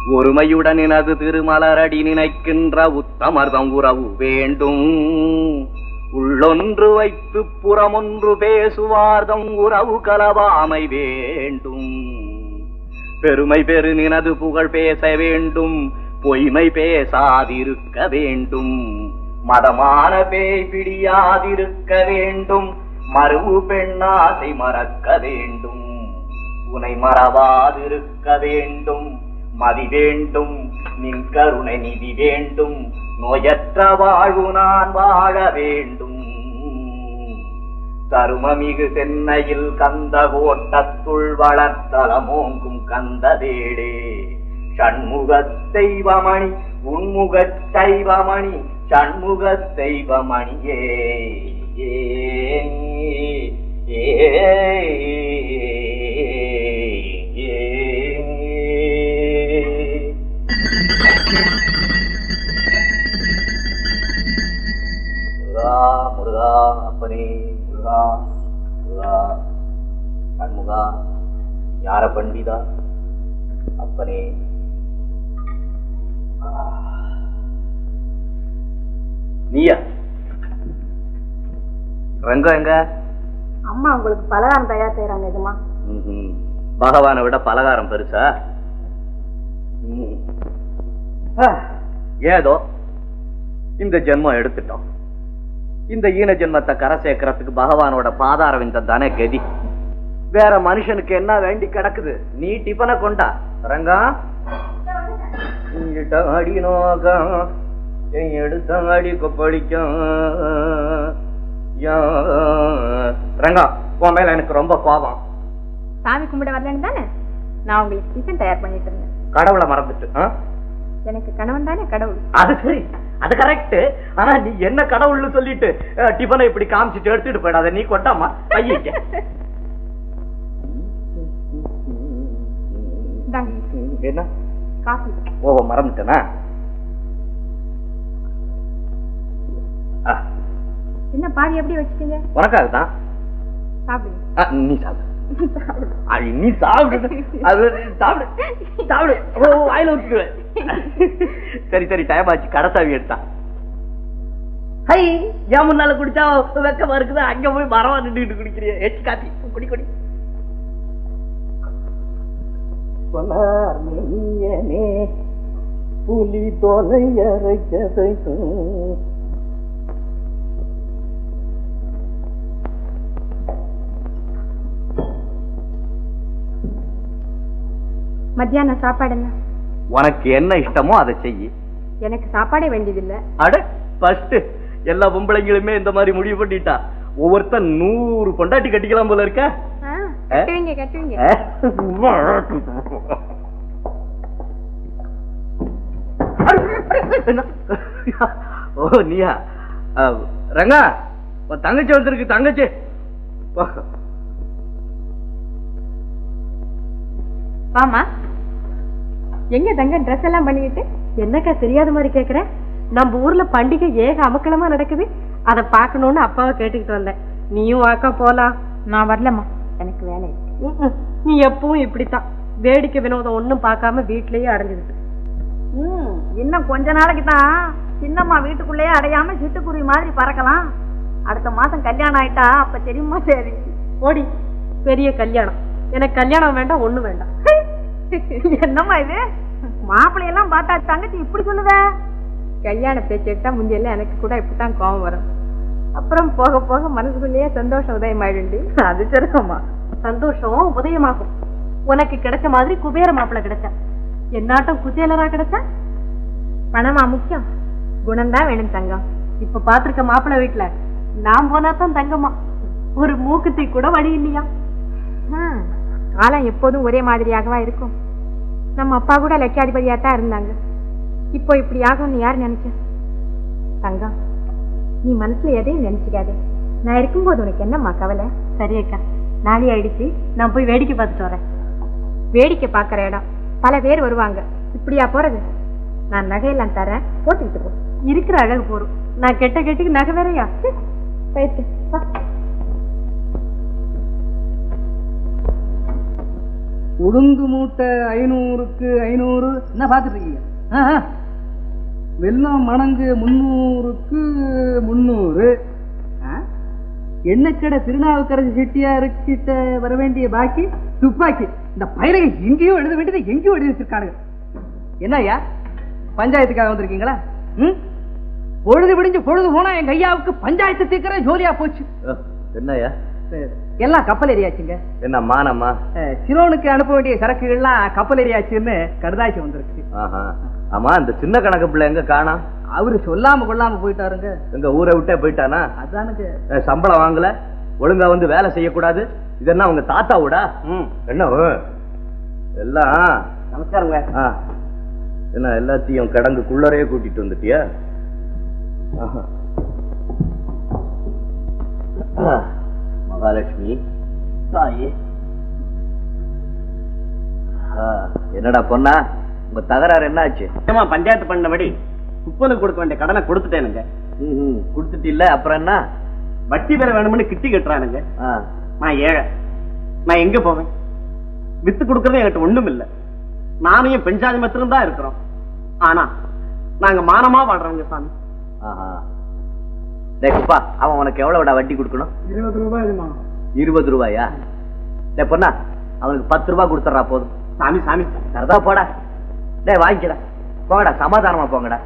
ஒருமையுடன் எனது திருமலரடி நினைக்கின்ற உத்தமர்தம் உறவு வேண்டும் உள்ளொன்று வைத்து புறமொன்று பேசுவார்தம் உறவு கலவாமை வேண்டும் பெருமை பெரு நினது புகழ் பேச வேண்டும் பொய்மை பேசாதிருக்க வேண்டும் மதமான பேய் பிடியாதிருக்க வேண்டும் மறுவு பெண்ணாசை மறக்க வேண்டும் உனை மறவாதிருக்க வேண்டும் மதி வேண்டும் நின் கருணை நிதி வேண்டும் நோயற்ற வாழ்வு நான் வாழ வேண்டும் தருமமிகு தென்னையில் கந்த கோட்டத்துள் வளர்த்தலமோங்கும் கந்ததேடே சண்முக தெய்வமணி உன்முக தெய்வமணி சண்முக தெய்வமணியே ஏ ஏ முருகா முருகா அப்பனே முருகா முருகா சண்முகா ஞான பண்டிதா அப்பனே ஆ. நீயா ரங்கம் எங்க அம்மா உங்களுக்கு பலகாரம் தயார் செய்யறாங்க இதுமா ம்ஹும். பகவானை விட பலகாரம் பெருசா ம். ஆ, ஏதோ இந்த ஜென்மம் எடுத்துட்டோம் இந்த ஈன ஜென்மத்தை கரை சேர்க்கறதுக்கு பகவானோட பாதார விந்தம் தானே கதி வேற மனுஷனுக்கு என்ன வேண்டி கிடக்குது நீ டிபனை கொண்டா ரங்கா இங்கிட்ட அடி நோக்கம் என் எடுத்த அடி கொப்பளிக்கும் யா. ரங்கா உன் மேல எனக்கு ரொம்ப கோபம் சாமி கும்பிட வரலன்னு தானே நான் உங்களுக்கு டிஃபன் தயார் பண்ணிட்டு இருந்தேன் கடவுளை மறந்துட்டு ஆ? எனக்கு கணவன் தானே கடவுள் அது சரி அது கரெக்ட் ஆனா நீ என்ன கடவுள்னு சொல்லிட்டு அஹ், டிபனை இப்படி காமிச்சிட்டு எடுத்துட்டு போயிடாத நீ கொட்டாமா பையன் இந்தாங்க என்ன காஃபி ஓ மறந்துட்டேனா ஆ, என்ன பாதி எப்படி வச்சுட்டீங்க உனக்காக தான் சாப்பிடுங்க ஆ, நீ சாப்பிடு ஆ, நீ சாப்பிடு அது சாப்பிடு சாப்பிடு ஓ வாயில விட்டுடுவேன் சரி சரி டைம் ஆச்சு கடைசாவி எடுத்தான் ஹை ஏன் முன்னால குடிச்சா வெக்கமா இருக்குது அங்க போய் மரமா நின்றுட்டு குடிக்கிறிய எச்சு காப்பி குடி குடி புலி தொலையறைக்கதைக்கும் மத்தியானம் சாப்பாடு என்ன உனக்கு என்ன இஷ்டமோ அதை செய் எனக்கு சாப்பாடே வேண்டியதில்லை அட ஃபர்ஸ்ட் எல்லா பொம்பளைங்களுமே இந்த மாதிரி முடிவு பண்ணிட்டா ஒவ்வொருத்தன் நூறு பொண்டாட்டி கட்டிக்கலாம் போல இருக்க ஆ, கட்டுவீங்க கட்டுவீங்க ஓ நீயா அஹ், ரங்கா உன் தங்கச்சி வந்திருக்கு தங்கச்சி வா. வாமா எங்க தங்க ட்ரெஸ் எல்லாம் பண்ணிக்கிட்டு என்னக்கா தெரியாத மாதிரி கேக்குற நம்ம ஊர்ல பண்டிகை ஏக அமக்கலமா நடக்குது அத பாக்கணும்னு அப்பாவை கேட்டுக்கிட்டு வந்தேன் நீயும் வாக்கா போலாம் நான் வரலம்மா எனக்கு வேலை இருக்கு ம்ம். நீ எப்பவும் இப்படித்தான் வேடிக்கை வினோதம் ஒண்ணும் பார்க்காம வீட்லயே அடைஞ்சிருக்கு ம் இன்னும் கொஞ்ச நாளைக்கு தான் சின்னம்மா வீட்டுக்குள்ளேயே அடையாம சிட்டுக்குருவி மாதிரி பறக்கலாம் அடுத்த மாசம் கல்யாணம் ஆயிட்டா அப்ப தெரியுமா சரி ஓடி பெரிய கல்யாணம் எனக்கு கல்யாணம் வேண்டாம் ஒண்ணு வேண்டாம் என்னம்மா இது மாப்பிள்ளையெல்லாம் பார்த்தா தங்கச்சி இப்படி சொல்லுத கல்யாண பேச்சு எடுத்தா முந்தியெல்லாம் எனக்கு கூட இப்படித்தான் கோவம் வரும் அப்புறம் போக போக மனசுக்குள்ளேயே சந்தோஷம் உதயமாயிடுண்டு அது சரிதாம்மா சந்தோஷம் உதயமாகும் உனக்கு கிடைச்ச மாதிரி குபேர மாப்பிளை கிடைச்சா என்னாட்டம் குச்சேலரா கிடைச்சா பணமா முக்கியம் குணம்தான் வேணும் தங்கம் இப்ப பாத்திருக்க மாப்பிள்ளை வீட்டுல நான் போனா தான் தங்கம்மா ஒரு மூக்குத்தி கூட வழி இல்லையா ஹம், காலம் எப்போதும் ஒரே மாதிரியாகவா இருக்கும் நம்ம அப்பா கூட லட்சாதிபதியா தான் இருந்தாங்க இப்போ இப்படி ஆகும்னு யார் நினைச்சா தங்கம் நீ மனசுல எதையும் நினைச்சுக்காதே நான் இருக்கும்போது உனக்கு என்னம்மா கவலை சரி அக்கா நாளை ஆயிடுச்சு நான் போய் வேடிக்கை பார்த்துட்டு வரேன் வேடிக்கை பார்க்குற இடம் பல பேர் வருவாங்க இப்படியா போறது நான் நகையெல்லாம் தரேன் போட்டுக்கிட்டு போ இருக்கிற அழகு போறோம் நான் கெட்ட கெட்டுக்கு நகை வேறையா போயிட்டு வா. உளுந்து மூட்டை ஐநூறுக்கு ஐநூறு என்ன பார்த்துட்டு இருக்கீங்க ஆ, ஆ. வெல்லம் மணங்கு முந்நூறுக்கு முந்நூறு ஆ? எண்ணக்கடை திருநாவுக்கரசு செட்டியாருக்கிட்ட வர வேண்டிய பாக்கி துப்பாக்கி இந்த பயிரை எங்கேயோ எழுத வேண்டியதை எங்கேயோ எழுதி வச்சிருக்கானுங்க என்ன ஐயா பஞ்சாயத்துக்காக வந்திருக்கீங்களா ம் பொழுது விடிஞ்சு பொழுது போனா எங்க ஐயாவுக்கு பஞ்சாயத்து தீர்க்கிற ஜோலியா போச்சு என்னய்யா சரி. எல்லாம் கப்பல் ஏறியாச்சுங்க என்ன மானம்மா அஹ், சிலோனுக்கு அனுப்ப வேண்டிய சரக்குகள்லாம் கப்பல் ஏறியாச்சுன்னு கடுதாசி வந்திருக்கு ஆஹா ஆமா இந்த சின்ன கணக்கு பிள்ளை எங்க காணோம் அவரு சொல்லாம கொள்ளாம போயிட்டாருங்க எங்க ஊரை விட்டே போயிட்டானா அதானுங்க அஹ், சம்பளம் வாங்கல ஒழுங்கா வந்து வேலை செய்யக்கூடாது இது என்ன உங்க தாத்தாவோடா ம் என்ன ஓ? எல்லாம் நமஸ்காரங்க ஆ. என்ன எல்லாத்தையும் கடங்கு குள்ளரையே கூட்டிட்டு வந்துட்டியா ஆஹா. ஆ. மகாலட்சுமி தாயே ஆ, என்னடா பொண்ணா உங்க தகராறு என்னாச்சு சுத்தமா பஞ்சாயத்து பண்ணபடி குப்பனுக்கு கொடுக்க வேண்டிய கடனை கொடுத்துட்டேனுங்க ம் கொடுத்துட்டு இல்ல அப்புறம் என்ன வட்டி பெற வேணும்னு கிட்டி கட்டுறானுங்க ஆ. நான் ஏழை நான் எங்க போவேன் வித்து கொடுக்கறது என்கிட்ட ஒண்ணும் இல்ல நானும் என் பெஞ்சாதி மாத்திரம் தான் இருக்கிறோம் ஆனா நாங்க மானமா வாழ்றோங்க சாமி ஆஹா. டேய் குப்பா அவன் உனக்கு எவ்வளவுடா வட்டி கொடுக்கணும் இருபது ரூபாய் இருபது ரூபாயா டேய் பொண்ணா அவனுக்கு பத்து ரூபாய் கொடுத்துட்றா போதும் சாமி சாமி சரிதா போடா டேய் வாங்கிக்கடா போங்கடா சமாதானமா போங்கடா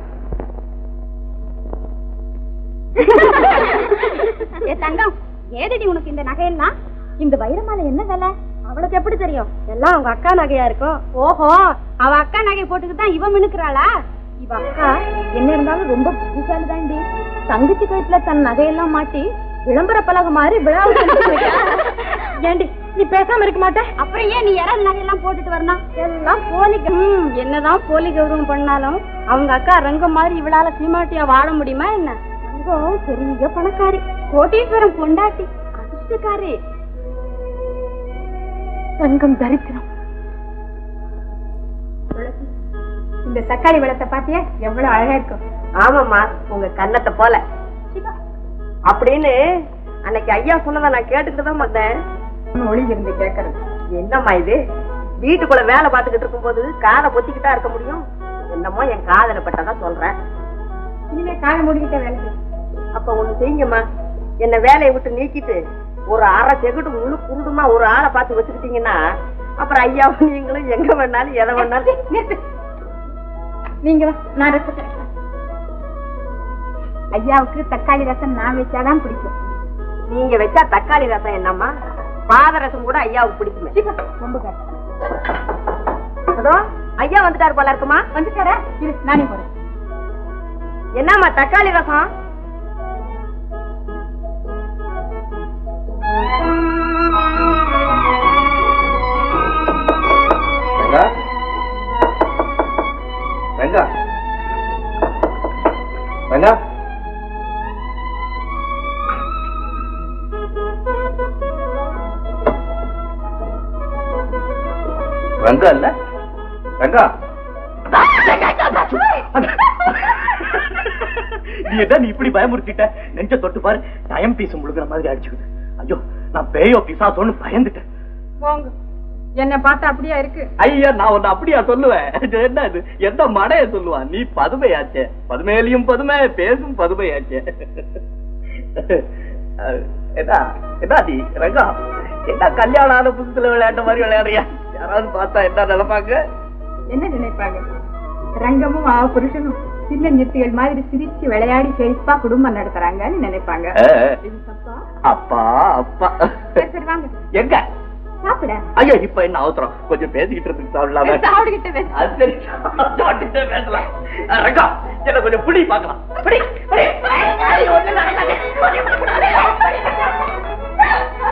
ஏ தங்கம் ஏதடி உனக்கு இந்த நகையெல்லாம் இந்த வைரமாலை என்ன விலை அவளுக்கு எப்படி தெரியும் எல்லாம் அவங்க அக்கா நகையா இருக்கும் ஓஹோ அவ அக்கா நகை போட்டுக்கிட்டு தான் இவ மினுக்குறாளா இவ அக்கா என்ன இருந்தாலும் ரொம்ப புத்திசாலி தாண்டி தங்கச்சி கழுத்துல தன் நகையெல்லாம் மாட்டி விளம்பர பலகை மாதிரி விழாவுக்கு ஏண்டி நீ பேசாம இருக்க மாட்டே அப்புறம் ஏன் நீ யாராவது நகையெல்லாம் போட்டுட்டு வரணும் எல்லாம் போலி க- ம், என்னதான் போலி கௌரவம் பண்ணாலும் அவங்க அக்கா ரங்கம் மாதிரி இவளால சீமாட்டியா வாழ முடியுமா என்ன ரங்கம் பெரிய பணக்காரி கோட்டீஸ்வரம் பொண்டாட்டி அதிர்ஷ்டக்காரி தங்கம் தரித்திரம் இந்த தக்காளி வெள்ளத்தை பாத்தியா எவ்வளவு அழகா இருக்கும் ஆமாம்மா உங்க கன்னத்தை போல அப்படின்னு அன்னைக்கு ஐயா சொன்னதை நான் கேட்டுக்கிட்டு தான் வந்தேன் ஒளிஞ்சு இருந்து கேட்கறது என்னம்மா இது வீட்டுக்குள்ள வேலை பார்த்துக்கிட்டு இருக்கும்போது காதை பொத்திக்கிட்டா இருக்க முடியும் என்னமோ என் காதல பட்டதா சொல்றேன் இனிமே காலை மூடிக்கிட்டே வேலை செய். அப்ப ஒண்ணு செய்யுங்கம்மா என்ன வேலையை விட்டு நீக்கிட்டு ஒரு அரை செகுடு முழு குருடுமா ஒரு ஆளை பார்த்து வச்சுக்கிட்டீங்கன்னா அப்புறம் ஐயாவும் நீங்களும் எங்க வேணாலும் எதை வேணாலும் நிறுத்து. நீங்க வா, நான் ரசத்தை வைக்கிறேன். ஐயாவுக்கு தக்காளி ரசம் நான் வச்சாதான் பிடிக்கும் நீங்க வச்சா தக்காளி ரசம் என்னம்மா பாதரசம் கூட ஐயாவுக்கு பிடிக்குமே சீப்பா, ரொம்ப காட்டு. அதோ ஐயா வந்துட்டாரு போல இருக்குமா வந்துட்டாரா இரு நானே போறேன் என்னம்மா தக்காளி ரசம் ரங்கா ரங்கா ரங்கா ரங்கா இல்ல ரங்கா நீ என்ன நீ இப்படி பயமுறுத்திட்ட நெஞ்ச தொட்டு பாரு டைம் பீஸ் முழுகிற மாதிரி அடிச்சுக்குது ஐயோ நான் பேயோ பிசாசோன்னு பயந்துட்டேன் போங்க என்ன பார்த்தா அப்படியா இருக்கு ஐயா நான் உன்னை அப்படியா சொல்லுவேன் இது என்ன இது எந்த மடைய சொல்லுவான் நீ பதுமையாச்சே பதுமையிலையும் பதுமை பேசும் பதுமையாச்சே அஹ், என்ன என்ன நீ ரங்கா என்ன கல்யாணம் ஆன புதுசுல விளையாட்ட மாதிரி விளையாடுறியா யாராவது பார்த்தா என்ன நினைப்பாங்க என்ன நினைப்பாங்க ரங்கமும் அவ புருஷனும் சின்ன நிறுத்திகள் மாதிரி சிரிச்சு விளையாடி செழிப்பா குடும்பம் நடத்துறாங்கன்னு நினைப்பாங்க அஹ், இது தப்பா அப்பா அப்பா சரி சரி வாங்க எங்க சாப்பிட ஐயோ இப்ப என்ன அவசரம் கொஞ்சம் பேசிக்கிட்டு இருக்கு சாப்பிடலாமே சாப்பிடுகிட்ட பேச அது சரி சாப்பிட்டுட்டே பேசலாம் அஹ், ரங்கா என்ன கொஞ்சம் புடி பார்க்கலாம் புடி புடி ஐயோ, ஒண்ணும் நடக்காது. புடி, புடி, புடி, புடி, புடி.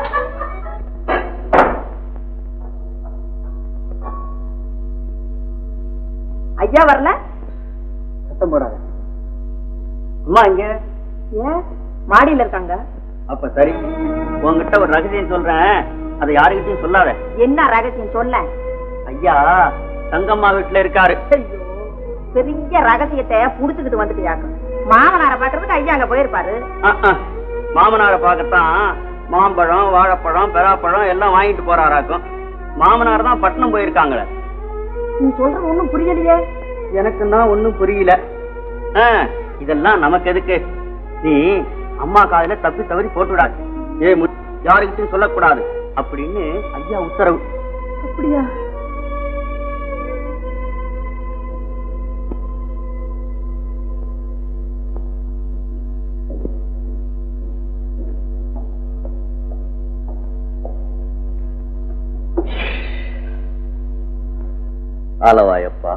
ஐயா வரல சத்தம் போடாத அம்மா இங்க ஏன் மாடியில இருக்காங்க அப்ப சரி உன்கிட்ட ஒரு ரகசியம் சொல்றேன் அதை யாருகிட்டயும் சொல்லாத என்ன ரகசியம் சொல்ல ஐயா தங்கம்மா வீட்டுல இருக்காரு ஐயோ பெரிய ரகசியத்தை புடிச்சுக்கிட்டு வந்துட்டியாக்கும் மாமனார பாக்குறதுக்கு ஐயா அங்க போயிருப்பாரு அஹ், அஹ். மாமனாரை பார்க்கத்தான் மாம்பழம் வாழைப்பழம் பெறாப்பழம் எல்லாம் வாங்கிட்டு போறாராக்கும் மாமனார் தான் பட்டணம் போயிருக்காங்களே நீ சொல்றது ஒண்ணும் புரியலையே எனக்கு தான் ஒண்ணும் புரியல ஆ, இதெல்லாம் நமக்கு எதுக்கு நீ அம்மா காதுல தப்பி தவறி போட்டு விடாது ஏ மு- யாருக்கிட்டையும் சொல்லக்கூடாது அப்படின்னு ஐயா உத்தரவு அப்படியா ஆலவாயப்பா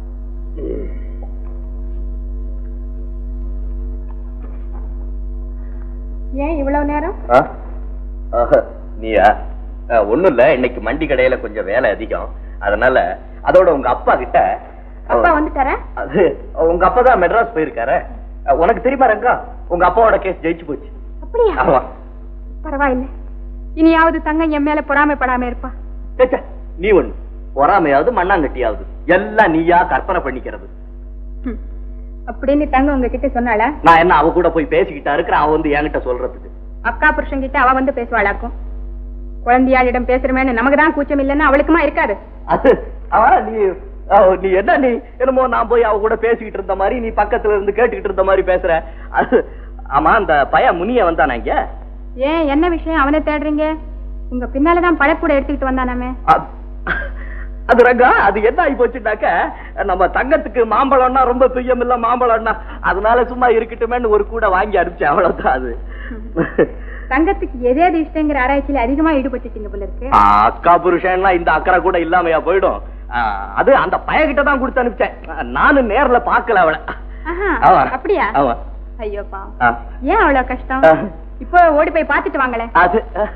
ஏன் இவ்வளவு நேரம் ஆ? ஆஹா, நீயா ஆ, ஒண்ணும் இல்ல இன்னைக்கு மண்டி கடையில கொஞ்சம் வேலை அதிகம் அதனால அதோட உங்க அப்பா கிட்ட அப்பா வந்துட்டாரா அது உங்க அப்பா தான் மெட்ராஸ் போயிருக்காரு அஹ், உனக்கு தெரியுமா ரங்கா உங்க அப்பாவோட கேஸ் ஜெயிச்சு போச்சு அப்படியா ஆமா பரவாயில்லை இனியாவது தங்கம் என் மேல பொறாமைப்படாம இருப்பா ச்சே, ச்சே, நீ ஒண்ணு பொறாமையாவது மண்ணாங்கட்டியாவது எல்லாம் நீயா கற்பனை பண்ணிக்கிறது ஹம். அப்படின்னு தங்கம் உங்ககிட்ட சொன்னாளா நான் என்ன அவ கூட போய் பேசிக்கிட்டா இருக்கிறேன் அவ வந்து என்கிட்ட சொல்றதுக்கு அக்கா புருஷன் கிட்ட அவ வந்து பேசுவாளாக்கும் குழந்தையாளிடம் பேசுறமேன்னு நமக்கு தான் கூச்சம் இல்லைன்னா அவளுக்குமா இருக்காது அது அவ நீ அவ நீ என்ன நீ என்னமோ நான் போய் அவ கூட பேசிக்கிட்டு இருந்த மாதிரி நீ பக்கத்துல இருந்து கேட்டுக்கிட்டு இருந்த மாதிரி பேசுற அது ஆமா அந்த பையன் முனிய வந்தானா இங்க ஏன் என்ன விஷயம் அவனை தேடுறீங்க உங்க பின்னாலதான் பழக்கூட எடுத்துக்கிட்டு வந்தானாமே அது- அது ரங்கா அது என்ன ஆகி போச்சுட்டாக்க நம்ம தங்கத்துக்கு மாம்பழம்னா ரொம்ப பிரியம் இல்ல மாம்பழம்னா அதனால சும்மா இருக்கட்டுமேன்னு ஒரு கூட வாங்கி அனுப்பிச்சேன் அவ்வளவுதான் அது தங்கத்துக்கு எது எது இஷ்டங்கிற ஆராய்ச்சியில அதிகமா ஈடுபட்டுட்டீங்க போல இருக்கு ஆ, அக்கா புருஷன்லாம் இந்த அக்கறை கூட இல்லாமையா போயிடும் ஆ, அது அந்த பையன்கிட்ட தான் கொடுத்து அனுப்பிச்சேன் நானும் நேர்ல பார்க்கல அவளை ஆஹா, ஆமா. அப்படியா ஆமா. ஐயோ பாவம் ஆ. ஏன் அவ்வளவு கஷ்டம் ஆ. இப்போ ஓடி போய் பாத்துட்டு வாங்களே அது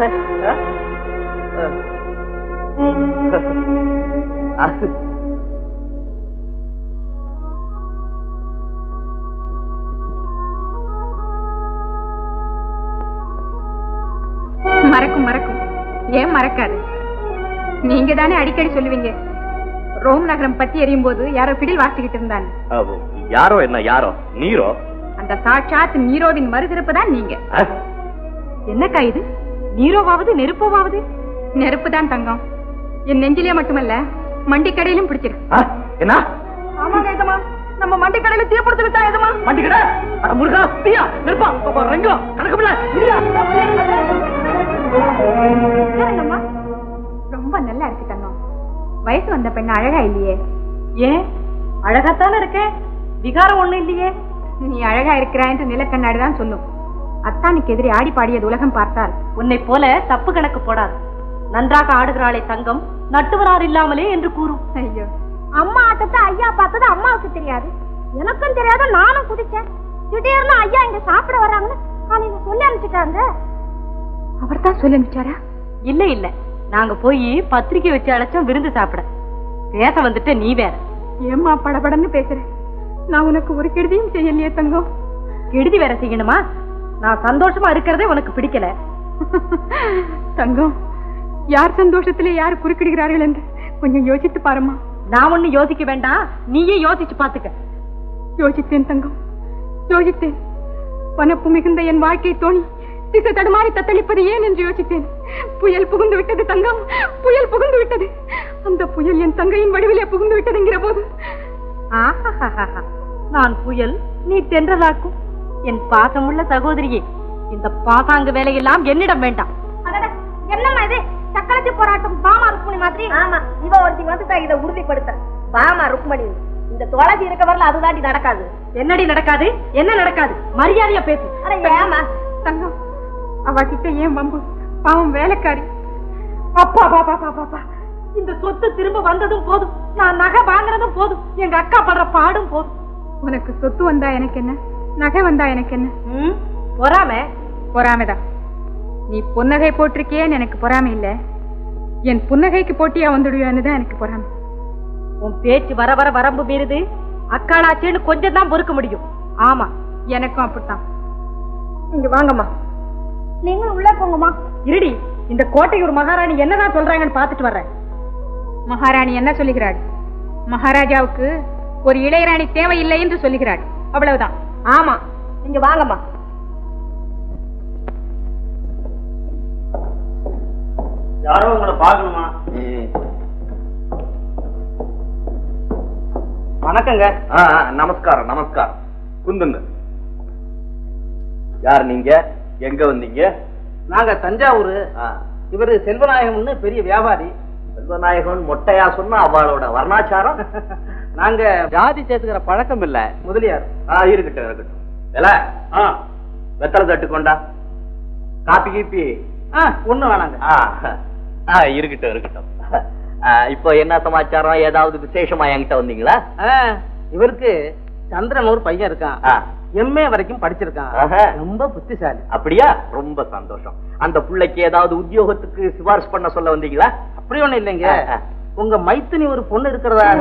அது மறக்கும் மறக்கும் ஏன் மறக்காது நீங்க தானே அடிக்கடி சொல்லுவீங்க ரோம் நகரம் பத்தி எரியும் போது யாரோ பிடில் வாசிக்கிட்டு இருந்தாங்க அப்போ, யாரோ என்ன யாரோ நீரோ அந்த சாட்சாத் நீரோவின் மறுதிருப்பு தான் நீங்க ஆ? என்னக்கா இது நீரோவாவது நெருப்போவாவது நெருப்பு தான் தங்கம் என் நெஞ்சிலே மட்டுமல்ல மண்டிக்கடையிலும் பிடிச்சிருக்கு ஆ? என்ன ஆமாங்க எஜமா நம்ம மண்டி கடையில தீப்படுத்து விட்டா எஜமா மாட்டிக்கிட அட முருகா தீயா நிற்பா பாப்பா, ரங்கம் கணக்கமில்ல இல்லையா உட்காருங்கம்மா. ரொம்ப நல்லா இருக்கு தங்கம் வயசு வந்த பெண்ணு அழகா இல்லையே ஏன் அழகாத்தானே இருக்கேன் விகாரம் ஒண்ணும் இல்லையே நீ அழகா இருக்கிறாய் என்று நிலக்கண்ணாடி தான் சொல்லும் அத்தானுக்கு எதிரே ஆடி பாடியது உலகம் பார்த்தால் உன்னை போல தப்பு கணக்கு போடாது நன்றாக ஆடுகிறாளே தங்கம் நட்டுவரார் இல்லாமலே என்று கூறும் ஐயோ அம்மா ஆட்டத்தை ஐயா பார்த்தது அம்மாவுக்கு தெரியாது எனக்கும் தெரியாத நானும் குதிச்சேன் திடீர்னு ஐயா இங்க சாப்பிட வர்றாங்கன்னு காலையில சொல்லி அனுப்பிச்சிட்டாங்க அவர் தான் சொல்லி அனுப்பிச்சாரா இல்ல இல்ல நாங்க போய் பத்திரிக்கை வச்சு அழைச்சோம் விருந்து சாப்பிட பேச வந்துட்டு நீ வேற ஏம்மா படபடன்னு பேசுற நான் உனக்கு ஒரு கெடுதியும் செய்யலையே தங்கம் கெடுதி வேற செய்யணுமா நான் சந்தோஷமா இருக்கிறதே உனக்கு பிடிக்கல தங்கம் யார் சந்தோஷத்திலே யார் குறுக்கிடுகிறார்கள் என்று கொஞ்சம் யோசித்து பாருமா நான் ஒண்ணு யோசிக்க வேண்டாம் நீயே யோசிச்சு பாத்துக்க யோசித்தேன் தங்கம் யோசித்தேன் வனப்பு மிகுந்த என் வாழ்க்கை தோணி திசை தடுமாறி தத்தளிப்பது ஏன் என்று யோசித்தேன் புயல் புகுந்து விட்டது தங்கம் புயல் புகுந்து விட்டது அந்த புயல் என் தங்கையின் வடிவிலே புகுந்து விட்டதுங்கிற போது ஆஹாஹாஹா. நான் புயல் நீ தென்றலாக்கும் என் பாசமுள்ள சகோதரியே இந்த பாசாங்கு வேலையெல்லாம் என்னிடம் வேண்டாம் என்னம்மா இது சக்கரத்தி போராட்டம் பாமா ருக்மணி மாதிரி ஆமா இவ ஒருத்தி வந்துட்டா இதை உறுதிப்படுத்த பாமா ருக்மணி இந்த தொலைவி இருக்க வரல அதுதாண்டி நடக்காது என்னடி நடக்காது என்ன நடக்காது மரியாதையா பேசு அட ஏமா தங்கம் அவ கிட்ட ஏன் வம்பு பாவம் வேலைக்காரி அப்பா பாப்பா பாப்பா பாப்பா இந்த சொத்து திரும்ப வந்ததும் போதும் நான் நகை வாங்குறதும் போதும் எங்க அக்கா படுற பாடும் போதும் உனக்கு சொத்து வந்தா எனக்கு என்ன நகை வந்தா எனக்கு என்ன ம், பொறாம பொறாமைதான் நீ புன்னகை போட்டிருக்கியேன்னு எனக்கு பொறாமை இல்ல என் புன்னகைக்கு போட்டியா வந்துடுவியான்னு தான் எனக்கு பொறாமை உன் பேச்சு வர வர வரம்பு மீறுது அக்காளாச்சேன்னு கொஞ்சம் தான் பொறுக்க முடியும் ஆமா எனக்கும் அப்படித்தான் இங்க வாங்கம்மா நீங்களும் உள்ள போங்கம்மா இருடி இந்த கோட்டையூர் மகாராணி என்னதான் சொல்றாங்கன்னு பாத்துட்டு வர்றேன் மகாராணி என்ன சொல்லுகிறாள் மகாராஜாவுக்கு ஒரு இளையராணி தேவையில்லை என்று சொல்லுகிறாள் அவ்வளவுதான் ஆமா இங்க வாங்கம்மா யாரோ உங்களை பாக்கணுமா வணக்கங்க ஆ, ஆ, நமஸ்காரம் நமஸ்காரம் குந்துங்க யார் நீங்க எங்க வந்தீங்க நாங்க தஞ்சாவூர் ஆ, இவரு செல்வநாயகம்னு பெரிய வியாபாரி செல்வநாயகன் மொட்டையா சொன்னா அவளோட வர்ணாச்சாரம் நாங்க ஜாதி சேர்த்துக்கிற பழக்கம் இல்ல முதலியார் ஆ, இருக்கட்டும் இருக்கட்டும் இல்ல வெத்தலை தட்டு கொண்டா காப்பி கீப்பி ஆ ஒண்ணு வேணாங்க ஆ, ஆ, இருக்கட்டும் இருக்கட்டும் ஆ, இப்போ என்ன சமாச்சாரம் ஏதாவது விசேஷமா என்கிட்ட வந்தீங்களா ஆ, இவருக்கு சந்திரன் ஒரு பையன் இருக்கான் ஆ, எம்ஏ வரைக்கும் படிச்சிருக்கான் ஆஹா. ரொம்ப புத்திசாலி அப்படியா ரொம்ப சந்தோஷம் அந்த புள்ளைக்கு ஏதாவது உத்தியோகத்துக்கு சிபாரிசு பண்ண சொல்ல வந்தீங்களா அப்படி ஒண்ணு இல்லைங்க ஆ, ஆ. உங்க மைத்தினி ஒரு பொண்ணு இருக்கிறதாக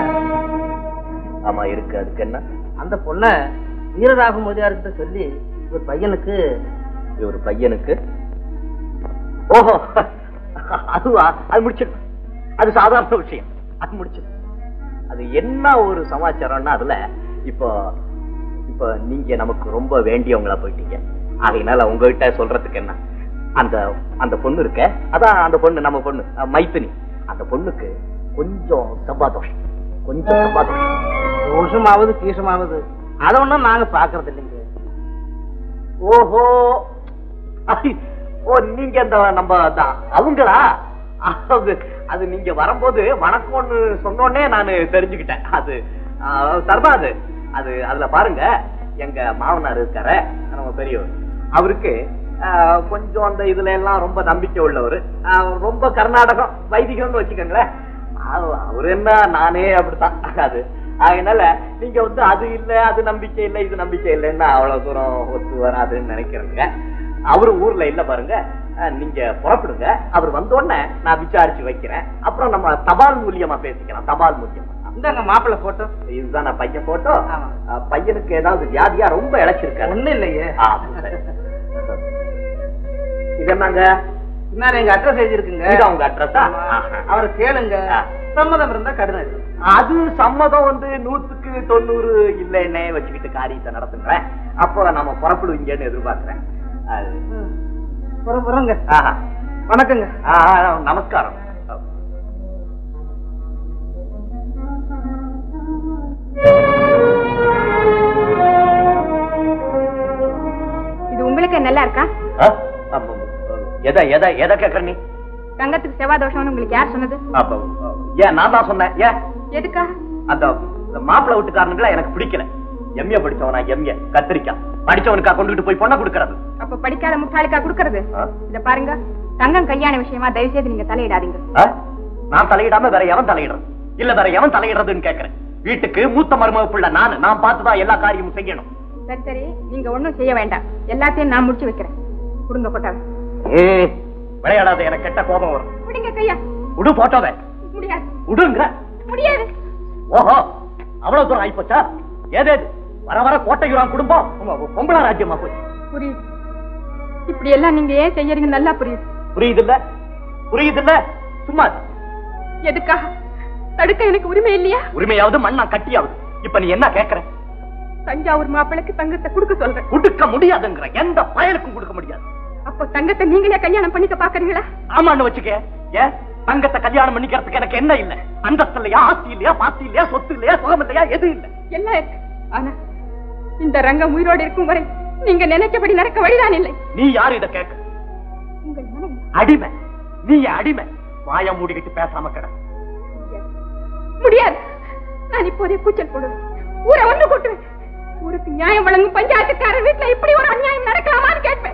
ஆமா இருக்கு அதுக்கு என்ன அந்த பொண்ண வீரராக முதலியார்கிட்ட சொல்லி ஒரு பையனுக்கு ஒரு பையனுக்கு ஓஹோ அதுவா அது முடிச்சிடும் அது சாதாரண விஷயம் அது முடிச்சிடும் அது என்ன ஒரு சமாச்சாரம்னா அதுல இப்போ இப்போ நீங்க நமக்கு ரொம்ப வேண்டியவங்களா போயிட்டீங்க ஆகையினால உங்ககிட்ட சொல்றதுக்கு என்ன அந்த அந்த பொண்ணு இருக்க அதான் அந்த பொண்ணு நம்ம பொண்ணு அஹ், மைத்தினி அந்த பொண்ணுக்கு கொஞ்சம் செவ்வாதோஷம் கொஞ்சம் செவ்வாதோஷம் தோஷமாவது கீஷமாவது அதை ஒண்ணும் நாங்க பாக்குறது இல்லைங்க ஓஹோ ஐ, ஓ நீங்க அந்த நம்ம அந்த- அவங்களா அது அது நீங்க வரும்போது வணக்கம்னு சொன்னோடனே நான் தெரிஞ்சுக்கிட்டேன் அது ஆ, சரிதான் அது அது அதுல பாருங்க எங்க மாமனார் இருக்காரு நம்ம பெரியவர் அவருக்கு ஆ, கொஞ்சம் அந்த இதுல எல்லாம் ரொம்ப நம்பிக்கை உள்ளவர் ஆ, ரொம்ப கர்நாடகம் வைதிகம்னு வச்சுக்கோங்களேன் அவ- அவர் என்ன நானே அப்படித்தான் அது அதனால நீங்க வந்து அது இல்ல அது நம்பிக்கை இல்ல இது நம்பிக்கை இல்லைன்னா அவ்வளவு தூரம் ஒத்து வராதுன்னு நினைக்கிறேங்க அவரு ஊர்ல இல்ல பாருங்க அஹ், நீங்க புறப்படுங்க அவர் வந்த உடனே நான் விசாரிச்சு வைக்கிறேன் அப்புறம் நம்ம தபால் மூலியமா பேசிக்கலாம் தபால் மூலியமா இந்தாங்க மாப்பிள்ளை போட்டோ இதுதான் நான் பையன் போட்டோ ஆமா. அஹ், பையனுக்கு ஏதாவது வியாதியா ரொம்ப இழைச்சிருக்காரு ஒண்ணு இல்லையே ஆ, சரி. இது என்னங்க பின்னால எங்க அட்ரஸ் எழுதிருக்குங்க இதுதான் உங்க அட்ரஸா அவரை கேளுங்க ஆ. சம்மதம் இருந்தா கடிதம் எழுதுங்க. அது சம்மதம் வந்து நூத்துக்கு தொண்ணூறு இல்லைன்னே வச்சுக்கிட்டு காரியத்தை நடத்துங்களேன் அப்போ நம்ம புறப்படுவீங்கன்னு எதிர்பார்க்கிறேன் அது புறம் புறங்க ஆஹா. வணக்கங்க ஆ, ஆ, நமஸ்காரம் இது உங்களுக்கு நல்லா இருக்கா ஆ? அப்ப, எதை எதை எதை கேட்கற நீ தங்கத்துக்கு செவ்வாய் தோஷம்னு உங்களுக்கு யார் சொன்னது அப்ப, ஏன் நான் தான் சொன்னேன் ஏன் எதுக்கா அந்த மாப்பிள்ளை வீட்டுக்காரனுங்களா எனக்கு பிடிக்கல எம்ஏ படிச்சவனா எம்ஏ கத்திரிக்காய் படிச்சவனுக்கா கொண்டுகிட்டு போய் பொண்ணை கொடுக்கறது அப்ப படிக்காத முட்டாளுக்கா கொடுக்கறது ஆ? இத பாருங்க தங்கம் கல்யாண விஷயமா தயவு செய்து நீங்க தலையிடாதீங்க ஆ? நான் தலையிடாம வேற எவன் தலையிடுறது இல்ல வேற எவன் தலையிடுறதுன்னு கேக்குறேன் வீட்டுக்கு மூத்த மருமக பிள்ளை நானு நான் பார்த்துதான் எல்லா காரியமும் செய்யணும் சரி சரி நீங்க ஒண்ணும் செய்ய வேண்டாம் எல்லாத்தையும் நான் முடிச்சு வைக்கிறேன் கொடுங்க போட்டாவை ஏய், விளையாடாத எனக்கு கெட்ட கோபம் வரும் முடிங்க கையா உடு போட்டோவே முடியாது உடுங்க முடியாது ஓஹோ அவ்வளவு தூரம் ஆயிப்போச்சா ஏதேது வர வர கோட்டையுறான் குடும்பம் பொ- பொம்பளை ராஜ்யமா போச்சு புரியுது இப்படி எல்லாம் நீங்க ஏன் செய்யறீங்க நல்லா புரியுது புரியுது இல்ல புரியுது இல்ல சும்மா இரு. எதுக்காக தடுக்க எனக்கு உரிமை இல்லையா உரிமையாவது மண்ணா கட்டியாவது இப்ப நீ என்ன கேக்குற தஞ்சாவூர் மாப்பிளைக்கு தங்கத்தை கொடுக்க சொல்றேன் கொடுக்க முடியாதுங்கிற எந்த பயலுக்கும் கொடுக்க முடியாது அப்போ தங்கத்தை நீங்களே கல்யாணம் பண்ணிக்க பாக்குறீங்களா ஆமான்னு வச்சுக்க ஏன் தங்கத்தை கல்யாணம் பண்ணிக்கிறதுக்கு எனக்கு என்ன இல்ல அந்தஸ்து இல்லையா ஆஸ்தி இல்லையா பாஸ்தி இல்லையா சொத்து இல்லையா சுகம் இல்லையா எது இல்ல எல்லாம் இருக்கு ஆனா இந்த ரங்கம் உயிரோடு இருக்கும் வரை நீங்க நினைச்சபடி நடக்க வழிதான் இல்லை நீ யாரு இத கேட்க உங்கள் மனைவி அடிமை நீ என் அடிமை வாய மூடிக்கிட்டு பேசாம கிட முடியாது நான் இப்போதே கூச்சல் போடுவேன் ஊரை ஒண்ணு கூட்டுவேன் ஊருக்கு நியாயம் வழங்கும் பஞ்சாயத்துக்காரர் வீட்டுல இப்படி ஒரு அநியாயம் நடக்கலாமான்னு கேட்பேன்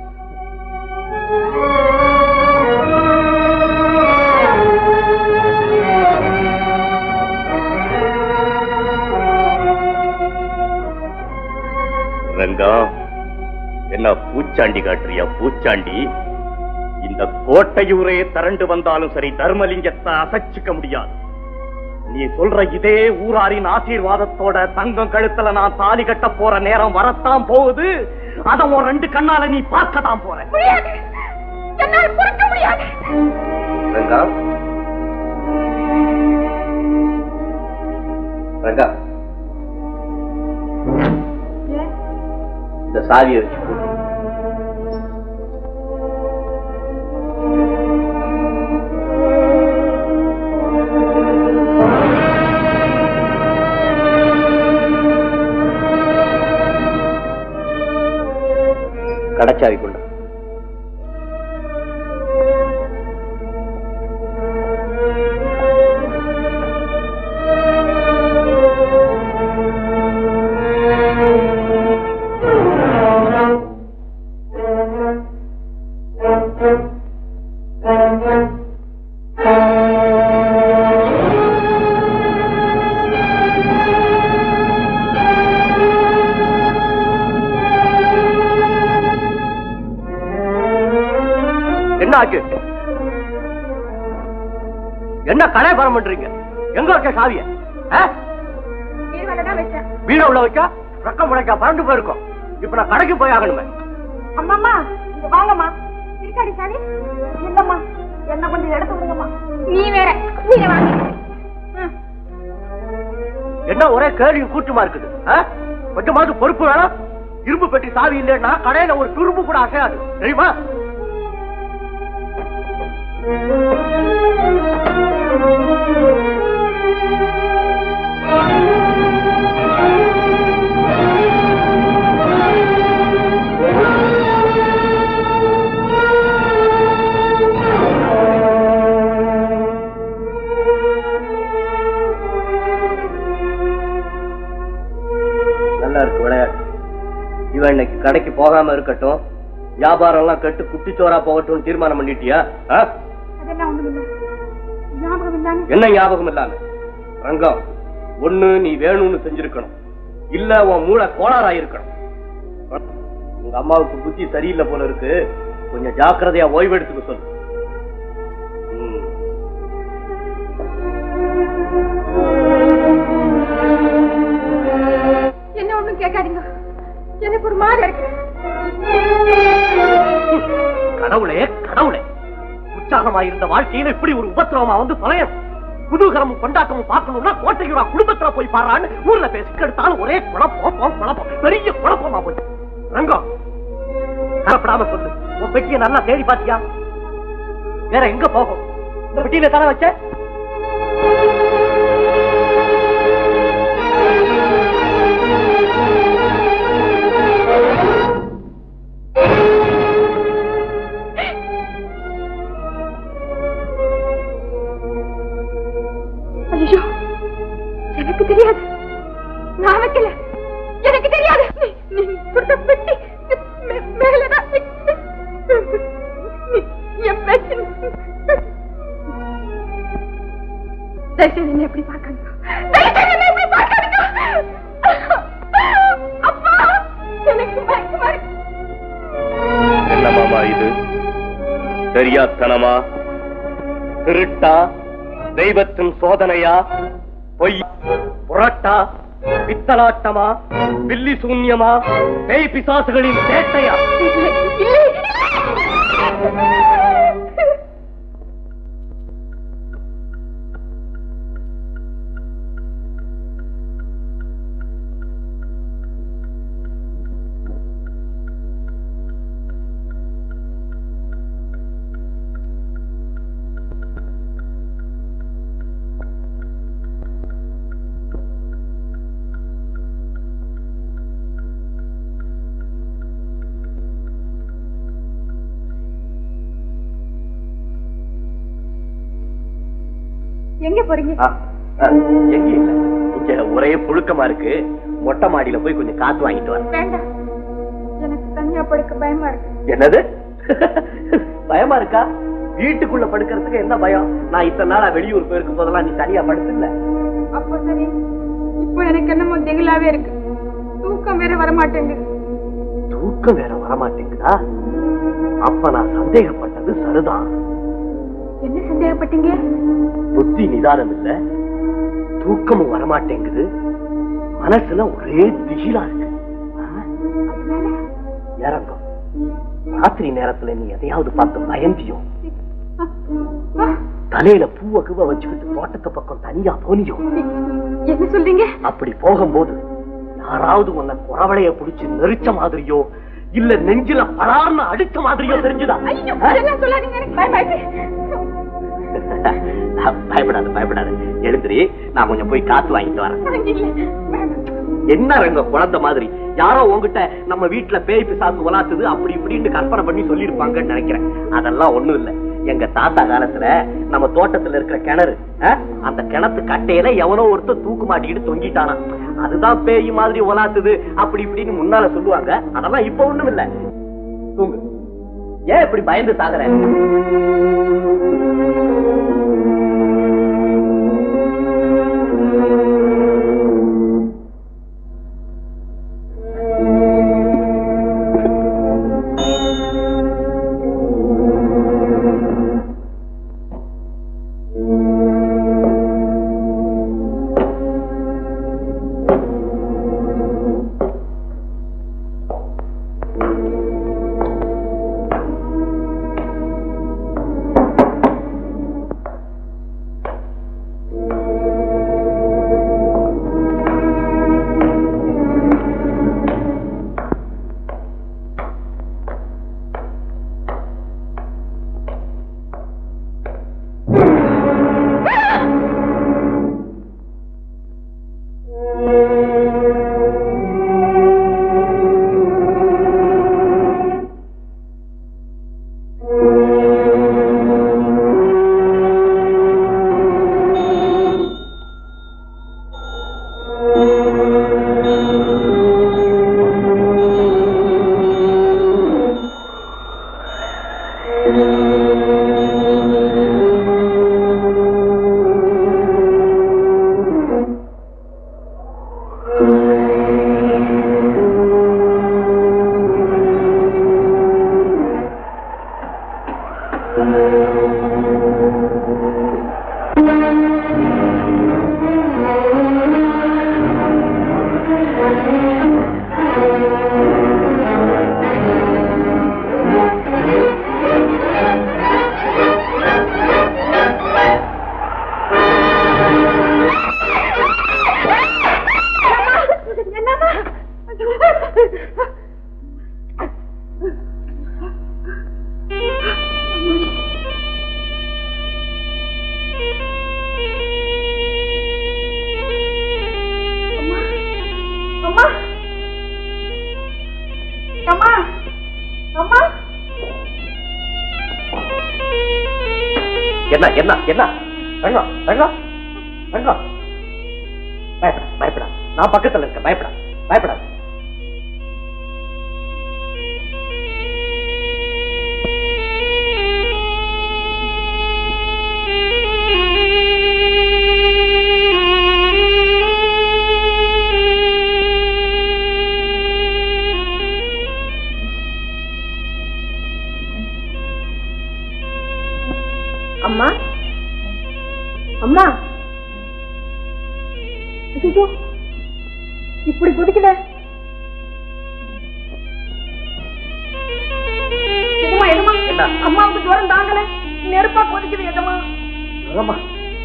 ரங்கா என்ன பூச்சாண்டி காட்டுறியா பூச்சாண்டி இந்த கோட்டையூரே திரண்டு வந்தாலும் சரி தர்மலிங்கத்தை அசைச்சுக்க முடியாது நீ சொல்ற இதே ஊராரின் ஆசீர்வாதத்தோட தங்கம் கழுத்துல நான் தாலி கட்ட போற நேரம் வரத்தான் போகுது அத உன் ரெண்டு கண்ணால நீ பார்க்க தான் போற முடியாது என்னால் பொறுக்க முடியாது ரங்கா ரங்கா இந்த சாவியை வச்சு பூட்டு. கடைச்சாவி கொண்டு என்ன ஆச்சு என்ன கலைபரம் பண்றீங்க எங்க இருக்க சாவிய பீரோல தான் வச்சேன் வீட உள்ள வைக்க ரக்கம் முளைக்க பறந்து போயிருக்கோம் இப்ப நான் கடைக்கு போய் ஆகணுமே அம்மாம்மா இங்க வாங்கம்மா இருக்காடி சாவி இல்லம்மா என்ன கொஞ்சம் எடுத்து விடுங்கம்மா நீ வேற நீ வாங்க ம். என்ன ஒரே கேள்வியும் கூட்டுமா இருக்குது ஆ? கொஞ்சமாவது பொறுப்பு வேணாம் இரும்பு பெட்டி சாவி இல்லைன்னா கடையில ஒரு துரும்பு கூட அசையாது தெரியுமா நல்லா இருக்கு விளையாட்டு இவன் இன்னைக்கு கடைக்கு போகாம இருக்கட்டும் வியாபாரம் எல்லாம் கெட்டு குட்டிச்சோரா போகட்டும் தீர்மானம் பண்ணிட்டியா ஆ? அதெல்லாம் ஒண்ணுமில்ல ஞாபகம் இல்லாம என்ன ஞாபகம் இல்லாம ரங்கம் ஒண்ணு நீ வேணும்னு செஞ்சிருக்கணும் இல்ல உன் மூளை கோளாறாயிருக்கணும் உங்க அம்மாவுக்கு புத்தி சரியில்லை போல இருக்கு கொஞ்சம் ஜாக்கிரதையா ஓய்வெடுத்துக்க சொல்லு ம். என்ன ஒண்ணும் கேட்காதீங்க எனக்கு ஒரு மாதிரி இருக்கு கடவுளே கடவுளே உற்சாகமா இருந்த வாழ்க்கையில இப்படி ஒரு உபத்திரவமா வந்து தொலையும் குதூகரமும் கொண்டாட்டமும் பார்க்கணும்னா கோட்டையூரா குடும்பத்துல போய் பாடுறான்னு ஊர்ல பேசி எடுத்தாலும் ஒரே குழப்பம் போ- குழப்பம் பெரிய குழப்பமா போச்சு ரங்கம் கலப்படாம சொல்லு உன் பெட்டியை நல்லா தேடி பாத்தியா வேற எங்க போகும் இந்த பெட்டியில தலை வச்ச ஐயோ எனக்கு தெரியாது நான் வைக்கல எனக்கு தெரியாது நீ- நீ கொடுத்த பெட்டி மே- மேலதான் நீ- என் பேச்சு தயவுசெய்து என்னை எப்படி பார்க்காதீங்க தயவுசெய்து என்னை எப்படி பார்க்காதீங்க அப்பா எனக்கு மயக்கமா இருக்கு என்ன மாமா இது தெரியாத்தனமா திருட்டா தெய்வத்தின் சோதனையா பொய் புரட்டா பித்தலாட்டமா பில்லி சூன்யமா பேய் பிசாசுகளின் சேட்டையா இல்லை எங்க போறீங்க ஆ, ஆ, எங்க இல்ல இங்க ஒரே புழுக்கமா இருக்கு மொட்டை மாடியில போய் கொஞ்சம் காத்து வாங்கிட்டு வரேன் வேண்டாம் எனக்கு தனியா படுக்க பயமா இருக்கு என்னது பயமா இருக்கா வீட்டுக்குள்ள படுக்கிறதுக்கு என்ன பயம் நான் இத்தனை நாளா வெளியூர் போயிருக்கும் போதெல்லாம் நீ தனியா படுத்துல அப்போ சரி இப்போ எனக்கு என்னமோ திகிலாவே இருக்கு தூக்கம் வேற வரமாட்டேங்குது தூக்கம் வேற வரமாட்டேங்குதா அப்ப நான் சந்தேகப்பட்டது சரிதான் என்ன சந்தேகப்பட்டீங்க புத்தி நிதானம் இல்ல தூக்கமும் வரமாட்டேங்குது மனசுல ஒரே திகிலா இருக்கு ஆ? இறங்கும் ராத்திரி நேரத்துல நீ எதையாவது பார்த்து பயந்தியோ தலையில பூவ குவ வச்சுக்கிட்டு தோட்டத்து பக்கம் தனியா போனியோ என்ன சொல்றீங்க அப்படி போகும்போது யாராவது உன்னை குறவளைய புடிச்சு நெரிச்ச மாதிரியோ இல்ல நெஞ்சில பலார்னு அடிச்ச மாதிரியோ தெரிஞ்சுதா ஐயோ அதெல்லாம் சொல்லாதீங்க எனக்கு பயமா இருக்கு பயப்படாத பயப்படாத எழுந்திரி நான் கொஞ்சம் போய் காத்து வாங்கிட்டு வரேன் இல்ல, வேண்டாம். என்ன ரங்க குழந்தை மாதிரி யாரோ உங்ககிட்ட நம்ம வீட்டுல பேய் பிசாசு உலாத்துது அப்படி இப்படின்னு கற்பனை பண்ணி சொல்லியிருப்பாங்கன்னு நினைக்கிறேன் அதெல்லாம் ஒண்ணும் இல்ல எங்க தாத்தா காலத்துல நம்ம தோட்டத்துல இருக்கிற கிணறு அஹ், அந்த கிணத்து கட்டையில எவனோ ஒருத்தர் தூக்கு மாட்டிக்கிட்டு தொங்கிட்டானா அதுதான் பேய் மாதிரி உலாத்துது அப்படி இப்படின்னு முன்னால சொல்லுவாங்க அதெல்லாம் இப்ப ஒண்ணும் இல்ல தூங்கு ஏன் இப்படி பயந்து சாகுற அம்மா அம்மா அம்மா என்ன என்ன என்ன ரங்கம் ரங்கம் ரங்கம் பயப்பட பயப்படா நான் பக்கத்துல இருக்கேன் பயப்படா பயப்படாத அம்மா அம்மா ஐயோ இப்படி குதிக்கல எதுமா எதுமா என்ன? அம்மாவுக்கு ஜுரம் தாங்கல நெருப்பா கொதிக்குது எதுமா ஆமா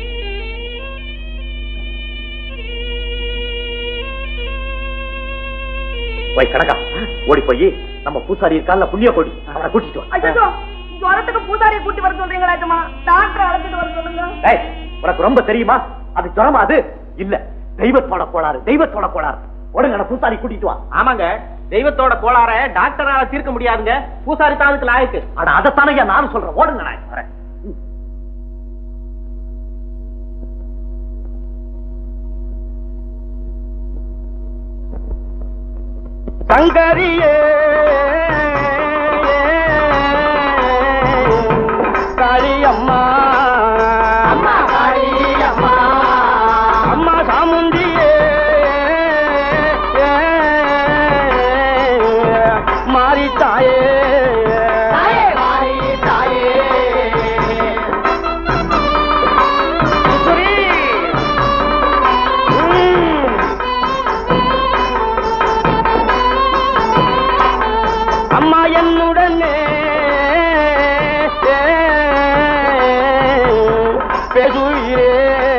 போய் கணக்கா ஓடி போய் நம்ம பூசாரி இருக்கால புண்ணிய கொடி அவனை கூட்டிட்டு வா ஐயோ ஜுரத்துக்கு பூசாரியை கூட்டி வர சொல்றீங்களா எதுமா டாக்டர் அழைச்சிட்டு வர சொல்லுங்க ஏய், உனக்கு ரொம்ப தெரியுமா அது ஜுரமா அது இல்ல தெய்வத்தோட கோளாறு தெய்வத்தோட கோளாறு உடனே நான் பூசாரி கூட்டிட்டு வா ஆமாங்க தெய்வத்தோட கோளாற டாக்டரால தீர்க்க முடியாதுங்க பூசாரி தான் அதுக்கு லாயக்கு ஆனா அதைத்தானே நானும் சொல்றேன் ஓடுங்க நான் வரேன் ம். சங்கரியே காளியம்மா அம்மா காளியம்மா அம்மா சாமுந்தியே மாறித்தாயே மாறித்தாயே அம்மா என்னுடனே பேசுவீரே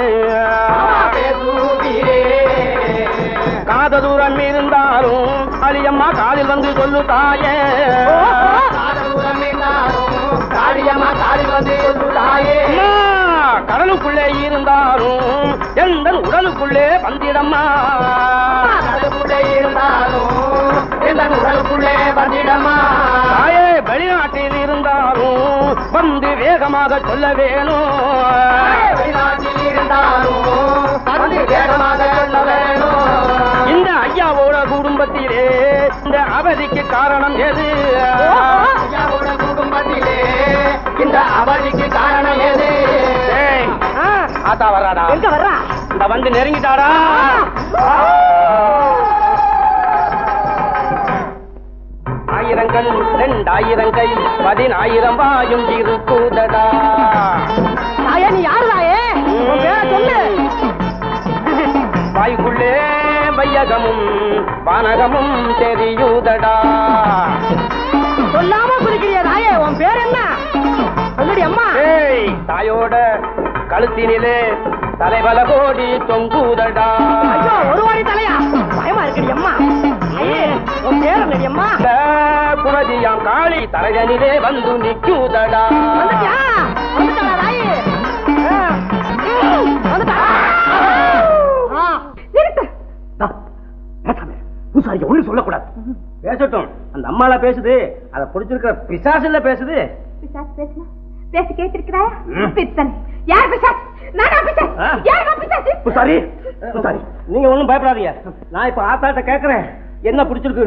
காத தூரம் இருந்தாலும் அழியம்மா காதில் வந்து சொல்லு தாயே அம்மா, கடலுக்குள்ளே இருந்தாலும் எந்த உடலுக்குள்ளே வந்திடம்மா கடலுக்குள்ளே இருந்தாலும் உடலுக்குள்ளே வந்திடமா தாயே வெளிநாட்டில் இருந்தாலும் வந்து வேகமாக சொல்ல வேணும் வெளிநாட்டில் இருந்தாலும் வந்து வேகமாக சொல்ல வேணும் இந்த ஐயாவோட குடும்பத்திலே இந்த அவதிக்கு காரணம் எது ஐயாவோட குடும்பத்திலே இந்த அவதிக்கு காரணம் எது ஏய், ஆத்தா வர்றாடா எங்க வர்றா இந்த வந்து நெருங்கிட்டாடா ஆயிரங்கள் ரெண்டாயிரம் கை பதினாயிரம் வாயும் இருக்குதடா தாயே நீ யாரு தாயே உன் பேரை சொல்லு வாய்க்குள்ளே வையகமும் வானகமும் தெரியுதடா சொல்லாம குதிக்கிறிய தாயே உன் பேர் என்ன சொல்லுடி அம்மா ஏய் தாயோட கழுத்தினிலே தலைவல கோடி தொங்குதடா ஐயோ ஒரு வாடி தலையா பயமா இருக்குடி அம்மா ஐயே உன் பேர் என்னடி அம்மா இந்த குலதியாம் காளி தலையனிலே வந்து நிக்குதடா வந்துட்டியா வந்துட்டாளா தாயே ஆ. ம், வந்துட்டா ஆ. நிறுத்து பூசாரி ஒண்ணு சொல்லக்கூடாது பேசட்டும் அந்த அம்மால பேசுது அத பிடிச்சிருக்கிற பிசாசுல பேசுது பிசாசு பேசுனா பேச கேட்டிருக்கிறாயா ம். பித்தன் யார் பிசாஸ் நானா பிசாஸ் ஆ? யார் பிசாசு பூசாரி பூசாரி நீங்க ஒண்ணும் பயப்படாதீங்க நான் இப்ப ஆத்தாட்ட கேக்குறேன் என்ன பிடிச்சிருக்கு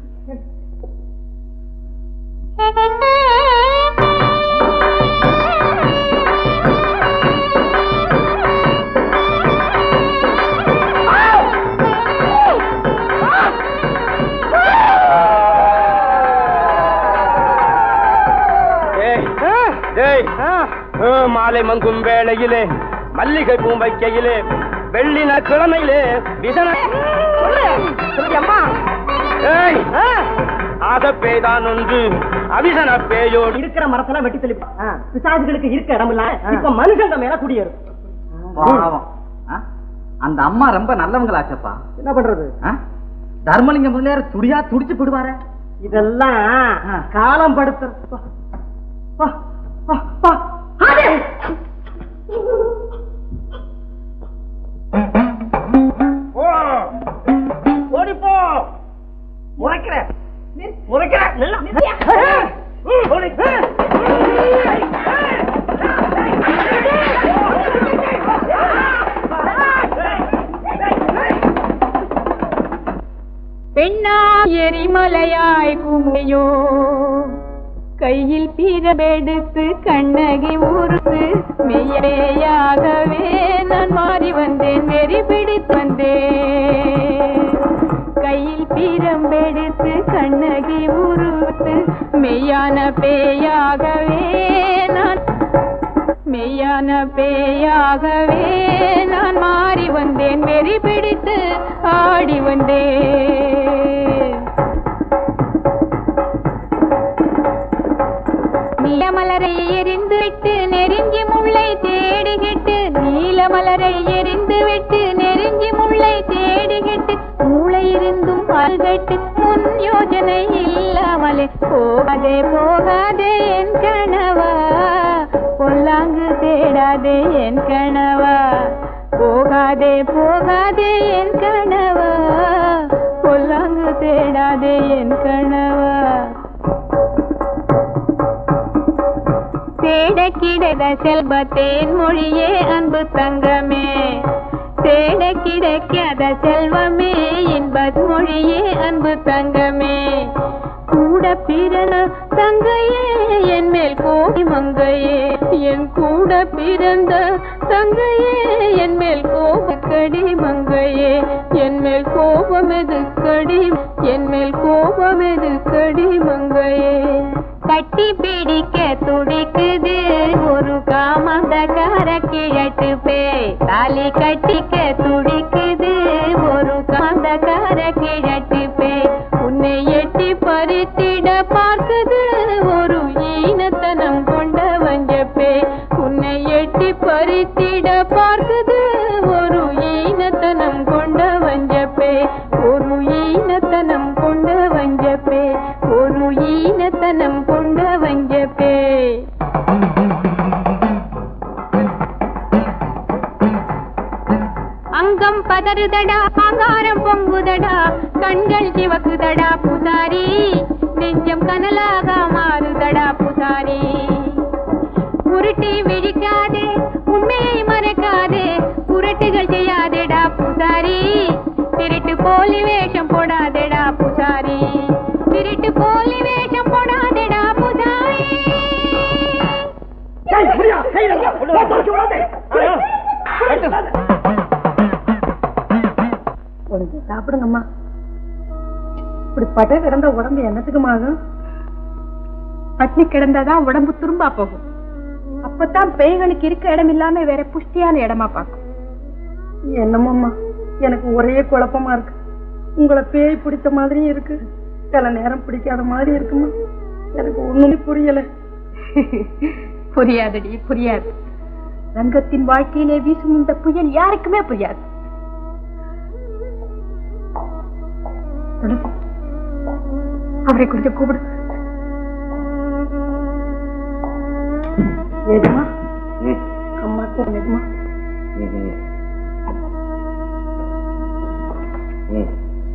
ஏய், ஏய், ஆ, மாலை மங்கும் வேளையிலே மல்லிகை பூ வைக்கையிலே வெள்ளின கிழமையிலே விசன சொல்லு சொல்லுடி அம்மா ஏய் ஆ. ஆத பேய்தான் ஒன்று அவிசன பேயோடு இருக்கிற மரத்தெல்லாம் வெட்டி தெளிப்பா பிசாசுகளுக்கு இருக்க இடம் இல்ல இப்ப மனுஷங்க மேல குடியேறும் பாவம் ஆ? அந்த அம்மா ரொம்ப நல்லவங்களாச்சப்பா என்ன பண்றது ஆ? தர்மலிங்கம் முதலியார் துடியா துடிச்சு போடுவாரு இதெல்லாம் ஆ. காலம் படுத்துறது பா. பா, பா, பா. ஆடு! போ ஓடி போ முறைக்கிற முறைக்கிற பெண்ணா எரிமலையாய் குமையோ கையில் பீரபெடுத்து கண்ணகி ஊருக்கு மெய்யேயாகவே நான் மாறி வந்தேன் வெறி பிடித்து வந்தேன் கையில் பீரம்பெடுத்து கண்ணகி ஊருக்கு மெய்யான பேயாகவே நான் மெய்யான பேயாகவே நான் மாறி வந்தேன் வெறி பிடித்து ஆடி வந்தேன் நீலமலரை எரிந்து விட்டு நெருங்கி முல்லை தேடுகிட்டு நீலமலரை எரிந்து விட்டு நெருங்கி முல்லை தேடுகிட்டு மூளை இருந்தும் பால்கட்டு முன் யோஜனை இல்லாமலே போகாதே போகாதே என் கணவா பொல்லாங்கு தேடாதே என் கணவா போகாதே போகாதே என் கணவா பொல்லாங்கு தேடாதே என் கணவா தேட கிடைத செல்வத்தேன் மொழியே அன்பு தங்கமே தேட கிடைக்காத செல்வமே இன்பத் மொழியே அன்பு தங்கமே கூட பிறந்த தங்கையே என் மேல் கோடி மங்கையே என் கூட பிறந்த தங்கையே என் மேல் கோபக்கடி மங்கையே என் மேல் கோபம் எதுக்கடி என் மேல் கோபம் எதுக்கடி மங்கையே கட்டி பிடிக்க துடிக்குது ஒரு காமந்தகார கிழட்டு பே தாலி கட்டிக்க துடிக்குது ஒரு காமந்தகார கிழட்டு பே உன்னை எட்டி பறித்திட பார்க்குது ஒரு ஈனத்தனம் கொண்ட வஞ்சப்பே உன்னை எட்டி பறித்திட பார்க்குது ஒரு ஈனத்தனம் கொண்ட வஞ்சப்பே ஒரு ஈனத்தனம் கொண்ட வஞ்சப்பே ஒரு ஈனத்தனம் கொண்ட வஞ்சப்பே அங்கம் பதற மாறுதடா ஆங்காரம் பொங்குதடா கண்கள் சிவக்குதடா புசாரி நெஞ்சம் கனலாக மாறுதடா புசாரி உருட்டி விழிக்காதே உண்மையை மறக்காதே உருட்டுகள் செய்யாதேடா புசாரி திருட்டு போலி வேஷம் போடாதேடா புசாரி திருட்டு போலி வேஷம் போடாதேடா புசாரி கொஞ்சம் சாப்பிடுங்கம்மா இப்படி பட்ட கிடந்த உடம்பு என்னத்துக்குமா ஆகும் பட்னி கிடந்தாதான் உடம்பு துரும்பா போகும் அப்பதான் பேய்களுக்கு இருக்க இடம் இல்லாம வேற புஷ்டியான இடமா பார்க்கும் என்னமோம்மா எனக்கு ஒரே குழப்பமா இருக்கு உங்களை பேய் பிடிச்ச மாதிரியும் இருக்கு சில நேரம் பிடிக்காத மாதிரி இருக்குமா எனக்கு ஒண்ணுமே புரியல புரியாதடி புரியாது ரங்கத்தின் வாழ்க்கையிலே வீசும் இந்த புயல் யாருக்குமே புரியாது துளசி, அவரை கொஞ்சம் கூப்பிடு ஏதுமா ம், அம்மா கூப்பிடுமா ம், ம். ம்.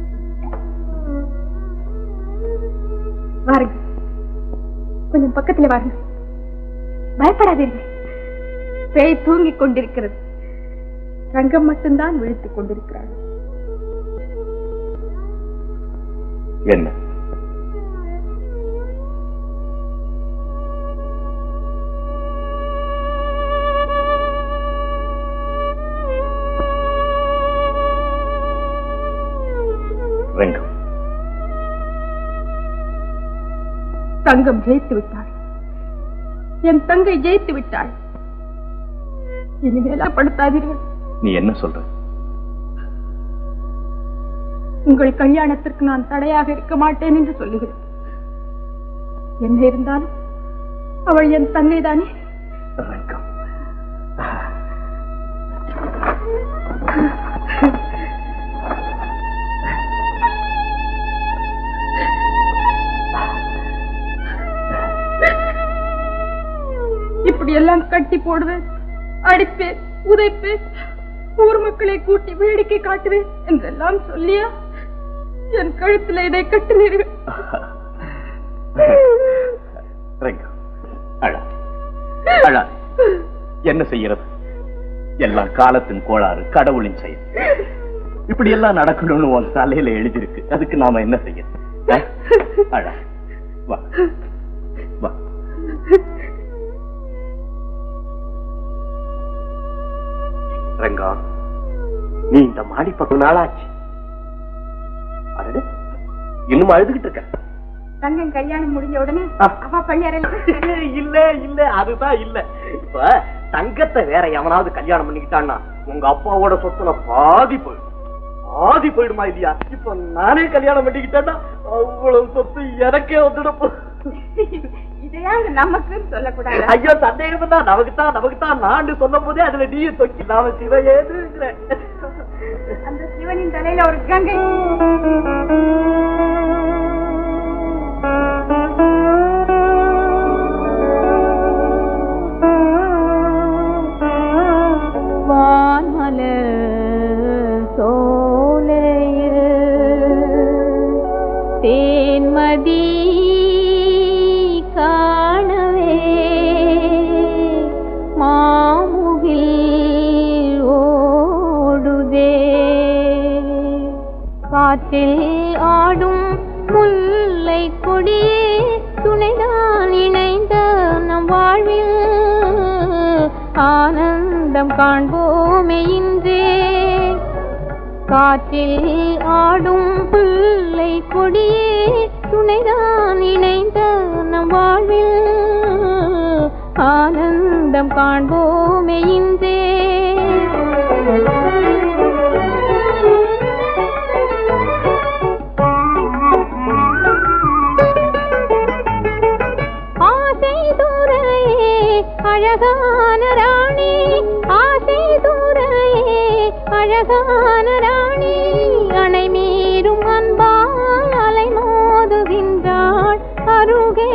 வாருங்க கொஞ்சம் பக்கத்துல வாருங்க பயப்படாதீர்கள் பேய் தூங்கிக் கொண்டிருக்கிறது ரங்கம் மட்டும்தான் விழித்துக் கொண்டிருக்கிறார் என்ன ரெங்கம் தங்கம் ஜெயித்து விட்டாள் என் தங்கை ஜெயித்து விட்டாள் இனிமேலா படுத்தாதீர்கள் நீ என்ன சொல்ற உங்கள் கல்யாணத்திற்கு நான் தடையாக இருக்க மாட்டேன் என்று சொல்லுகிறேன் என்ன இருந்தாலும் அவள் என் தங்கை தானே ரெங்கம் இப்படி எல்லாம் கட்டி போடுவேன் அடிப்பேன் உதைப்பேன் ஊர் மக்களை கூட்டி வேடிக்கை காட்டுவேன் என்றெல்லாம் சொல்லியா என் கழுத்துல இதை கட்டினீர்கள் ரெங்கம் அழ அழ என்ன செய்யறது எல்லாம் காலத்தின் கோளாறு கடவுளின் செயல் இப்படி எல்லாம் நடக்கணும்னு உன் தலையில எழுதியிருக்கு அதுக்கு நாம என்ன செய்ய அஹ்? அழ வா வா ரங்கா நீ இந்த மாடி பத்து நாளாச்சு அடடே, இன்னும் அழுதுகிட்டு இருக்க தங்கம் கல்யாணம் முடிஞ்ச உடனே ஆ. அவ பள்ளியறையில இல்ல இல்ல அதுதான் இல்ல இப்ப தங்கத்தை வேற எவனாவது கல்யாணம் பண்ணிக்கிட்டான்னா உங்க அப்பாவோட சொத்துல பாதி போயிடும் பாதி போயிடுமா இல்லையா இப்ப நானே கல்யாணம் பண்ணிக்கிட்டேன்னா அவ்வளவு சொத்து எனக்கே வந்துடும் இதையாவது நமக்குன்னு சொல்லக்கூடாது ஐயோ சந்தேகம் தான் நமக்கு தான் நமக்கு தான் நான் சொல்லும் போதே அதுல நீயும் தொக்கி நாம சிவ ஏதுங்கிறேன் அந்த சிவனின் தலையில ஒரு கங்கை வான்மலர் சோலையில் தேன்மதி காணவே மாமுகில் ஓடுதே காற்றில் ஆடும் முல்லை கொடியே துணைதான் இணைந்த நம் வாழ்வில் ஆனந்தம் காண்போமே இன்றே காற்றில் ஆடும் பிள்ளை கொடியே துணைதான் இணைந்த நம் வாழ்வில் ஆனந்தம் காண்போமே இன்றே ஆசை துறையே அழகான ராணி ஆசை துறையே அழகான ராணி அணை மீறும் அன்பால் அலை மோதுகின்றாள் அருகே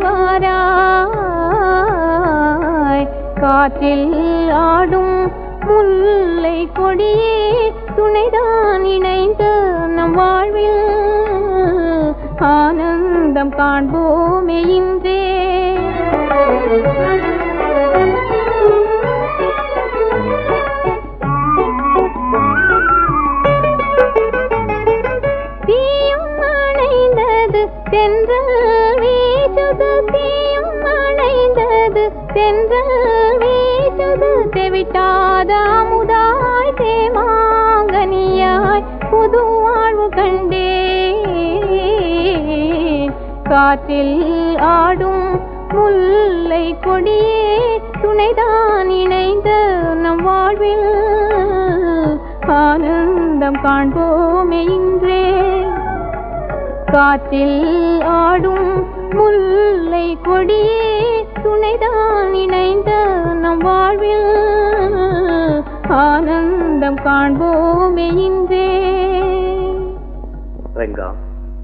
நிவாராய் காற்றில் ஆடும் முல்லை கொடியே துணைதான் ஆனந்தம் காண்போமே இன்றே தீயும் அணைந்தது தென்றல் வீசுது தீயும் அணைந்தது தென்றல் வீசுது தெவிட்டாத அமுதாய் தேமாங்கனியாய் புது வாழ்வு கண்டே காற்றில் ஆடும் முல்லை கொடியே துணைதான் இணைந்த நம் வாழ்வில் ஆனந்தம் காண்போமே இன்றே காற்றில் ஆடும் முல்லை கொடியே துணைதான் இணைந்த நம் வாழ்வில் ஆனந்தம் காண்போமே இன்றே ரெங்கம்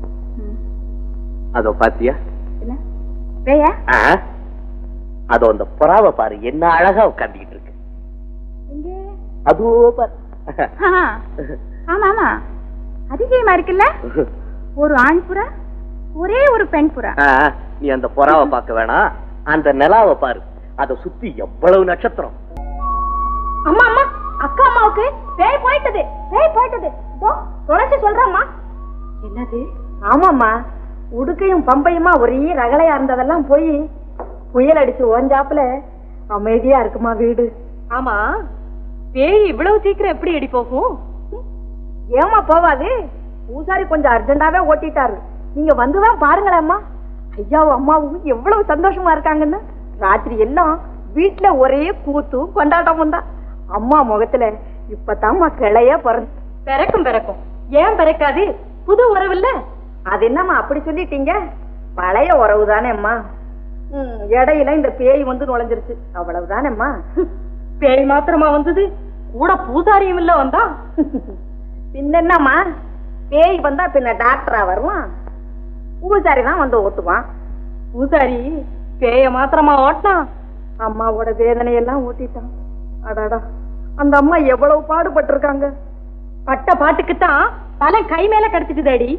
அதோ பாத்தியா பேயா ஆ? அதோ அந்த புறாவை பாரு என்ன அழகா உட்காந்துக்கிட்டு இருக்கு அதோ பாரு ஆமா ஆமா அதிசயமா இருக்குல்ல ஒரு ஆண் புறா ஒரே ஒரு பெண் புறா ஆ, நீ அந்த புறாவை பார்க்க வேணாம் அந்த நிலாவை பாரு அதை சுத்தி எவ்வளவு நட்சத்திரம் அம்மா அம்மா அக்கா அம்மாவுக்கு பேய் போயிட்டது பேய் போயிட்டது தொலைச்சு சொல்றம்மா என்னது ஆமாம்மா உடுக்கையும் பம்பையுமா ஒரே ரகலையா இருந்ததெல்லாம் போய் புயல் அடிச்சு ஓஞ்சாப்புல அமைதியா இருக்குமா வீடு ஆமா பேய் இவ்வளவு சீக்கிரம் எப்படி அடி போகும் ஏமா போவாது பூசாரி கொஞ்சம் அர்ஜென்டாவே ஓட்டிட்டாரு நீங்க வந்துதான் பாருங்களேம்மா ஐயாவும் அம்மாவும் எவ்வளவு சந்தோஷமா இருக்காங்கன்னு ராத்திரி எல்லாம் வீட்டுல ஒரே கூத்தும் கொண்டாட்டமும் தான் அம்மா முகத்துல இப்பதாம்மா கிளைய பிறந்து பிறக்கும் பிறக்கும் ஏன் பிறக்காது புது உறவு இல்ல அது என்னம்மா அப்படி சொல்லிட்டீங்க பழைய உறவு தானேம்மா ம், இடையில இந்த பேய் வந்து நுழைஞ்சிருச்சு அவ்வளவுதானேம்மா பேய் மாத்திரமா வந்தது கூட பூசாரியும் இல்ல வந்தா பின்ன என்னம்மா பேய் வந்தா பின்ன டாக்டரா வருவான் பூசாரி தான் வந்து ஓட்டுவான் பூசாரி பேய மாத்திரமா ஓட்டினா அம்மாவோட வேதனையெல்லாம் ஓட்டிட்டான் அடாடா அந்த அம்மா எவ்வளவு பாடுபட்டிருக்காங்க பட்ட பாட்டுக்குத்தான் பலன் கை மேல கிடைச்சிட்டுதேடி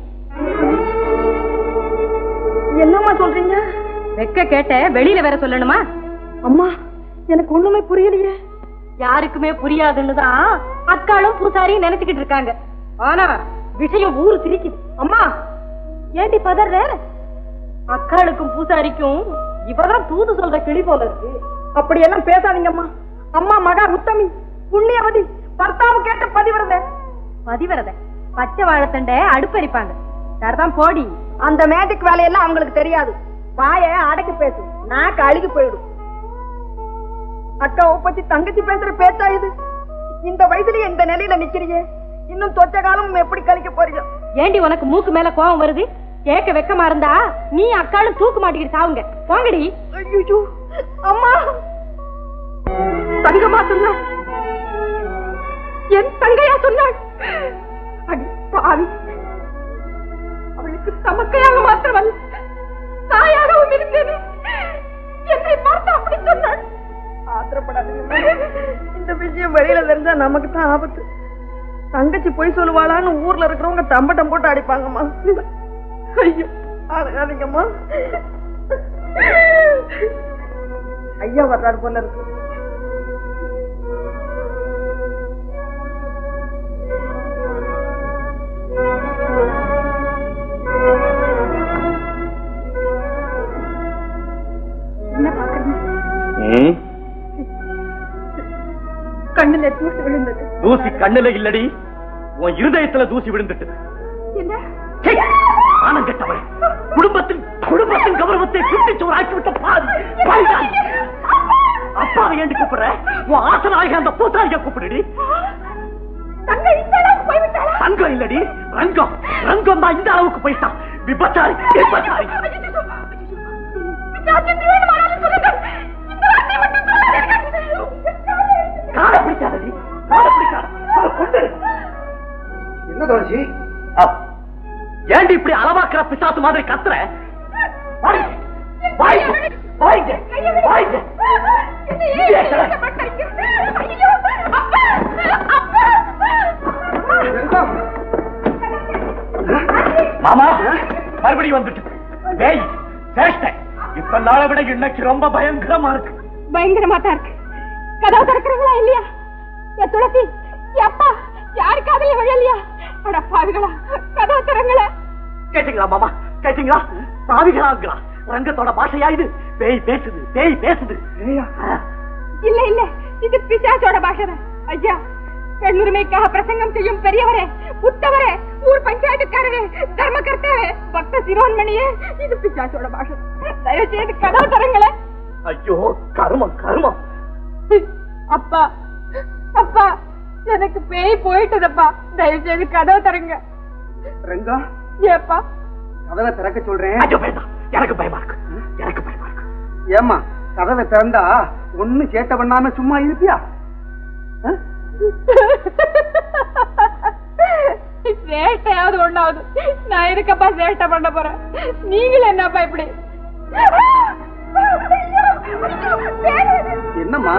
என்னம்மா சொல்றீங்க வெக்க கேட்ட வெளியில வேற சொல்லணுமா அம்மா எனக்கு ஒண்ணுமே புரியலையே யாருக்குமே புரியாதுன்னு தான் அக்காளும் பூசாரியும் நினைச்சுக்கிட்டு இருக்காங்க ஆனா விஷயம் ஊரு சிரிக்குது அம்மா ஏண்டி பதற அக்காளுக்கும் பூசாரிக்கும் இவதான் தூது சொல்ற கிளி போல இருக்கு அப்படியெல்லாம் பேசாதீங்கம்மா அம்மா மகா உத்தமி புண்ணியவதி பர்த்தாவு கேட்ட பதிவிரத பதிவரத பச்சை வாழைத்தண்டை அடுப்பரிப்பாங்க சரிதான் போடி அந்த மேஜிக் வேலையெல்லாம் அவங்களுக்கு தெரியாது வாய அடக்கி பேசு நாக்கு அழுகி போயிடும் அக்காவை பத்தி தங்கச்சி பேசுற பேச்சா இது இந்த வயசுலயே இந்த நிலையில நிக்கிறியே இன்னும் தொச்ச காலம் எப்படி கழிக்க போறீங்க ஏண்டி உனக்கு மூக்கு மேல கோவம் வருது கேட்க வெக்கமா இருந்தா நீ அக்காளும் தூக்கு மாட்டிக்கிட்டு சாவுங்க போங்கடி ஐயோ அம்மா தங்கம்மா சொன்னா என் தங்கையா சொன்னாள் அடி பாவி அவளுக்கு தமக்கையாக மாத்திரமல்ல தாயாகவும் இருந்தேன் என்னை பார்த்து அப்படி சொன்னாள் ஆத்திரப்படாதீங்க இந்த விஷயம் வெளியில தெரிஞ்சா நமக்கு தான் ஆபத்து தங்கச்சி பொய் சொல்லுவாளான்னு ஊர்ல இருக்கிறவங்க தம்பட்டம் போட்டு அடிப்பாங்கம்மா ஐயோ அழகாதீங்கம்மா ஐயா வர்றாரு போல இருக்கு என்ன பாக்குறீங்க ம், கண்ணுல தூசி விழுந்தது தூசி கண்ணுல இல்லடி உன் இருதயத்துல தூசி விழுந்துட்டு என்ன சீ, மானம் கெட்டவள் குடும்பத்தின் குடும்பத்தின் கௌரவத்தை குட்டிச்சோர் ஆக்கிவிட்ட பாதி பாவிதான். அப்பாவை ஏண்டி கூப்பிடுற உன் ஆசனாக அந்த பூத்தாரியா கூப்பிடுடி தங்கை இந்த அளவுக்கு போய்விட்டாளா தங்கம் இல்லடி ரங்கம் ரங்கம் தான் இந்த அளவுக்கு போயிட்டான் விபச்சாரி விபச்சாரி பிசாசு வேணுமானாலும் சொல்லுங்கள் இந்த வார்த்தை மட்டும் சொல்லாதீர்கள் காலை பிடிக்காதடி காலை பிடிக்காத அவளை கொண்டு என்ன துளசி ஏண்டி இப்படி அளவாக்குற பிசாசு மாதிரி கத்துற வாங்க, வாங்க, வாங்க, வாங்க. மாமா மறுபடியும் வந்துட்டு டேய் சேஷ்டை இப்ப நாளை விட இன்னைக்கு ரொம்ப பயங்கரமா இருக்கு பயங்கரமா தான் இருக்கு கதவு திறக்கிறீங்களா இல்லையா என் துளசி என் அப்பா யாரு காதலி விழலையா அட பாவிகளா கதவு திறங்கள கேட்டீங்களா மாமா கேட்டீங்களா சாவிகளாங்களா ரங்கத்தோட பாஷையா இது பேய் பேசுது பேய் பேசுது இல்ல இல்ல இது பிசாசோட பாஷை ஐயா பெண்ணுரிமைக்காக பிரசங்கம் செய்யும் பெரியவரே உத்தவரே ஊர் பஞ்சாயத்துக்காரரே தர்மகர்த்தாவே பக்த சிரோன்மணியே இது பிசாசோட பாஷை தயவு செய்து கதவு தரங்களே ஐயோ கருமம் கருமம் அப்பா அப்பா எனக்கு பேய் போயிட்டதப்பா தயவு செய்து கதவு தரங்க ரங்கா ஏப்பா கதவை திறக்க சொல்றேன் ஐயோ வேண்டாம் எனக்கு பயமா இருக்கு எனக்கு பயமா இருக்கு ஏமா கதவை திறந்தா ஒண்ணு சேட்டை பண்ணாம சும்மா இருப்பியா ஆ? சேட்டையாவது ஒண்ணாவது நான் இருக்கப்பா சேட்டை பண்ண போறேன் நீங்களும் என்னப்பா இப்படி என்னம்மா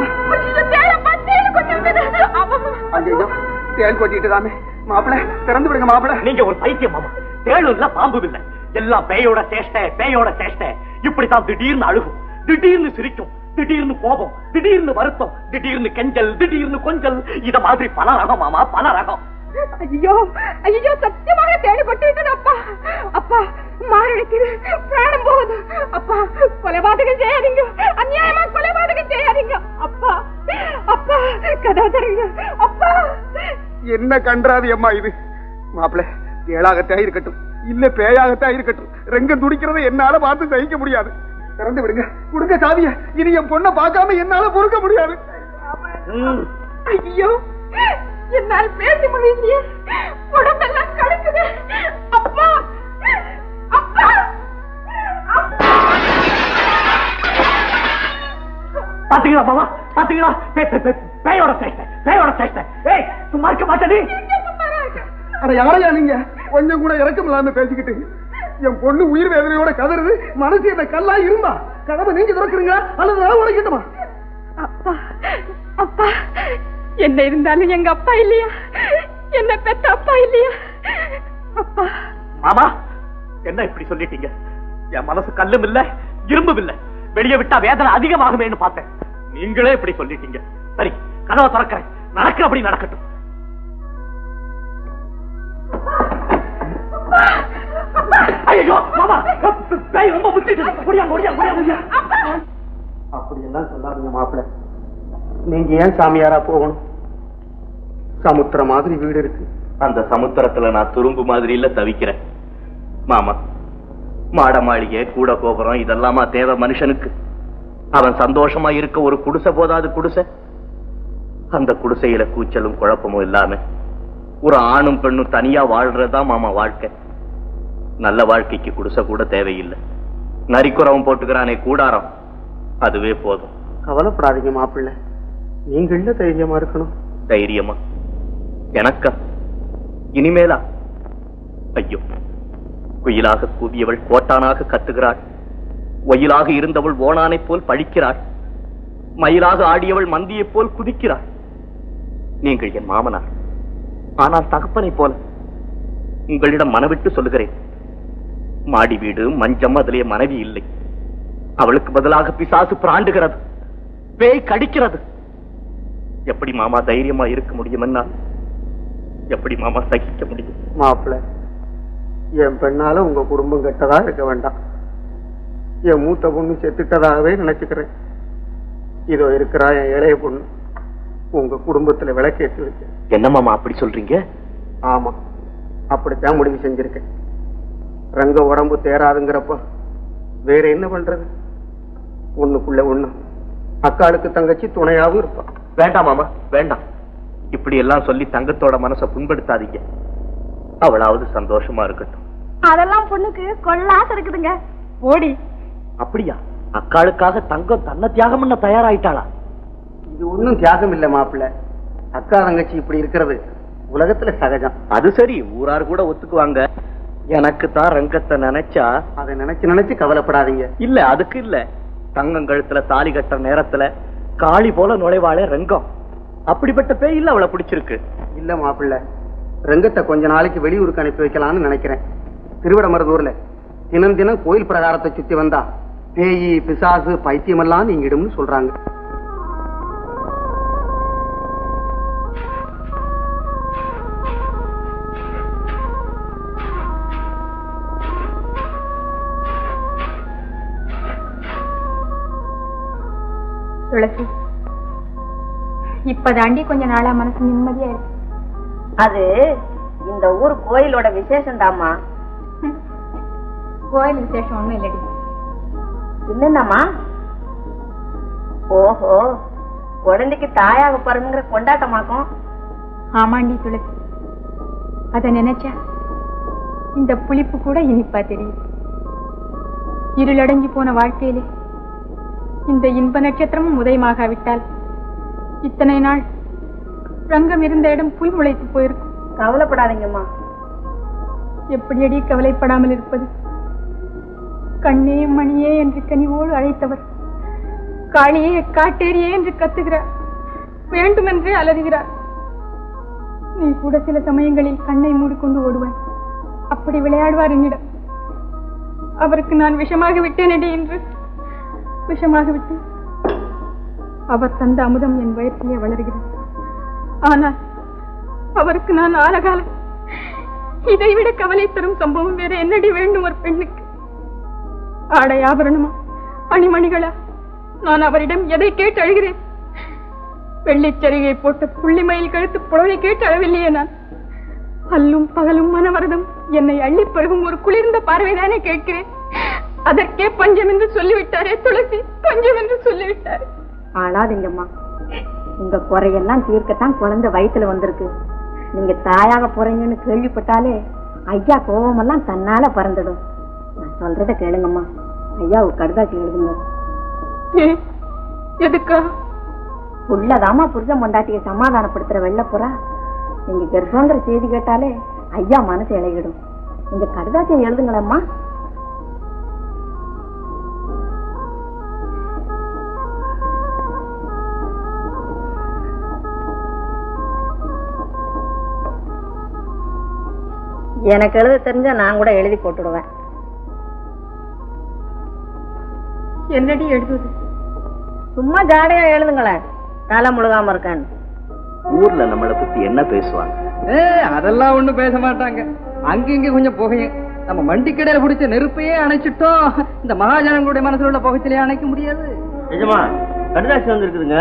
ஐயோ ஐயோ தேல் கொட்டிட்டு தாமே மாப்பிள திறந்து விடுங்க மாப்பிள நீங்க ஒரு பைத்தியம் மாமா தேளும் இல்ல பாம்பும் இல்ல எல்லாம் பேயோட சேஷ்டை பேயோட சேஷ்டை இப்படித்தான் திடீர்னு அழுகும் திடீர்னு சிரிக்கும் திடீர்னு கோபம் திடீர்னு வருத்தம் திடீர்னு கெஞ்சல் திடீர்னு கொஞ்சல் இத மாதிரி பல ரகம் மாமா பல ரகம் ஐயோ ஐயோ சத்தியமாக தேடி கொட்டிட்டு அப்பா அப்பா மாரடிக்கு பிராணம் போகுது அப்பா கொலைபாதகம் செய்யாதீங்க அநியாயமா கொலைபாதகம் செய்யாதீங்க அப்பா அப்பா கதவு தருங்க அப்பா என்ன கன்றாது அம்மா இது மாப்பிள ஏழாகத்தான் இருக்கட்டும் இல்ல பேயாகத்தான் இருக்கட்டும் ரெங்கம் துடிக்கிறத என்னால பார்த்து சகிக்க முடியாது திறந்து விடுங்க கொடுங்க சாவிய இனி என் பொண்ணை பார்க்காம என்னால பொறுக்க முடியாது ம். ஐயோ என்னால் பேச முடியலையே உடம்பெல்லாம் கலக்குது அப்பா அப்பா அப்பா பாத்தீங்களா மாமா பாத்தீங்களா பே- பே- பே- பேயோட சேஷ்டை பேயோட சேஷ்டை ஏய் சும்மா இருக்க மாட்டேன் அட யாரையா நீங்க கொஞ்சம் கூட இறக்கம் இல்லாம பேசிக்கிட்டு என் பொண்ணு உயிர் வேதனையோட கதறுது மனசு என்ன கல்லா இருந்தா கதவை நீங்க திறக்குறீங்க அல்லது நான் உடைக்கட்டுமா அப்பா அப்பா என்ன இருந்தாலும் எங்க அப்பா இல்லையா என்ன பெத்த அப்பா இல்லையா அப்பா மாமா என்ன இப்படி சொல்லிட்டீங்க என் மனசு கல்லும் இல்ல இரும்பும் இல்ல வெளியே விட்டா வேதனை அதிகமாகுமேன்னு பார்த்தேன் நீங்களே இப்படி சொல்லிட்டீங்க சரி கதவை திறக்கிறேன் நடக்கிறபடி நடக்கட்டும் ஐயோ மாமா பேய் ரொம்ப முத்திட்டு முடியா முடியா முடியா முடியா அப்படி எல்லாம் சொல்லாதீங்க மாப்பிள்ள நீங்க ஏன் சாமியாரா போகணும் சமுத்திர மாதிரி வீடு இருக்கு அந்த சமுத்திரத்துல நான் துரும்பு மாதிரி இல்ல தவிக்கிறேன் மாமா மாட மாளிகை கூட கோபுரம் இதெல்லாமா தேவை மனுஷனுக்கு அவன் சந்தோஷமா இருக்க ஒரு குடிசை போதாது குடிசை அந்த குடிசையில கூச்சலும் குழப்பமும் இல்லாம ஒரு ஆணும் பெண்ணும் தனியா வாழ்றதுதான் மாமா வாழ்க்கை நல்ல வாழ்க்கைக்கு குடிசை கூட தேவையில்லை நரிக்குறவன் போட்டுக்கிறானே கூடாரம் அதுவே போதும் கவலைப்படாதீங்க மாப்பிள்ள நீங்க இல்ல தைரியமா இருக்கணும் தைரியமா எனக்கா இனிமேலா ஐயோ குயிலாக கூவியவள் கோட்டானாக கத்துகிறாள் ஒயிலாக இருந்தவள் ஓணானைப் போல் பழிக்கிறாள் மயிலாக ஆடியவள் மந்தியைப் போல் குதிக்கிறாள் நீங்கள் என் மாமனார் ஆனால் தகப்பனைப் போல உங்களிடம் மனவிட்டு சொல்லுகிறேன் மாடி வீடு மஞ்சம் அதிலே மனைவி இல்லை அவளுக்கு பதிலாக பிசாசு பிராண்டுகிறது பேய் கடிக்கிறது எப்படி மாமா தைரியமா இருக்க முடியும் என்ன எப்படி மாமா சகிக்க முடியும் மாப்பிள்ள என் பெண்ணால உங்க குடும்பம் கெட்டதா இருக்க வேண்டாம் என் மூத்த பொண்ணு செத்துட்டதாகவே நினைச்சுக்கிறேன் இதோ இருக்கிறா என் இளைய பொண்ணு உங்க குடும்பத்துல விளக்கேற்றி வச்சேன் என்ன மாமா அப்படி சொல்றீங்க ஆமா அப்படித்தான் முடிவு செஞ்சிருக்கேன் ரங்க உடம்பு தேராதுங்கிறப்ப வேற என்ன பண்றது ஒண்ணுக்குள்ள ஒண்ணு அக்காளுக்கு தங்கச்சி துணையாவும் இருப்பான் வேண்டாம் மாமா வேண்டாம் இப்படி எல்லாம் சொல்லி தங்கத்தோட மனசை புண்படுத்தாதீங்க அவளாவது சந்தோஷமா இருக்கட்டும் அதெல்லாம் பொண்ணுக்கு கொள்ளாச இருக்குதுங்க ஓடி அப்படியா அக்காளுக்காக தங்கம் தன்னை தியாகம் பண்ண தயாராயிட்டாளா இது ஒண்ணும் தியாகம் இல்ல மாப்பிள்ள அக்கா தங்கச்சி இப்படி இருக்கிறது உலகத்துல சகஜம் அது சரி ஊரார் கூட ஒத்துக்குவாங்க எனக்கு தான் ரங்கத்தை நினைச்சா அதை நினைச்சு நினைச்சு கவலைப்படாதீங்க இல்ல அதுக்கு இல்ல தங்கம் கழுத்துல தாலி கட்டுற நேரத்துல காளி போல நுழைவாளே ரங்கம் அப்படிப்பட்ட பேய் இல்ல அவளை பிடிச்சிருக்கு இல்ல மாப்பிள்ள ரங்கத்தை கொஞ்ச நாளைக்கு வெளியூருக்கு அனுப்பி வைக்கலாம்னு நினைக்கிறேன் திருவிடமருதூர்ல தினம் தினம் கோயில் பிரகாரத்தை சுத்தி வந்தா பேயி பிசாசு பைத்தியமெல்லாம் நீங்கிடும்னு சொல்றாங்க துளசி இப்பதாண்டி கொஞ்ச நாளா மனசு நிம்மதியா இருக்கு அது இந்த ஊர் கோயிலோட விசேஷம் தாமா கோயில் விசேஷம் ஒண்ணும் இல்லடி என்னம்மா ஓஹோ குழந்தைக்கு தாயாக பிறந்துங்கிற கொண்டாட்டமாக்கும் ஆமாண்டி துளசி அத நினைச்சா இந்த புளிப்பு கூட இனிப்பா தெரியுது இருளடங்கி போன வாழ்க்கையிலே இந்த இன்ப நட்சத்திரமும் உதயமாகாவிட்டால் இத்தனை நாள் ரங்கம் இருந்த இடம் புல் முளைத்து போயிருக்கும் கவலைப்படாதீங்கம்மா எப்படியடி கவலைப்படாமல் இருப்பது கண்ணே மணியே என்று கனிவோடு அழைத்தவர் காளியே காட்டேரியே என்று கத்துகிறார் வேண்டுமென்றே அலறுகிறார் நீ கூட சில சமயங்களில் கண்ணை மூடிக்கொண்டு ஓடுவாய் அப்படி விளையாடுவார் என்னிடம் அவருக்கு நான் விஷமாக விட்டேனடி என்று விஷமாக விட்டேன் அவர் தந்த அமுதம் என் வயிற்றிலே வளர்கிறது ஆனால் அவருக்கு நான் ஆலகாலம் இதைவிட கவலை தரும் சம்பவம் வேற என்னடி வேண்டும் ஒரு பெண்ணுக்கு ஆடை ஆபரணமா அணிமணிகளா நான் அவரிடம் எதை கேட்டு அழுகிறேன் வெள்ளிச்சரிகை போட்ட புள்ளிமயில் கழுத்து புடவை கேட்டு அழவில்லையே நான் அல்லும் பகலும் மனவரதம் என்னை அள்ளி பருகும் ஒரு குளிர்ந்த பார்வைதானே கேட்கிறேன் அதற்கே பஞ்சம் என்று சொல்லிவிட்டாரே துளசி பஞ்சம் என்று சொல்லிவிட்டாரே ஆளாதீங்கம்மா உங்க குறையெல்லாம் தீர்க்கத்தான் குழந்தை வயித்துல வந்திருக்கு நீங்க தாயாக போறீங்கன்னு கேள்விப்பட்டாலே ஐயா கோபமெல்லாம் தன்னால பறந்துடும் நான் சொல்றத கேளுங்கம்மா ஐயாவுக்கு கடுதாச்சி எழுதுங்க ஏன்? எதுக்கா உள்ளதாமா புருஷன் பொண்டாட்டிய சமாதானப்படுத்துற வெள்ளப்புறா நீங்க கர்ப்பங்கிற செய்தி கேட்டாலே ஐயா மனசு இழகிடும் நீங்க கடுதாச்சியம் எழுதுங்களேம்மா எனக்கு எழுத தெரிஞ்சா நான் கூட எழுதி போட்டுடுவேன் என்னடி எழுதுவது சும்மா ஜாடையா எழுதுங்களேன் தலை முழுகாம இருக்கேன்னு ஊர்ல நம்மளை பத்தி என்ன பேசுவாங்க ஏ அதெல்லாம் ஒண்ணும் பேச மாட்டாங்க அங்க இங்க கொஞ்சம் புகையும் நம்ம மண்டி கடையில பிடிச்ச நெருப்பையே அணைச்சிட்டோம் இந்த மகாஜனங்களுடைய மனசுல உள்ள புகைச்சிலே அணைக்க முடியாது நிஜமா கடுதாசி வந்திருக்குதுங்க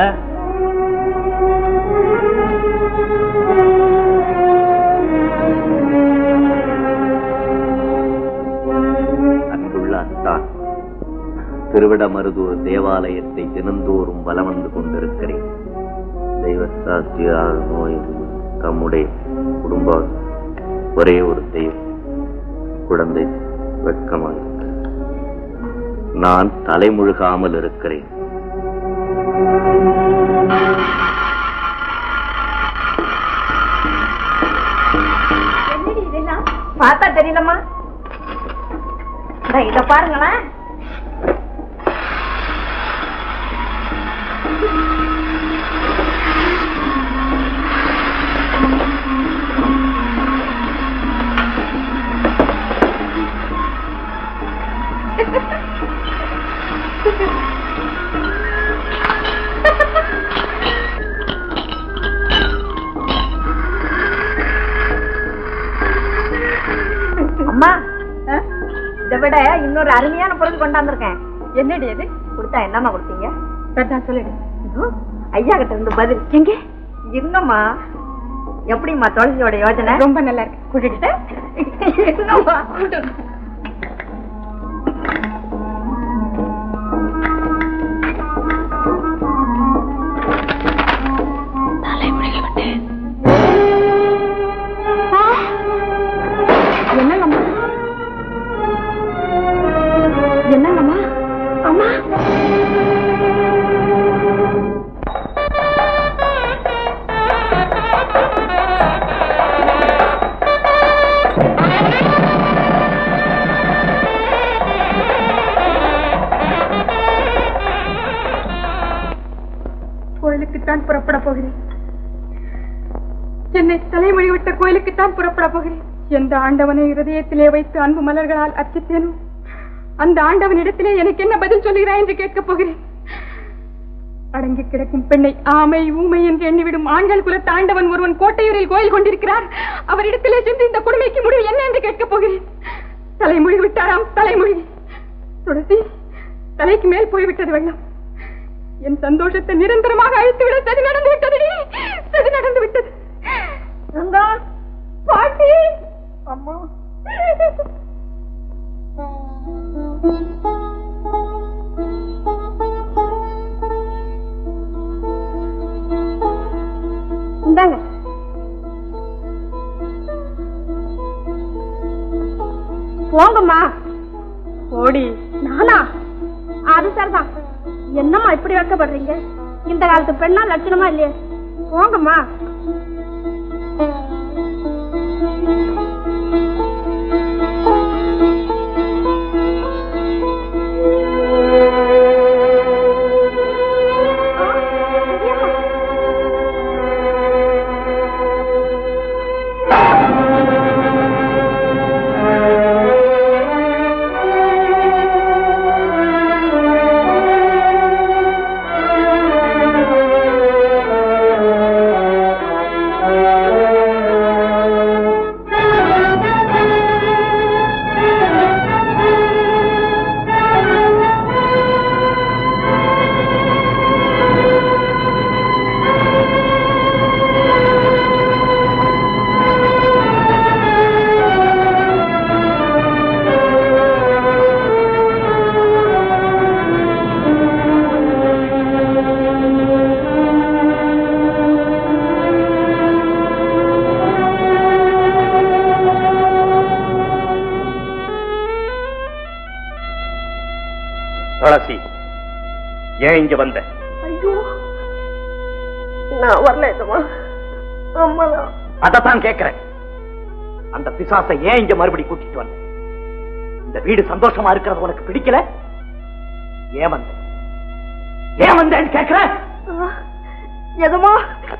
அன்புள்ள அத்தான் திருவிடமருதூர் தேவாலயத்தை தினந்தோறும் வலம் வந்து கொண்டிருக்கிறேன் தெய்வசாட்சியாக நோய் தம்முடைய குடும்ப ஒரே ஒரு தெய்வம் குழந்தை வெட்கமாக நான் தலைமுழுகாமல் இருக்கிறேன் பார்த்தா தெரியலம்மா இத பாருங்களேன் அம்மா இதை விட இன்னொரு அருமையான பொருள் கொண்டாந்துருக்கேன் என்னடி அது கொடுத்தா என்னம்மா கொடுத்தீங்க நான் சொல்லிடு இதோ, ஐயா கிட்ட இருந்து பதில் எங்க இருங்கம்மா எப்படிம்மா துளசியோட யோஜனை ரொம்ப நல்லா இருக்கு கூட்டிட்டு என்னம்மா என்னங்கம்மா என்னங்கம்மா அம்மா கோயிலுக்குத்தான் புறப்பட போகிறேன் என்னை தலைமொழி விட்ட கோயிலுக்குத்தான் புறப்பட போகிறேன் எந்த ஆண்டவனை இருதயத்திலே வைத்து அன்பு மலர்களால் அர்ச்சித்தேனோ அந்த ஆண்டவனிடத்திலே எனக்கு என்ன பதில் சொல்லுகிறாய் என்று கேட்கப் போகிறேன் அடங்கி கிடக்கும் பெண்ணை ஆமை ஊமை என்று எண்ணிவிடும் ஆண்கள் குல தாண்டவன் ஒருவன் கோட்டையூரில் கோயில் கொண்டிருக்கிறார் அவரிடத்திலே சென்று இந்த கொடுமைக்கு முடிவு என்ன என்று கேட்கப் போகிறேன் தலைமொழி விட்டாராம் தலைமொழி துளசி தலைக்கு மேல் போய்விட்டது வெள்ளம் என் சந்தோஷத்தை நிரந்தரமாக அழித்து விட சதி நடந்து விட்டது சதி நடந்து விட்டது ரங்கா பாட்டி அம்மா இந்தாங்க போங்கம்மா ஓடி நானா அது சரிதான் என்னம்மா இப்படி வைக்கப்படுறீங்க இந்த காலத்து பெண்ணா லட்சணமா இல்லையே போங்கம்மா துளசி ஏன் இங்க வந்த ஐயோ நான் வரல எஜமா அம்மா அதத்தான் கேட்கிறேன் அந்த பிசாசை ஏன் இங்க மறுபடி கூட்டிட்டு வந்த இந்த வீடு சந்தோஷமா இருக்கிறது உனக்கு பிடிக்கல ஏன் வந்த ஏன் வந்தேன்னு கேட்கிறேன் எதமா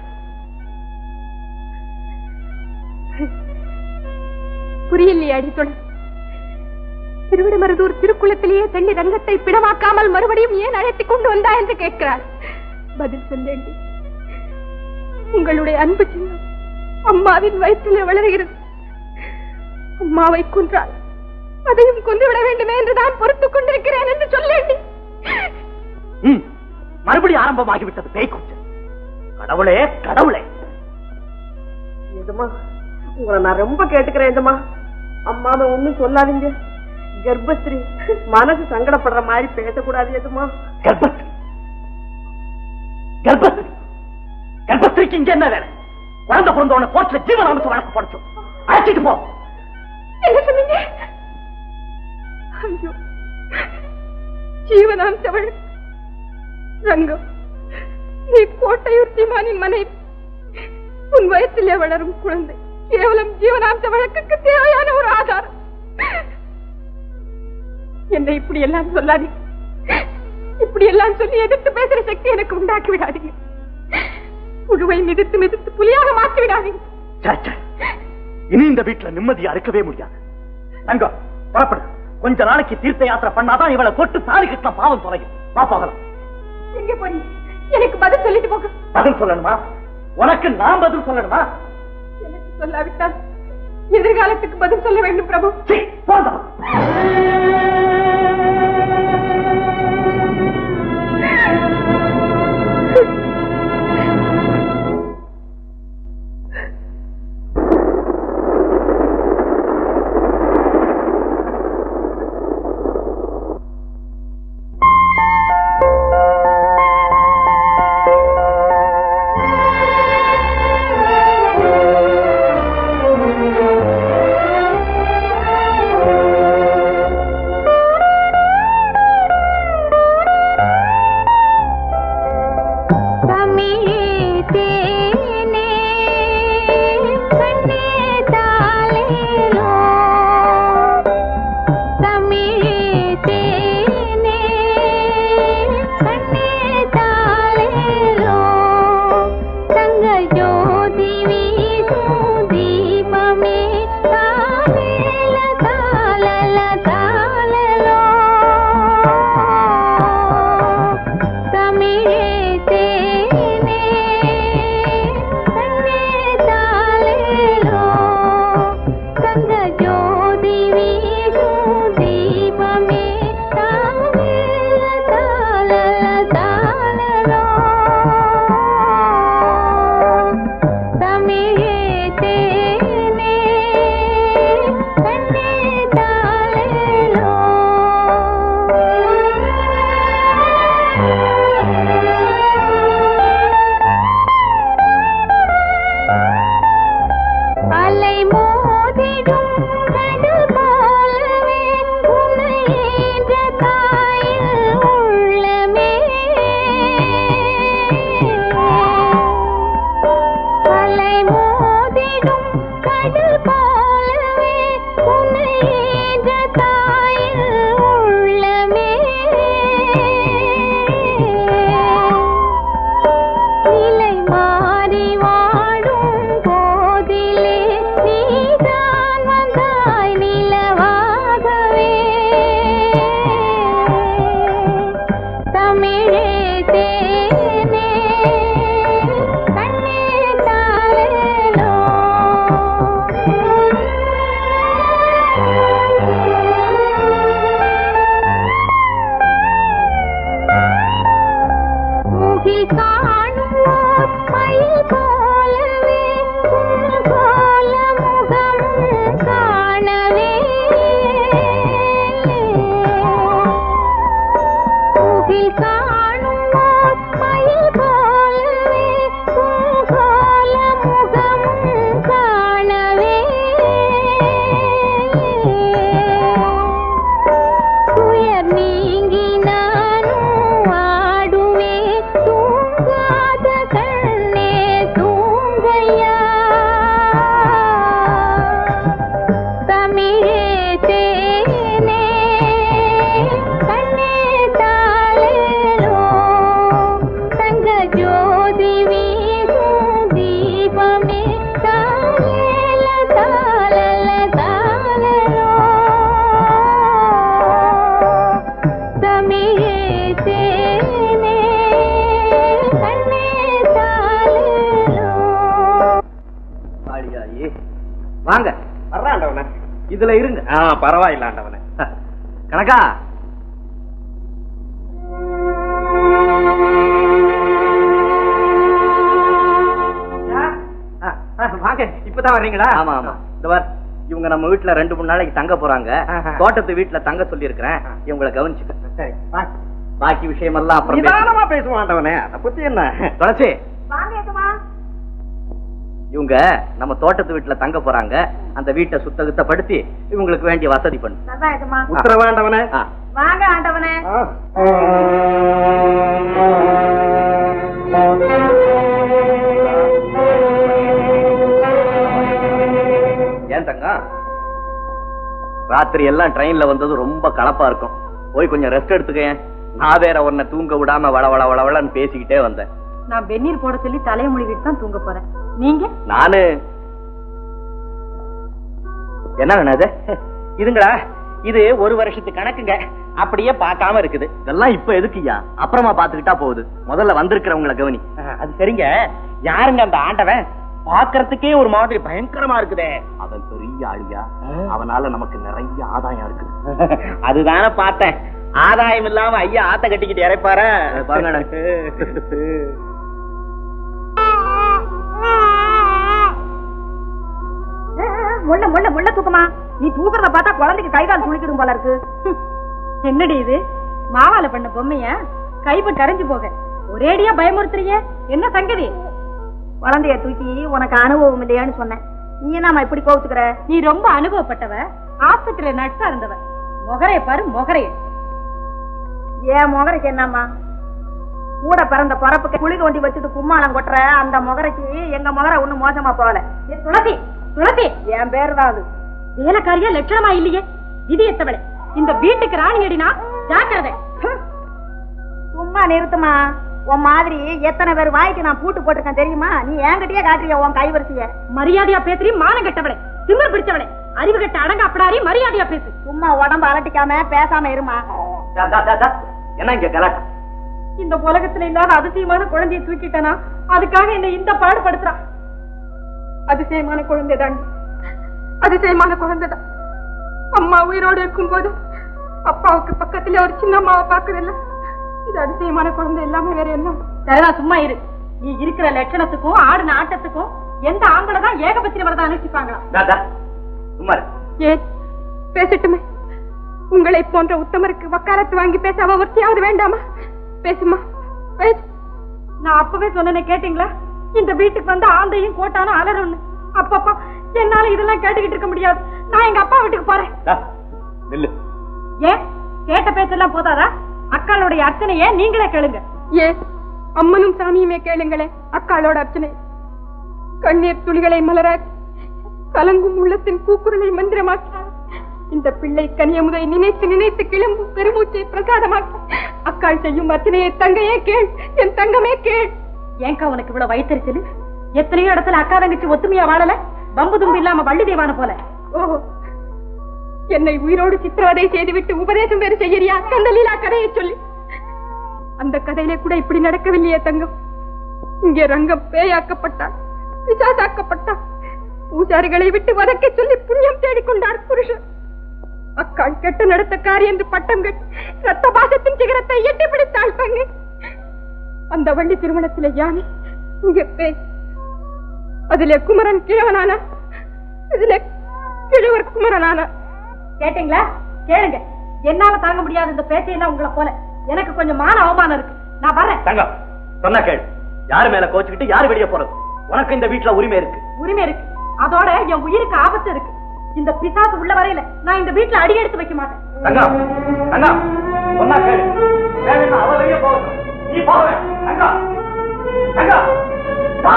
புரியலையே அடித்துடன் திருவிடமருதூர் திருக்குளத்திலேயே தண்ணி ரங்கத்தை பிடமாக்காமல் மறுபடியும் ஏன் அழைத்துக் கொண்டு வந்தா என்று கேட்கிறார் பதில் சொல்லேன் உங்களுடைய அன்பு சின்னம் அம்மாவின் வயிற்றிலே வளர்கிறது அம்மாவை கொன்றால் அதையும் கொண்டு விட வேண்டுமே என்று நான் பொறுத்துக் கொண்டிருக்கிறேன் என்று சொல்லேண்டி ம், மறுபடியும் ஆரம்பமாகிவிட்டது பேய் கூச்சல் கடவுளே கடவுளே எதுமா உங்களை நான் ரொம்ப கேட்டுக்கிறேன் எதுமா அம்மாவை ஒண்ணும் சொல்லாதீங்க கர்ப்பஸ்ரீ மனசு சங்கடப்படுற மாதிரி பேசக்கூடாது எதுமா கர்ப்பஸ்ரீ கர்ப்பஸ்ரீ கர்ப்பஸ்ரீக்கு இங்க என்ன வேலை குழந்தை பிறந்த உடனே கோர்ட்ல ஜீவன் அமைச்சு வழக்கு போடச்சோம் அழைச்சிட்டு போ என்ன சொன்னீங்க ஐயோ ஜீவனாம்சவள் ரங்கம் நீ கோட்டையூர் தீமானின் மனைவி உன் வயத்திலே வளரும் குழந்தை கேவலம் ஜீவனாம்ச வழக்குக்கு தேவையான ஒரு ஆதாரம் என்னை இப்படி எல்லாம் சொல்லாதீங்க இப்படி எல்லாம் சொல்லி எதிர்த்து பேசுற சக்தி எனக்கு உண்டாக்கி விடாதீங்க புழுவை மிதித்து மிதித்து புலியாக மாற்றி விடாதீங்க சே, சே. இனி இந்த வீட்டுல நிம்மதியா இருக்கவே முடியாது தங்கம் புறப்படு கொஞ்ச நாளைக்கு தீர்த்த யாத்திரை பண்ணாதான் இவளை தொட்டு தாலி கட்டின பாவம் தொலையும் வா போகலாம் எங்க போறீங்க எனக்கு பதில் சொல்லிட்டு போக பதில் சொல்லணுமா உனக்கு நான் பதில் சொல்லணுமா எனக்கு சொல்லாவிட்டால் எதிர்காலத்துக்கு பதில் சொல்ல வேண்டும் பிரபு சீ, போதும் இதுல இருங்க ஆ பரவாயில்ல ஆண்டவனே கணக்கா ஆ, ஆ, வாங்க இப்பதான் வர்றீங்களா ஆமா ஆமா இந்த பார் இவங்க நம்ம வீட்டுல ரெண்டு மூணு நாளைக்கு தங்க போறாங்க ஆஹா. தோட்டத்து வீட்டுல தங்க சொல்லி இருக்கிறேன் இவங்களை கவனிச்சுக்க சரி வாங்க. பாக்கி விஷயமெல்லாம் அப்புறம் பேசிக்கலாம். நிதானமா பேசுவோம் ஆண்டவனே அதை பத்தி என்ன துளசி வாங்க ஏதமா இவங்க நம்ம தோட்டத்து வீட்டுல தங்க போறாங்க அந்த வீட்டை சுத்த கித்த படுத்தி இவங்களுக்கு வேண்டிய வசதி பண்ணு சரிதான் ஏதமா உத்தரவு ஆண்டவனே ஆ. வாங்க ஆண்டவனே ஏன் தங்கம் ராத்திரி எல்லாம் ட்ரெயின்ல வந்தது ரொம்ப கலப்பா இருக்கும் போய் கொஞ்சம் ரெஸ்ட் எடுத்துக்க நான் வேற உன்னை தூங்க விடாம வள வள வளவளன்னு பேசிக்கிட்டே வந்தேன் நான் வெந்நீர் போட சொல்லி தலையை முழுகிட்டு தான் தூங்க போறேன் நீங்க நானு என்ன வேணும் இது இதுங்களா இது ஒரு வருஷத்து கணக்குங்க அப்படியே பார்க்காம இருக்குது இதெல்லாம் இப்ப எதுக்குயா அப்புறமா பாத்துக்கிட்டா போகுது முதல்ல வந்திருக்கிறவங்கள கவனி ஆ, அது சரிங்க யாருங்க அந்த ஆண்டவன் பாக்குறதுக்கே ஒரு மாதிரி பயங்கரமா இருக்குதே அவன் பெரிய ஆளியா அவனால நமக்கு நிறைய ஆதாயம் இருக்குது அதுதானே பார்த்தேன் ஆதாயம் இல்லாம ஐயா ஆத்த கட்டிக்கிட்டு இறைப்பாரு பாருங்கண்ணே. முள்ள முள்ள முள்ள தூக்கமா நீ தூக்குறத பார்த்தா குழந்தைக்கு கை கால் துளிக்கிடும் போல இருக்கு என்னடி இது மாவால பண்ண பொம்மையா கைப்பட்டு கரைஞ்சு போக ஒரேடியா பயமுறுத்துறீங்க என்ன சங்கதி குழந்தைய தூக்கி உனக்கு அனுபவம் இல்லையான்னு சொன்னேன் நீ என்னம்மா இப்படி கோவிச்சுக்கிற நீ ரொம்ப அனுபவப்பட்டவ ஆஸ்பத்திரியில நட்ஸா இருந்தவ முகரைய பாரு முகரைய ஏன் முகரைக்கு என்னம்மா கூட பிறந்த பிறப்புக்கு குளிக்க வண்டி வச்சுட்டு கும்மாளம் கொட்டுற அந்த முகரைக்கு எங்க முகரை ஒண்ணும் மோசமா போகல ஏ, துளசி துளசி என் பேரு தான் அது வேலைக்காரியா லட்சணமா இல்லையே விதி எத்தவளே இந்த வீட்டுக்கு ராணி அடினா ஜாக்கிரதை சும்மா நிறுத்துமா உன் மாதிரி எத்தனை பேர் வாய்க்கு நான் பூட்டு போட்டிருக்கேன் தெரியுமா நீ என்கிட்டயே காட்டுறிய உன் கைவரிசைய மரியாதையா பேசுறீ மானம் கெட்டவளே திமிர் பிடிச்சவளே அறிவு கெட்ட அடங்க அப்படாரி மரியாதையா பேசு சும்மா உடம்ப அலட்டிக்காம பேசாம இருமா டா, டா, டா, டா. என்ன இங்க கலாட்டா இந்த உலகத்துல இல்லாத அதிசயமான குழந்தையை தூக்கிட்டனா அதுக்காக என்ன இந்த பாடுபடுத்துறான் அதிசயமான குழந்தை தான் அதிசயமான குழந்தை தான் அம்மா உயிரோடு இருக்கும்போது அப்பாவுக்கு பக்கத்துல ஒரு சின்ன அம்மாவை பாக்குறதில்ல இது அதிசயமான குழந்தை எல்லாமே வேற என்ன சரிதான் சும்மா இரு நீ இருக்கிற லட்சணத்துக்கும் ஆடின ஆட்டத்துக்கும் எந்த ஆண்களை தான் ஏகபத்திரி வரதான் அனுப்பிப்பாங்களா டா, டா. சும்மா இரு. ஏன் பேசட்டுமே உங்களை போன்ற உத்தமருக்கு வக்காலத்து வாங்கி பேச அவ ஒருத்தியாவது வேண்டாமா பேசுமா பேசு நான் அப்பவே சொன்னேனே கேட்டீங்களா இந்த வீட்டுக்கு வந்து ஆந்தையும் கோட்டானும் அலறும்னு அப்பப்பா என்னால இதெல்லாம் கேட்டுக்கிட்டு இருக்க முடியாது நான் எங்க அப்பா வீட்டுக்கு போறேன் டா, நில்லு ஏன் கேட்ட பேச்செல்லாம் போதாதா அக்காளுடைய அர்ச்சனையே நீங்களே கேளுங்க ஏ அம்மனும் சாமியுமே கேளுங்களே அக்காளோட அர்ச்சனை கண்ணீர் துளிகளை மலராக்கி கலங்கும் உள்ளத்தின் கூக்குரலை மந்திரமாக்கினார் இந்த பிள்ளை கனியமுதை நினைத்து நினைத்து கிளம்பும் பெருமூச்சை பிரசாதமாக்கி அக்காள் செய்யும் அர்ச்சனையை தங்கையே கேள் என் தங்கமே கேள் ஏன்க்கா உனக்கு இவ்வளவு வயிற்றுச்சல் எத்தனையோ இடத்துல அக்கா தங்கச்சி ஒத்துமையா வாழல பம்பு தும்பு இல்லாம வள்ளி தெய்வான போல ஓஹோ என்னை உயிரோடு சித்திரவதை செய்துவிட்டு உபதேசம் வேறு செய்யறியா அந்த லீலா கதையை சொல்லி அந்த கதையிலே கூட இப்படி நடக்கவில்லையே தங்கம் இங்கே ரங்கம் பேயாக்கப்பட்டார் பிசாசாக்கப்பட்டார் பூஜாரிகளை விட்டு வதக்க சொல்லி புண்ணியம் தேடிக்கொண்டார் புருஷன் அக்காள் கெட்ட நடத்தக்காரி என்று பட்டம் கட்டி ரத்த பாசத்தின் சிகரத்தை எட்டி பிடித்தாள் தங்கை அந்த வள்ளி திருமணத்திலே யானை இங்கே பேய் அதிலே குமரன் கிழவனானா இதிலே கிழவர் குமரனானா கேட்டீங்களா கேளுங்க என்னால தாங்க முடியாத இந்த பேச்சையெல்லாம் உங்களை போல எனக்கு கொஞ்சம் மான அவமானம் இருக்கு நான் வரேன் தங்கம் சொன்னா கேளு யாரு மேல கோச்சுக்கிட்டு யாரு வெளியே போறது உனக்கு இந்த வீட்டுல உரிமை இருக்கு உரிமை இருக்கு அதோட என் உயிருக்கு ஆபத்து இருக்கு இந்த பிசாசு உள்ள வரையில நான் இந்த வீட்டுல அடி எடுத்து வைக்க மாட்டேன் தங்கம் தங்கம் சொன்னா கேளு வேணும்னா அவ வெளியே போகட்டும் நீ போவேன் தங்கம் தங்கம் வா.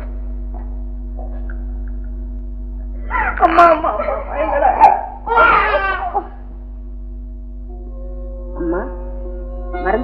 அம்மா அம்மா அம்மா, அம்மா, எங்களை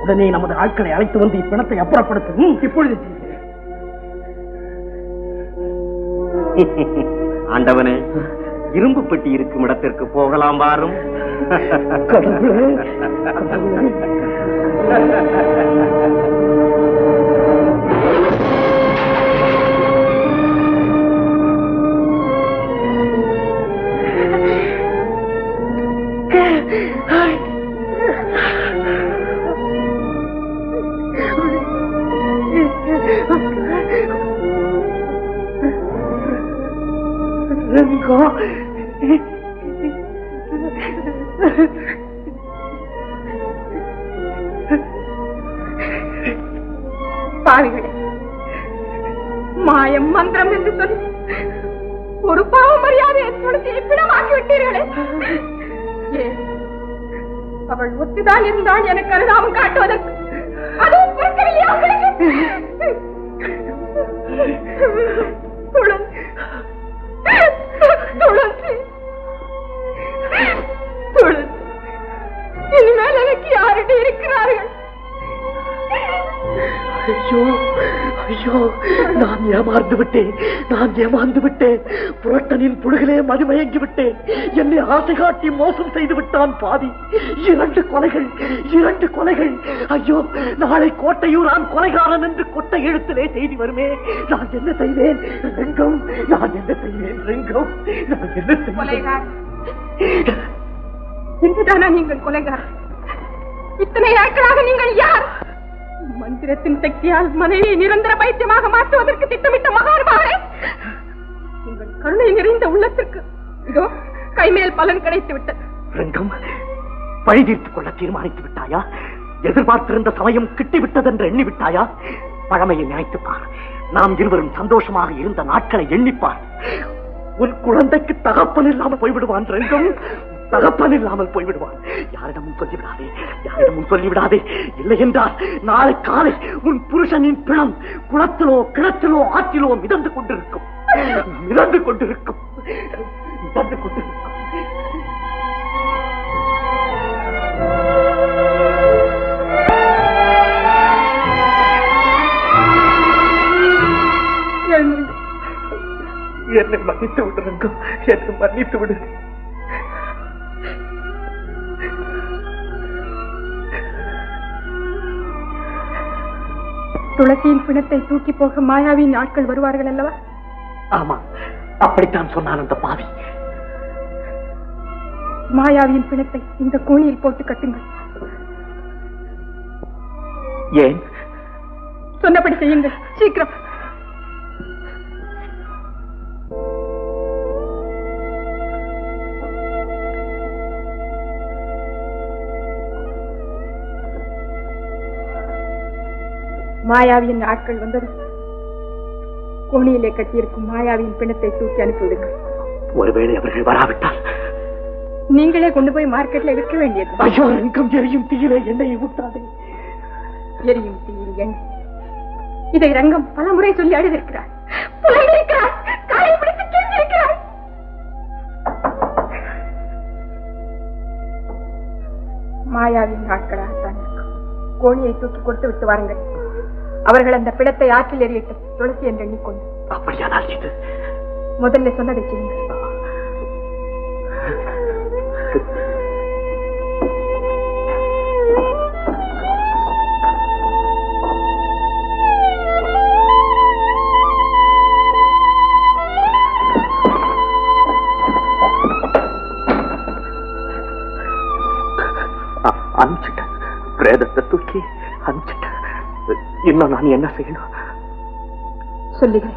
உடனே நமது ஆட்களை அழைத்து வந்து இப்பிணத்தை அப்புறப்படுத்து ம், இப்பொழுது ஆண்டவனே இரும்பு பெட்டி இருக்கும் இடத்திற்கு போகலாம் வாரும் பாவிகளே மாயம் மந்திரம் என்று சொல்லி ஒரு பாவ மரியாதை துளசியை பிணமாக்கி விட்டீர்களே ஏன் அவள் ஒத்துதான் இருந்தால் எனக்கு அருதாமம் காட்டுவதற்கு அதுவும் பொறுக்கவில்லையா உங்களுக்கு? துளசி துளசி துளசி இனிமேல் எனக்கு யாருடைய இருக்கிறார்கள் ஐயோ ஐயோ நான் ஏமாந்து விட்டேன் நான் ஏமாந்து விட்டேன் புரட்டனின் புழுகிலே மதுமயங்கி விட்டேன் என்னை ஆசை காட்டி மோசம் செய்து விட்டான் பாதி இரண்டு கொலைகள் இரண்டு கொலைகள் ஐயோ நாளை கோட்டையூர் நான் கொலைகாரன் என்று கொட்டை எழுத்திலே செய்தி வருமே நான் என்ன செய்வேன் ரெங்கம் நான் என்ன செய்வேன் ரெங்கம் நான் என்ன செய்வேன் கொலைகார் இன்றுதானா நீங்கள் கொலைகார் இத்தனை நாட்களாக நீங்கள் யார் மந்திரத்தின் சக்தியால் மனைவியை நிரந்தர பைத்தியமாக மாற்றுவதற்கு திட்டமிட்ட மகானுபாவரே உங்கள் கருணை நிறைந்த உள்ளத்திற்கு இதோ கைமேல் பலன் கிடைத்து விட்டது ரங்கம் பழி தீர்த்துக் கொள்ள தீர்மானித்து விட்டாயா எதிர்பார்த்திருந்த சமயம் கிட்டிவிட்டதென்று எண்ணி விட்டாயா பழமையை நினைத்துப் பார் நாம் இருவரும் சந்தோஷமாக இருந்த நாட்களை எண்ணிப்பார் உன் குழந்தைக்கு தகப்பன் இல்லாமல் போய்விடுவான் ரங்கம் தகப்பன் இல்லாமல் போய்விடுவான் யாரிடமும் சொல்லிவிடாதே யாரிடமும் சொல்லிவிடாதே இல்லை என்றால் நாளை காலை உன் புருஷனின் பிணம் குளத்திலோ கிணத்திலோ ஆற்றிலோ மிதந்து கொண்டிருக்கும் மிதந்து கொண்டிருக்கும் மிதந்து கொண்டிருக்கும் என்னை மன்னித்து விடு ரங்கம் என்னை மன்னித்து விடு துளசியின் பிணத்தை தூக்கி போக மாயாவின் ஆட்கள் வருவார்கள் அல்லவா ஆமா அப்படித்தான் சொன்னான் அந்த பாவி மாயாவின் பிணத்தை இந்த கோணியில் போட்டு கட்டுங்கள் ஏன் சொன்னபடி செய்யுங்கள் சீக்கிரம் மாயாவியின் ஆட்கள் வந்ததும் கோணியிலே கட்டியிருக்கும் மாயாவின் பிணத்தை தூக்கி அனுப்பிவிடுங்கள் ஒருவேளை அவர்கள் வராவிட்டால் நீங்களே கொண்டு போய் மார்க்கெட்ல விற்க வேண்டியது ஐயோ ரங்கம் எரியும் தீயிலே எண்ணெயை ஊற்றாதே எரியும் தீயில் எண்ணெய் இதை ரங்கம் பலமுறை சொல்லி அழுதிருக்கிறார் புலம்பிருக்கிறார் காலை பிடித்து கேட்டிருக்கிறார் மாயாவின் ஆட்களாகத்தான் இருக்கும் கோழியை தூக்கி கொடுத்து விட்டு வாருங்கள் அவர்கள் அந்த பிணத்தை ஆற்றில் எறியட்டும் துளசி என்று எண்ணிக்கொண்டு அப்படியானால் இது முதல்ல சொன்னதை செய்யுங்கள் அ- அனுப்பிச்சிட்டேன் பிரேதத்தை தூக்கி அனுப்பிச்சிட்டேன் இன்னும் நான் என்ன செய்யணும் சொல்லுகிறேன்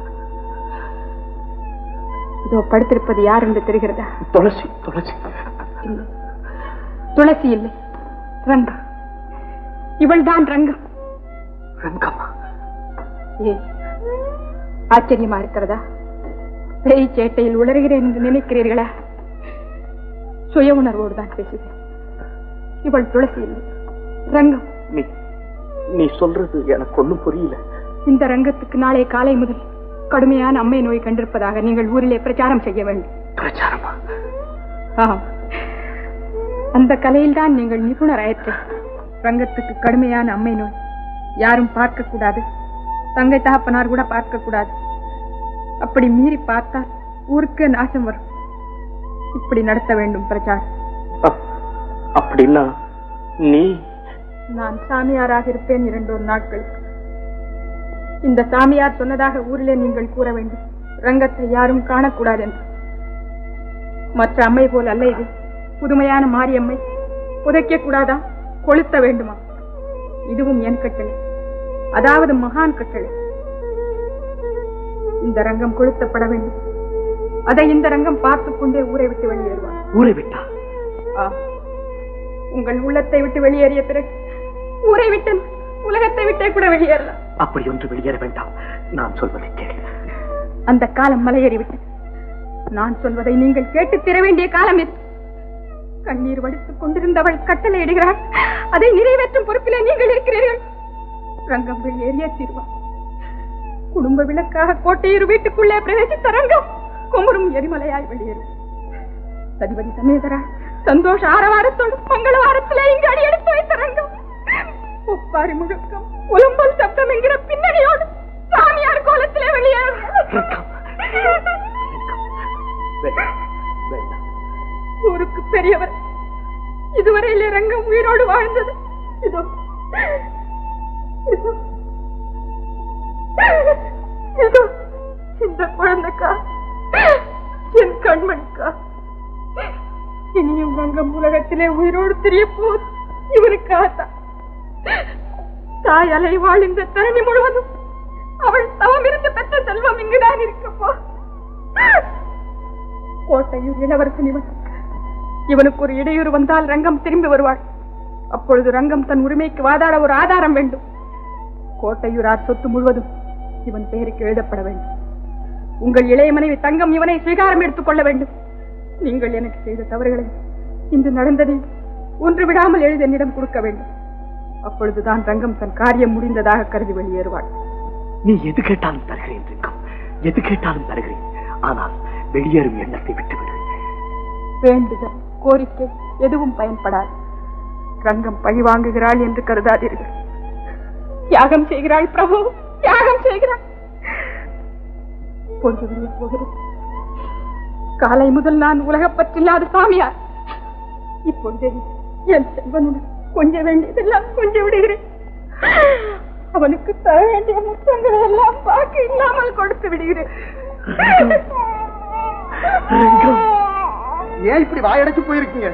இதோ படுத்திருப்பது யார் என்று தெரிகிறதா துளசி துளசி இல்லை துளசி இல்லை ரங்கம் இவள்தான் ரங்கம் ரங்கம்மா ஏ ஆச்சரியமா இருக்கிறதா பேய் சேட்டையில் உளறுகிறேன் என்று நினைக்கிறீர்களா சுய உணர்வோடு தான் பேசுகிறேன் இவள் துளசி இல்லை ரங்கம் நீ நீ சொல்றது எனக்கு ஒண்ணும் புரியல இந்த ரங்கத்துக்கு நாளை காலை முதல் கடுமையான அம்மை நோய் கண்டிருப்பதாக நீங்கள் ஊரிலே பிரச்சாரம் செய்ய வேண்டும் பிரச்சாரமா ஆம் அந்த கலையில் தான் நீங்கள் நிபுணராயிற்று ரங்கத்துக்கு கடுமையான அம்மை நோய் யாரும் பார்க்க கூடாது தங்கை தகப்பனார் கூட பார்க்க கூடாது அப்படி மீறி பார்த்தால் ஊருக்கு நாசம் வரும் இப்படி நடத்த வேண்டும் பிரச்சாரம் அப்படின்னா நீ நான் சாமியாராக இருப்பேன் இரண்டொரு நாட்களுக்கு இந்த சாமியார் சொன்னதாக ஊரிலே நீங்கள் கூற வேண்டும் ரங்கத்தை யாரும் காணக்கூடாது என்று மற்ற அம்மை போல் அல்ல இது புதுமையான மாரியம்மை புதைக்க கூடாதா கொளுத்த வேண்டுமா இதுவும் என் கட்டளை அதாவது மகான் கட்டளை இந்த ரங்கம் கொளுத்தப்பட வேண்டும் அதை இந்த ரங்கம் பார்த்துக் கொண்டே ஊரை விட்டு வெளியேறுவார் ஊரை விட்டா ஆ. உங்கள் உள்ளத்தை விட்டு வெளியேறிய பிறகு ஊரை விட்டு உலகத்தை விட்டே கூட வெளியேறலாம் அப்படி ஒன்று வெளியேற வேண்டாம் நான் சொல்வதை கேள் அந்த காலம் மலையேறிவிட்டது நான் சொல்வதை நீங்கள் கேட்டு திர வேண்டிய காலம் இது கண்ணீர் வடித்துக் கொண்டிருந்தவள் கட்டளை இடுகிறாள் அதை நிறைவேற்றும் பொறுப்பிலே நீங்கள் இருக்கிறீர்கள் ரங்கம் வெளியேறிய தீர்வார் குடும்ப விளக்காக கோட்டையூர் வீட்டுக்குள்ளே பிரவேசித்த ரங்கம் குமரும் எரிமலையாய் வெளியேறும் சதிபதி சமேதரா சந்தோஷ ஆரவாரத்தோடு மங்களவாரத்திலே இங்கு அடியெடுத்து வைத்த ரங்கம் ஒப்பாரி முழக்கம் உலம்பல் சப்தம் என்கிற பின்னணியோடு சாமியார் கோலத்திலே வெளியேறும் வேண்டாம் வேண்டாம் ஊருக்கு பெரியவர் இதுவரையிலே ரங்கம் உயிரோடு வாழ்ந்தது இதோ இதோ இதோ இந்த குழந்தைக்கா என் கண்மணிக்கா இனியும் ரங்கம் உலகத்திலே உயிரோடு தெரிய போது இவனுக்காகத்தான் தாய் அலை வாழ்ந்த தரணி முழுவதும் அவள் தவம் இருந்து பெற்ற செல்வம் இங்குதான் இருக்கப்போ கோட்டையூர் இளவரசன் இவன் இவனுக்கு ஒரு இடையூறு வந்தால் ரங்கம் திரும்பி வருவாள் அப்பொழுது ரங்கம் தன் உரிமைக்கு வாதாட ஒரு ஆதாரம் வேண்டும் கோட்டையூரார் சொத்து முழுவதும் இவன் பெயருக்கு எழுதப்பட வேண்டும் உங்கள் இளைய மனைவி தங்கம் இவனை ஸ்வீகாரம் எடுத்துக் கொள்ள வேண்டும் நீங்கள் எனக்கு செய்த தவறுகளை இன்று நடந்ததை ஒன்று விடாமல் எழுதி என்னிடம் கொடுக்க வேண்டும் அப்பொழுதுதான் ரங்கம் தன் காரியம் முடிந்ததாக கருதி வெளியேறுவாள் நீ எது கேட்டாலும் தருகிறேன் ரிங்கம் எது கேட்டாலும் தருகிறேன் ஆனால் வெளியேறும் எண்ணத்தை விட்டுவிடு வேண்டுதல் கோரிக்கை எதுவும் பயன்படாது ரங்கம் பழி வாங்குகிறாள் என்று கருதாதீர்கள் தியாகம் செய்கிறாள் பிரபு தியாகம் செய்கிறாள் பொழுது விடிய போகிறது காலை முதல் நான் உலகப்பற்றில்லாத சாமியார் இப்பொழுதே என் செல்வனுடன் கொஞ்ச வேண்டியதெல்லாம் கொஞ்ச விடுகிறேன் அவனுக்கு தர வேண்டிய முத்தங்களை எல்லாம் பாக்கி இல்லாமல் கொடுத்து விடுகிறேன் ஏன் இப்படி வாயடைச்சு போயிருக்கீங்க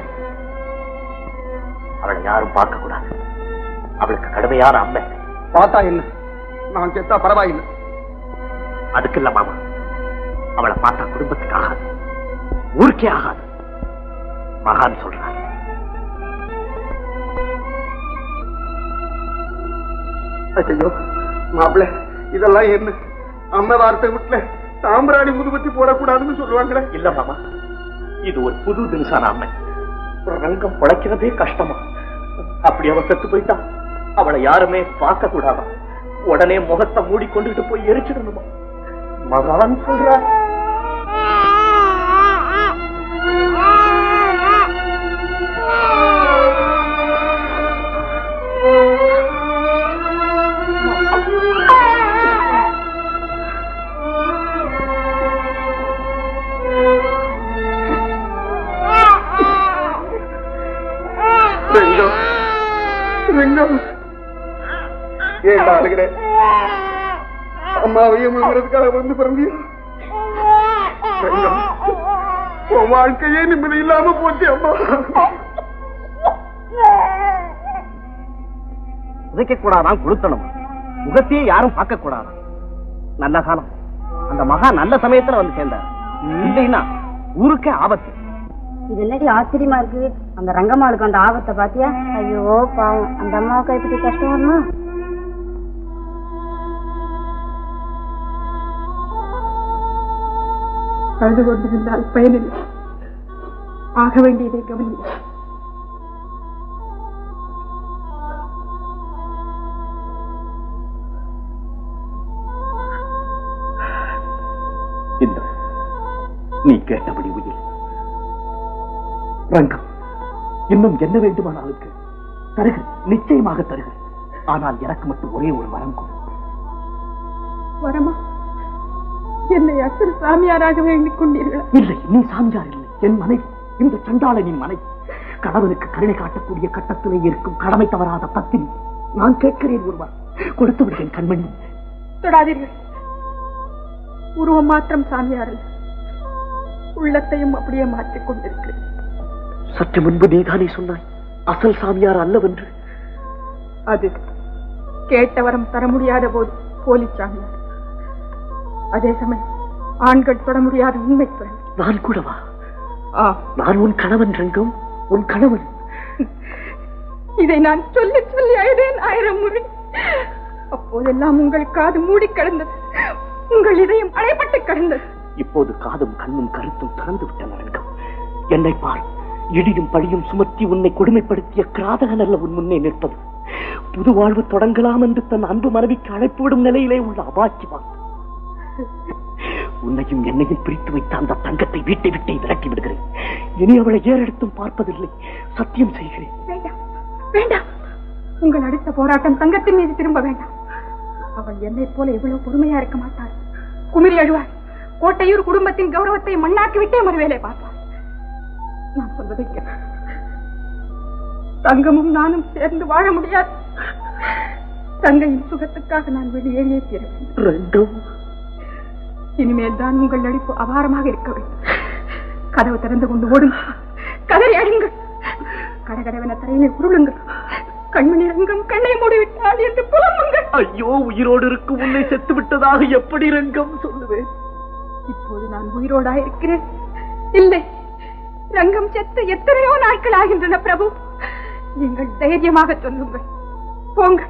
அவளை யாரும் பார்க்க கூடாது அவளுக்கு கடுமையான அம்மை பார்த்தா என்ன நான் செத்தா பரவாயில்லை அதுக்கு இல்ல மாமா அவளை பார்த்தா குடும்பத்துக்கு ஆகாது ஊருக்கே ஆகாது மகான் சொல்றார் ஐயோ மாப்பிள்ள இதெல்லாம் என்ன அம்மா வார்த்தை விட்டுல சாம்பிராணி முதுபத்தி போடக்கூடாதுன்னு சொல்லுவாங்களே இல்ல மாமா இது ஒரு புது தினசான அம்மை ரங்கம் பிழைக்கிறதே கஷ்டமா அப்படி அவ செத்து போயிட்டா அவளை யாருமே பார்க்க கூடாதா உடனே முகத்தை மூடிக்கொண்டுகிட்டு போய் எரிச்சிடணுமா மகான் சொல்றார் ரெங்கம் ரெங்கம் ஏண்டா அழுகிறேன் அம்மாவையும் விழுங்குறதுக்காக வந்து பிறந்தியா ரெங்கம் உன் வாழ்க்கையே நிம்மதி இல்லாம போச்சு அம்மா உதைக்க கூடாதான் குளுத்தணும் முகத்தையே யாரும் பார்க்க கூடாதான் நல்ல காலம் அந்த மகா நல்ல சமயத்துல வந்து சேர்ந்தார் இல்லைன்னா ஊருக்கே ஆபத்து இது என்னடி ஆச்சரியமா இருக்கு அந்த ரங்கம்மாளுக்கு அந்த ஆபத்தை பாத்தியா ஐயோ பாவம் அந்த அம்மாவுக்கு இப்படி கஷ்டம் வரணும் அழுது கொண்டிருந்தால் பயனில்லை ஆக வேண்டியதை கவனியுங்கள் இந்த நீ கேட்டபடி உயிர் ரங்கம் இன்னும் என்ன வேண்டுமானாலும் கேள். தருகிறேன் நிச்சயமாக தருகிறேன் ஆனால் எனக்கு மட்டும் ஒரே ஒரு வரம் கொடு வரமா என்னை அசல் சாமியாராக வேண்டிக் கொண்டீர்களா இல்லை நீ சாமியார் இல்லை என் மனைவி இந்த சண்டாளனின் மனைவி கணவனுக்கு கருணை காட்டக்கூடிய கட்டத்திலே இருக்கும் கடமை தவறாத பத்தினி நான் கேட்கிறேன் ஒருவர் கொடுத்து விடுகிறேன் கண்மணி தொடாதீர்கள் உருவம் மாத்திரம் சாமியார் அல்ல உள்ளத்தையும் அப்படியே மாற்றிக் கொண்டிருக்கிறேன் சற்று முன்பு நீதானே சொன்னாய் அசல் சாமியார் அல்லவென்று அது கேட்ட வரம் தர முடியாத போது போலி சாமியார் அதே சமயம் ஆண்கள் தொட முடியாத உண்மை துறவி நான் கூடவா ஆ நான் உன் கணவன் ரங்கம் உன் கணவன் இதை நான் சொல்லி சொல்லி அழுதேன் ஆயிரம் முறை அப்போதெல்லாம் உங்கள் காது மூடி கிடந்தது உங்கள் இதயம் அடைப்பட்டு கிடந்தது இப்போது காதும் கண்ணும் கருத்தும் திறந்து விட்டன ரங்கம் என்னை பார் இடியும் பழியும் சுமத்தி உன்னை கொடுமைப்படுத்திய கிராதகன் அல்ல உன் முன்னே நிற்பது புது வாழ்வு தொடங்கலாம் என்று தன் அன்பு மனைவிக்கு அழைப்பு விடும் நிலையிலே உள்ள அபாக்கியவான் உன்னையும் என்னையும் பிரித்து வைத்த அந்த தங்கத்தை வீட்டை விட்டே விரட்டி விடுகிறேன் இனி அவளை ஏறெடுத்தும் பார்ப்பதில்லை சத்தியம் செய்கிறேன் வேண்டாம் வேண்டாம் உங்கள் அடுத்த போராட்டம் தங்கத்தின் மீது திரும்ப வேண்டாம் அவள் என்னைப் போல எவ்வளவு பொறுமையா இருக்க மாட்டாள் குமிரி அழுவாள் கோட்டையூர் குடும்பத்தின் கௌரவத்தை மண்ணாக்கி விட்டே மறுவேலை பார்ப்பாள் நான் சொல்வதை கேள். தங்கமும் நானும் சேர்ந்து வாழ முடியாது தங்கையின் சுகத்துக்காக நான் வெளியேறியே தீர வேண்டும் ரங்கம் இனிமேல் தான் உங்கள் நடிப்பு அபாரமாக இருக்க வேண்டும் கதவு திறந்து கொண்டு ஓடுங்கள் கதறி அழுங்கள் கடகடவென தரையிலே உருளுங்கள் கண்மணி ரங்கம் கண்ணை மூடிவிட்டாள் என்று புலம்புங்கள் ஐயோ உயிரோடு இருக்கும் உன்னை செத்து விட்டதாக எப்படி ரங்கம் சொல்லுவேன் இப்போது நான் உயிரோடா இருக்கிறேன் இல்லை ரங்கம் செத்து எத்தனையோ நாட்கள் ஆகின்றன பிரபு நீங்கள் தைரியமாக சொல்லுங்கள் போங்க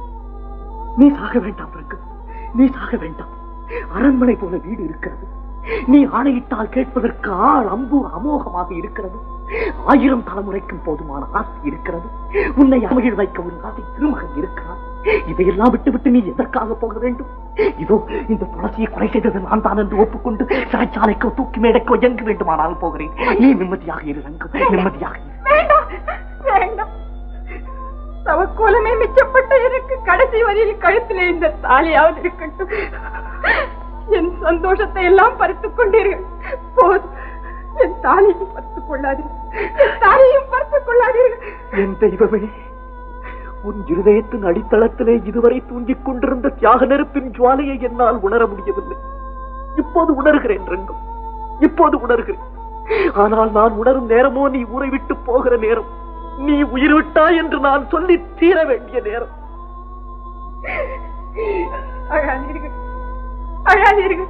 நீ சாக வேண்டாம் ரங்கம் நீ சாக வேண்டாம் அரண்மனை போல வீடு இருக்கிறது நீ ஆணையிட்டால் கேட்பதற்கு ஆள் அம்பு அமோகமாக இருக்கிறது ஆயிரம் தலைமுறைக்கும் போதுமான ஆஸ்தி இருக்கிறது உன்னை அமகிழ் வைக்க ஒரு ஆசை திருமகன் இருக்கிறான் இதையெல்லாம் விட்டுவிட்டு நீ எதற்காக போக வேண்டும் இதோ இந்த துளசியை கொலை செய்தது நான் தான் என்று ஒப்புக்கொண்டு சிறைச்சாலைக்கோ தூக்கி மேடைக்கோ எங்கு வேண்டுமானாலும் போகிறேன் நீ நிம்மதியாக இரு ரங்கம் நிம்மதியாக இரு வேண்டாம் வேண்டாம் தவக்கோலமே மிச்சப்பட்ட எனக்கு கடைசி வரையில் கழுத்திலே இந்த தாலியாவது இருக்கட்டும் என் சந்தோஷத்தை எல்லாம் பறித்துக் கொண்டீர்கள் போதும் என் தாலியையும் பறித்துக் கொள்ளாதீர்கள் என் தாலியையும் பறித்துக் கொள்ளாதீர்கள் என் தெய்வமே உன் இருதயத்தின் அடித்தளத்திலே இதுவரை தூங்கிக் கொண்டிருந்த தியாக நெருப்பின் ஜுவாலையை என்னால் உணர முடியவில்லை இப்போது உணர்கிறேன் ரங்கம் இப்போது உணர்கிறேன் ஆனால் நான் உணரும் நேரமோ நீ ஊரை விட்டு போகிற நேரம் நீ உயிர் விட்டாய் என்று நான் சொல்லி தீர வேண்டிய நேரம் அழாதீர்கள் அழாதீர்கள்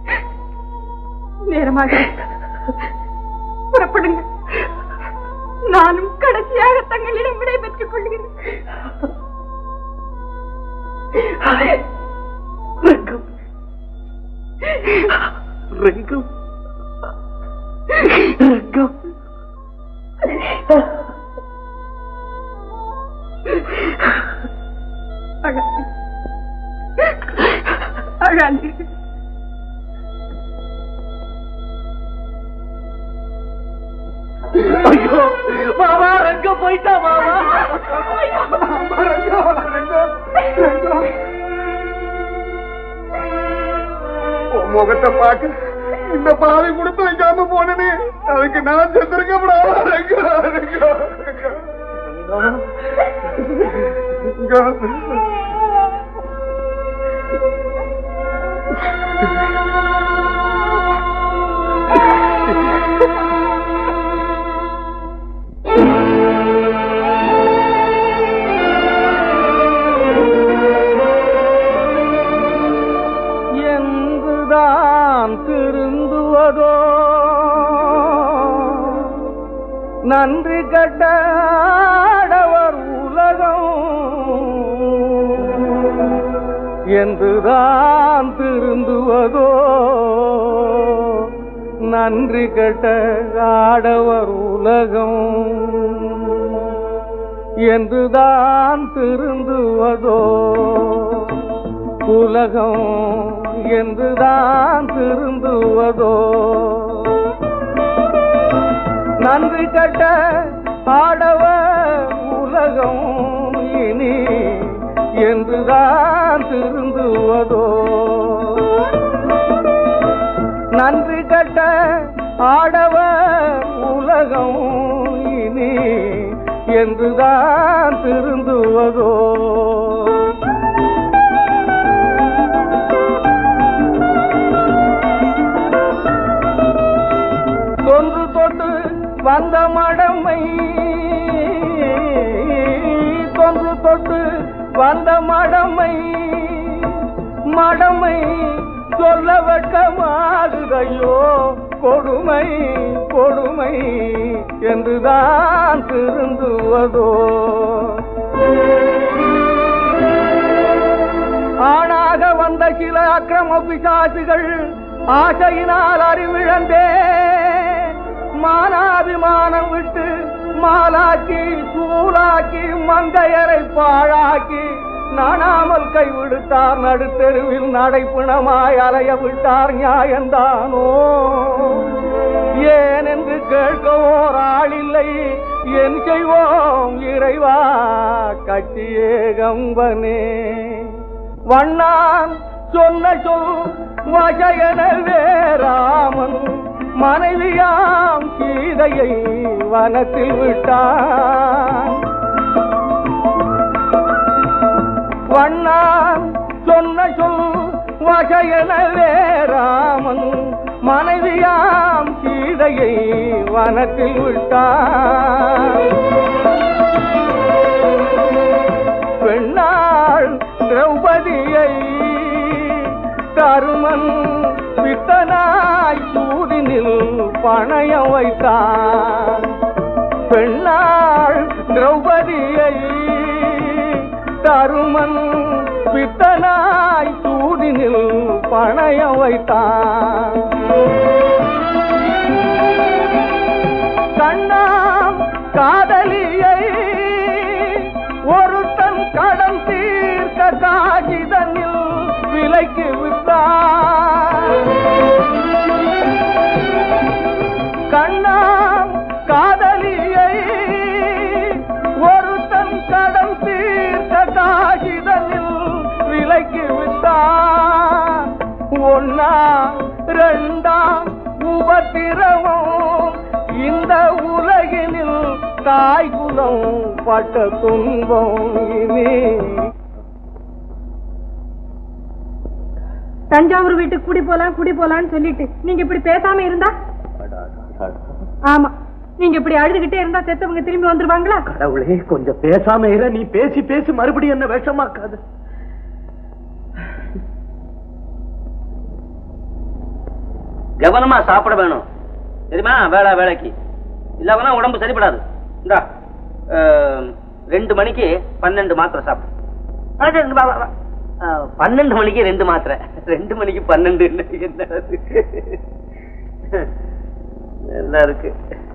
நேரமாக புறப்படுங்கள் நானும் கடைசியாக தங்களிடம் விடை பெற்றுக் கொள்கிறேன் ரங்கம் ரங்கம் ரங்கம் அழாதீர்கள் அழாதீர்கள் ஐயோ மாமா ரங்கம் போயிட்டா மாமா உன் முகத்தை பார்க்க இந்த பாதை கொடுத்து வைக்காம போனனே அதுக்கு நான் செத்துருக்க என்றுதான் திருந்துவதோ நன்றி கட்டாடவர் உலகம் என்றுதான் திருந்துவதோ நன்றி கட்ட ஆடவர் உலகம் என்றுதான் திருந்துவதோ உலகம் என்றுதான் திருந்துவதோ நன்றி கட்ட ஆடவர் உலகம் உலகம் இனி என்றுதான் திருந்துவதோ நன்றி கட்ட ஆடவர் உலகம் இனி என்றுதான் திருந்துவதோ தொன்று தொட்டு வந்த மடமை தொன்று தொட்டு வந்த மடமை மடமை சொல்ல வெட்கமாகுதையோ கொடுமை கொடுமை என்றுதான் திருந்துவதோ ஆணாக வந்த சில அக்கிரம பிசாசுகள் ஆசையினால் அறிவிழந்தே மானாபிமானம் விட்டு மாலாக்கி சூலாக்கி மங்கையரை பாழாக்கி நாணாமல் கைவிடுத்தார் நடுத்தெருவில் நடைப்பிணமாய் அலைய விட்டார் நியாயந்தானோ ஏன் என்று கேட்க ஓர் ஆளில்லை என் செய்வோம் இறைவா கட்டியே கம்பனே வண்ணான் சொன்ன சொல் வசையனவே ராமன் மனைவியாம் சீதையை வனத்தில் விட்டான் வண்ணான் சொன்ன சொல் வசையனவே ராமன் மனைவியாம் சீதையை வனத்தில் விட்டான் பெண்ணாள் திரௌபதியை தருமன் பித்தனாய் சூதினில் பணயம் வைத்தான் பெண்ணாள் திரௌபதியை தருமன் பித்தனாய் சூதினில் பணயம் வைத்தான் கண்ணாம் காதலியை ஒருத்தன் கடன் தீர்க்க காகிதனில் விலைக்கு விட்டான் கண்ணாம் காதலியை ஒருத்தன் கடன் தீர்க்க காகிதனில் விலைக்கு விட்டான் ஒன்னா ரெண்டாம் உபத்திரவம் இந்த உலகினில் தாய் குலம் பட்ட துன்பம் இனி தஞ்சாவூர் வீட்டுக்கு குடி போலாம் குடி போலான்னு சொல்லிட்டு நீங்க இப்படி பேசாம இருந்தா ஆமா நீங்க இப்படி அழுதுகிட்டே இருந்தா செத்தவங்க திரும்பி வந்துருவாங்களா கடவுளே கொஞ்சம் பேசாம இரு நீ பேசி பேசி மறுபடியும் என்ன விஷமாக்காது கவனமா சாப்பிட வேணும் தெரியுமா வேலை வேலைக்கு இல்லாமனா உடம்பு சரிப்படாது இந்தா அஹ், ரெண்டு மணிக்கு பன்னெண்டு மாத்திரை சாப்பிடு ஆ, சரி, வா, வா, வா. அஹ், பன்னெண்டு மணிக்கு ரெண்டு மாத்திரை ரெண்டு மணிக்கு பன்னெண்டு என்ன என்ன அது? நல்லா இருக்கு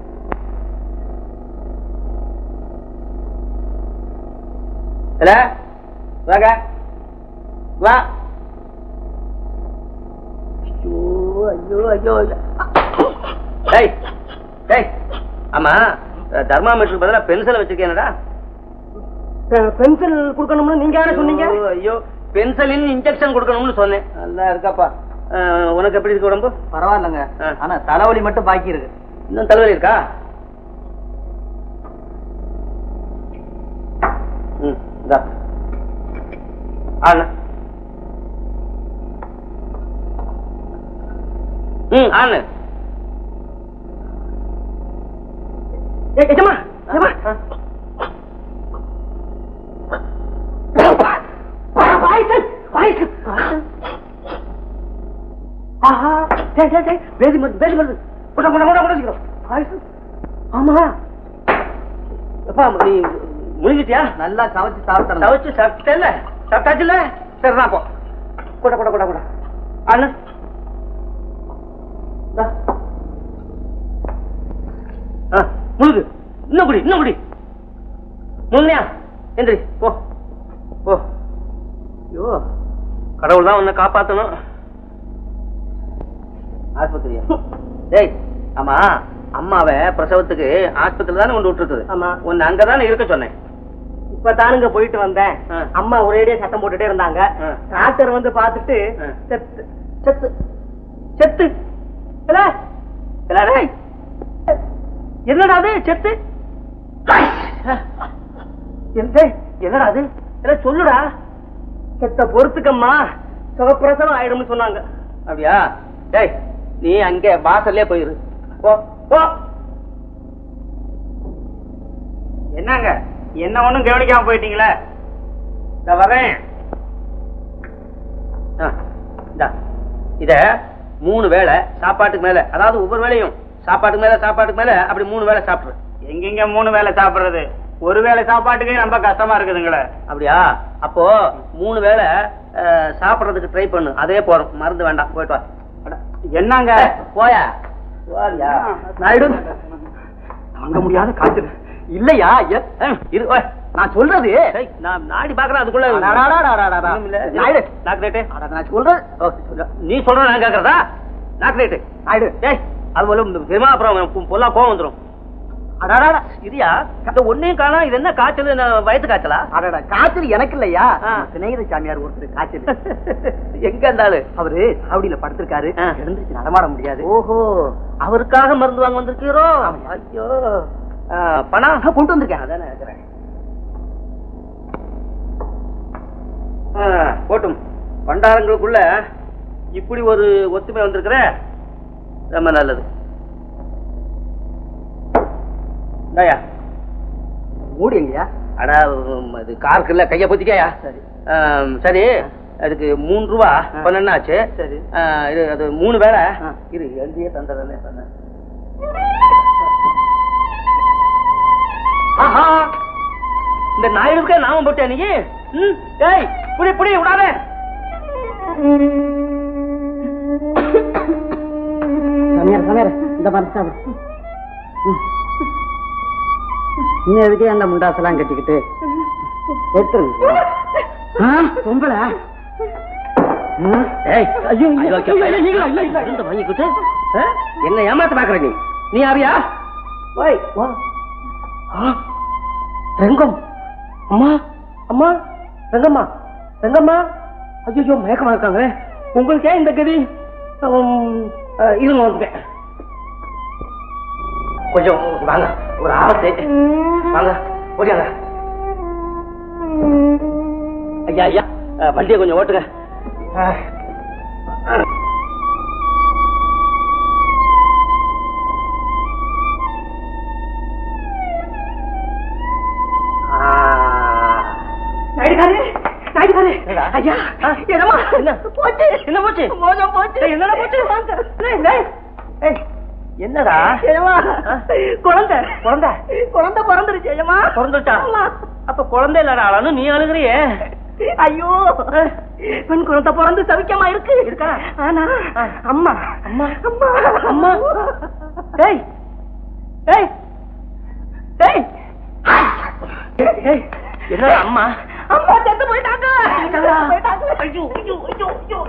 இல்ல வாங்க வா ஐயோ ஐயோ ஐயோ ஐயோ. டேய் டேய் ஆமா தர்மாமீட்டருக்கு பதிலா பென்சிலை வச்சிருக்கேனடா பென்சில் கொடுக்கணும்னு நீங்க யார சொன்னீங்க ஐயோ, ஐயோ பென்சிலின் இன்ஜெக்ஷன் கொடுக்கணும்னு சொன்னேன் நல்லா இருக்காப்பா அஹ், உனக்கு எப்படி இருக்கு உடம்பு பரவாயில்லங்க ஆ. ஆனா தலைவலி மட்டும் பாக்கி இருக்கு இன்னும் தலைவலி இருக்கா ம் இந்தா ஆண்ணா ம் ஆண்ணு ஏமா ஏமா ஆஹா டேய் டேய் டேய் வேதி மருந்து வேதி மருந்து போடா போடா போடா போடா சீக்கிரம் பாய்சன் ஆமா அப்பா நீ முழுங்கிட்டியா நல்லா கவச்சு சாப்பிட்டேன் தவச்சு சாப்பிட்டல சாப்பிட்டாச்சுல சரிதான் அப்போ கூட கூட கூட கூட அண்ணா இந்தா. ஆ, முழுகு இன்னும் குடி இன்னும் குடி முழுங்கயா எந்திரி போ போ ஐயோ கடவுள் தான் உன்னை காப்பாத்தணும் ஆஸ்பத்திரியா டேய் ஆமா அம்மாவை பிரசவத்துக்கு ஆஸ்பத்திரி தானே கொண்டு விட்டுருக்குது ஆமா. உன்னை அங்கதானே இருக்க சொன்னேன் இப்ப தானுங்க போயிட்டு வந்தேன் ஆ. அம்மா ஒரேடியா சத்தம் போட்டுட்டே இருந்தாங்க ஆ. டாக்டர் வந்து பார்த்துட்டு ஆ. செத்து செத்து செத்து இல்ல? இல்ல, டேய். என்னடா அது செத்து எந்த என்னடா அது இல்ல சொல்லுடா செத்த பொறுத்துக்கம்மா சுகப்பிரசவம் ஆயிடும்னு சொன்னாங்க அப்படியா டேய் நீ அங்க வாசல்லே போயிரு போ போ என்னங்க என்ன ஒண்ணும் கவனிக்காம போயிட்டீங்களே இந்த வரேன் ஆ, இந்தா. இத மூணு வேளை சாப்பாட்டுக்கு மேல அதாவது ஒவ்வொரு வேளையும் சாப்பாட்டுக்கு மேல சாப்பாட்டுக்கு மேல அப்படி மூணு வேளை சாப்பிடு எங்கெங்க மூணு வேளை சாப்பிடுறது ஒரு வேளை சாப்பாட்டுக்கே ரொம்ப கஷ்டமா இருக்குதுங்களே அப்படியா அப்போ மூணு வேளை அஹ், சாப்பிடுறதுக்கு ட்ரை பண்ணு அதே போறோம் மருந்து வேண்டாம் போயிட்டு வா அட, என்னங்க போயா போறியா நாயுடு தாங்க முடியாத காய்ச்சல் இல்லையா எ- ஏய், இரு ஓய். நான் சொல்றது டேய், நான் நாடி பாக்குறேன் அதுக்குள்ள அடாடாடாடாடா. ஒண்ணுமில்ல. நாயுடு. டாக்டரேட்டு அட, நான் சொல்றது ஓ, சொல்ல. நீ சொல்ற நான் கேக்குறதா டாக்டரேட்டு நாயுடு டேய் அது போல இந்த தெரியுமா அப்புறம் பொ- பொல்லா கோவம் வந்துரும் அடாடாடா இதுயா இந்த ஒன்னையும் காணா இது என்ன காய்ச்சல் என்ன வயிற்று காய்ச்சலா அடடா காய்ச்சல் எனக்கு இல்லையா ஆ. சிநேகித சாமியார் ஒருத்தர் காய்ச்சல் எங்க இருந்தாலும் அவரு சாவடியில படுத்திருக்காரு ஆ. எழுந்திருச்சு நடமாட முடியாது ஓஹோ அவருக்காக மருந்து வாங்க வந்திருக்கீரோ ஐயோ ஆ, பணம் ஆ, கொண்டு வந்திருக்கேன் அதானே இருக்கிறேன் ஆ, போட்டும் பண்டாரங்களுக்குள்ள இப்படி ஒரு ஒத்துமை வந்திருக்கிற ரொம்ப நல்லது இந்தாயா மூடி எங்கயா அடா உம், இது காருக்குல்ல கைய பொத்திக்கயா சரி ஆம், சரி அதுக்கு மூணு ரூபா ஆ. பன்னெண்டு ஆச்சு சரி. ஆ, இது அது மூணு வேளை ஆ. இது எழுதியே தந்துடுறேன் சொன்னேன் ஆஹா இந்த நாயுடுக்கே நாம போட்டியா நீ ம், ஏய் புடி புடி விடாத சாமியார் சாமியார் இந்த மாதிரி சாப்பிடு இன்னும் எதுக்கே அந்த முண்டாசெல்லாம் கட்டிக்கிட்டு எடுத்துருங்க பொம்பளை ஏய் ஐயோ ஐயோ மருந்து வாங்கிக்கிட்டு ஆ? என்ன ஏமாத்த பாக்குற நீ நீ யாரியா ஓய் வா ஆ, ரெங்கம் அம்மா அம்மா ரெங்கம்மா ரெங்கம்மா ஐயோ மயக்கமா இருக்காங்க உங்களுக்கு ஏன் இந்த கதி உம், ஆ, இருங்க வந்துட்டேன் கொஞ்சம் வாங்க ஒரு ஆபத்து வாங்க ஓடியாங்க ஐயா ஐயா ஆ, வண்டியை கொஞ்சம் ஓட்டுங்க ஆ. நாயுடுகாரு நாயுடுகாரு என்னடா? ஐயா ஆ. என்னம்மா என்ன? போச்சு என்ன போச்சு? மோசம் போச்சு ஏய், என்னடா போச்சு? வாங்க. டேய், டேய். ஏய், என்னடா ஏம்மா, ஆ? குழந்தை குழந்தை குழந்தை பிறந்துருச்சு ஏமா பிறந்துட்டா ஆமா. அப்ப குழந்தை இல்லடா ஆளானு நீ அழுகுறியே ஐயோ பெண் குழந்தை பிறந்து சவிக்கமா இருக்கு இருக்கா? ஆனா ஆ. அம்மா அம்மா. அம்மா அம்மா. டேய் டேய் டேய் ஏய், என்னடா அம்மா அம்மா செத்து போயிட்டாங்க போயிட்டாங்க ஐயோ ஐயோ ஐயோ ஐயோ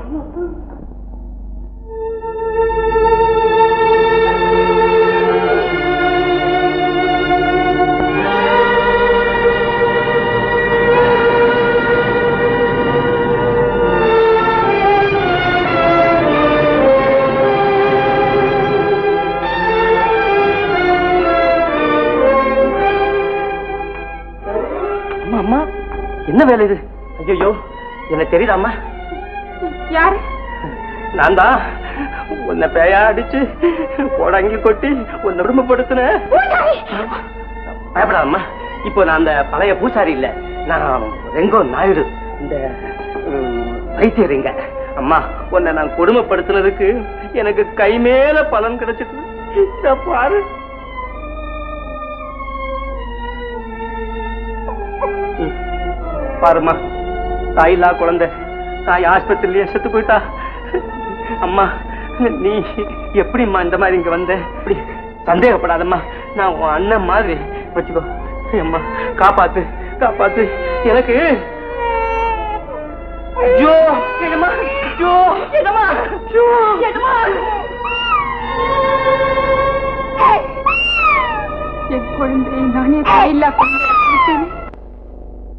அம்மா அம்மா என்ன வேலை இது ஐயோ எனக்கு தெரியுதாம்மா யாரு நான் தான் உன்னை பேயா அடிச்சு உடங்கி கொட்டி உன்னை விரும்பப்படுத்தின பயப்படாதம்மா இப்போ நான் அந்த பழைய பூசாரி இல்ல நான் ரெங்கோ நாயுடு இந்த ம், வைத்தியரிங்க அம்மா உன்னை நான் கொடுமைப்படுத்தினதுக்கு எனக்கு கை மேல பலன் கிடைச்சிட்டு இத பாரு ம், பாரும்மா தாயில்லா குழந்தை தாய் ஆஸ்பத்திரிலேயே செத்து போயிட்டா அம்மா நீ எப்படிம்மா இந்த மாதிரி இங்க வந்த இப்படி சந்தேகப்படாதம்மா நான் உன் அண்ணன் மாதிரி வச்சுக்கோ அம்மா காப்பாத்து காப்பாத்து எனக்கு ஐயோ என்னம்மா ஐயோ என்னம்மா ஐயோ என்னம்மா என் குழந்தையை நானே தாயில்லா குழந்தையா கொடுத்தேனே.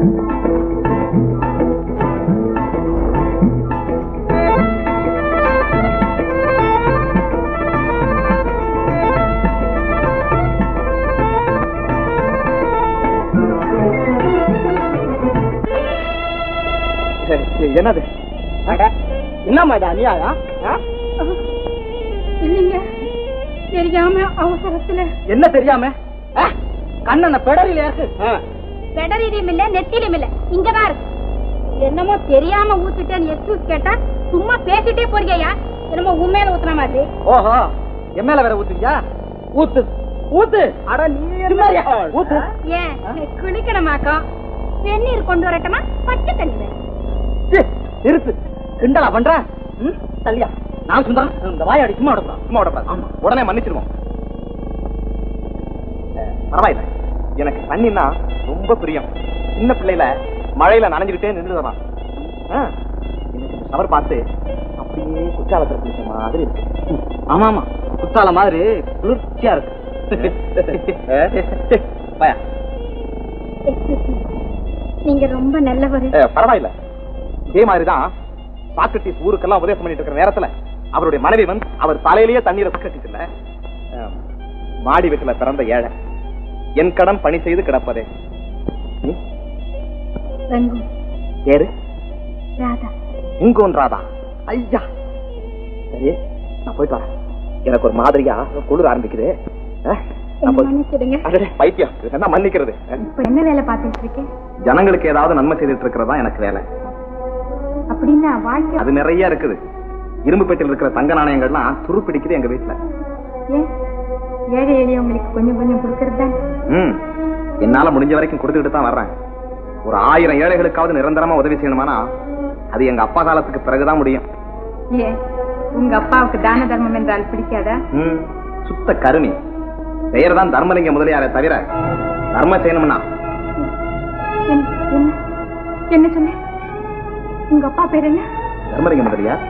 என்னது என்னம்மா இது அநியாயம் ஆ? இல்லைங்க தெரியாம அவசரத்துல என்ன தெரியாம ஆ? கண்ணன பெடரில இருக்கு ஆ. பெடரிலும் இல்ல நெத்திலும் இல்ல இங்கதான் இருக்கு என்னமோ தெரியாம ஊத்துட்டேன்னு எக்ஸ்கியூஸ் கேட்டா சும்மா பேசிட்டே போறியா என்னமோ உண்மையில ஊத்துற மாதிரி ஓஹோ என் மேல வேற ஊத்துவியா ஊத்து ஊத்து அட நீ என்ன ஊத்து ஏன் குளிக்கணுமாக்கா வெந்நீர் கொண்டு வரட்டுமா பச்சை தண்ணி வேணும் சீ, நிறுத்து கிண்டலா பண்ற ம், தள்ளியா நான் சுந்தரம் இந்த வாயாடி சும்மா விடக்கூடாது சும்மா விடக்கூடாது ஆமா உடனே மன்னிச்சிருவோம் அஹ், பரவாயில்ல எனக்கு தண்ணின்னா ரொம்ப பிரியம் சின்ன பிள்ளையில மழையில நனைஞ்சுக்கிட்டே நின்றுதான் எனக்கு இந்த ஷவர் பார்த்து அப்படியே குற்றாலத்தில் குளிச்ச மாதிரி இருக்கு ஆமா ஆமா குத்தால மாதிரி குளிர்ச்சியா இருக்கு பயா Excuse me. நீங்க ரொம்ப நல்லவர் பரவாயில்ல இதே மாதிரிதான் சாக்ரட்டிஸ் ஊருக்கெல்லாம் உபதேசம் பண்ணிட்டு இருக்கிற நேரத்துல அவருடைய மனைவி வந்து அவர் தலையிலேயே தண்ணீரை கட்டிச்சுல மாடி வீட்டுல பிறந்த ஏழை என் கடன் பணி செய்து கிடப்பதே நீ? ரங்கு பேரு ராதா இங்கோன் ராதா ஐயா சரி நான் போயிட்டு வரேன் எனக்கு ஒரு மாதிரியா குளிர் ஆரம்பிக்குது அஹ், நான் போய்- மன்னிச்சிடுங்க அடடே, பைத்தியம் இது என்ன மன்னிக்கிறது அஹ், இப்ப என்ன வேலை பார்த்துட்டு இருக்கேன் ஜனங்களுக்கு ஏதாவது நன்மை செய்துட்டு இருக்கிறதா எனக்கு வேலை அப்படின்னா வாழ்க்கை அது நிறைய இருக்குது இரும்பு பெட்டியில் இருக்கிற தங்க நாணயங்கள்லாம் துரு பிடிக்குது எங்க வீட்டுல ஏன் ஏழை எளியவங்களுக்கு கொஞ்சம் கொஞ்சம் கொடுக்கறது தான் ம் என்னால முடிஞ்ச வரைக்கும் கொடுத்துக்கிட்டு தான் வர்றேன் ஒரு ஆயிரம் ஏழைகளுக்காவது நிரந்தரமா உதவி செய்யணுமானா அது எங்க அப்பா காலத்துக்கு பிறகுதான் முடியும் ஏன் உங்க அப்பாவுக்கு தான தர்மம் என்றால் பிடிக்காதா ம் சுத்த கருமி பெயர் தான் தர்மலிங்க முதலியாரே தவிர தர்மம் செய்யணும்னா என்ன என்ன என்ன சொன்ன உங்க அப்பா பேர் என்ன தர்மலிங்க முதலியார்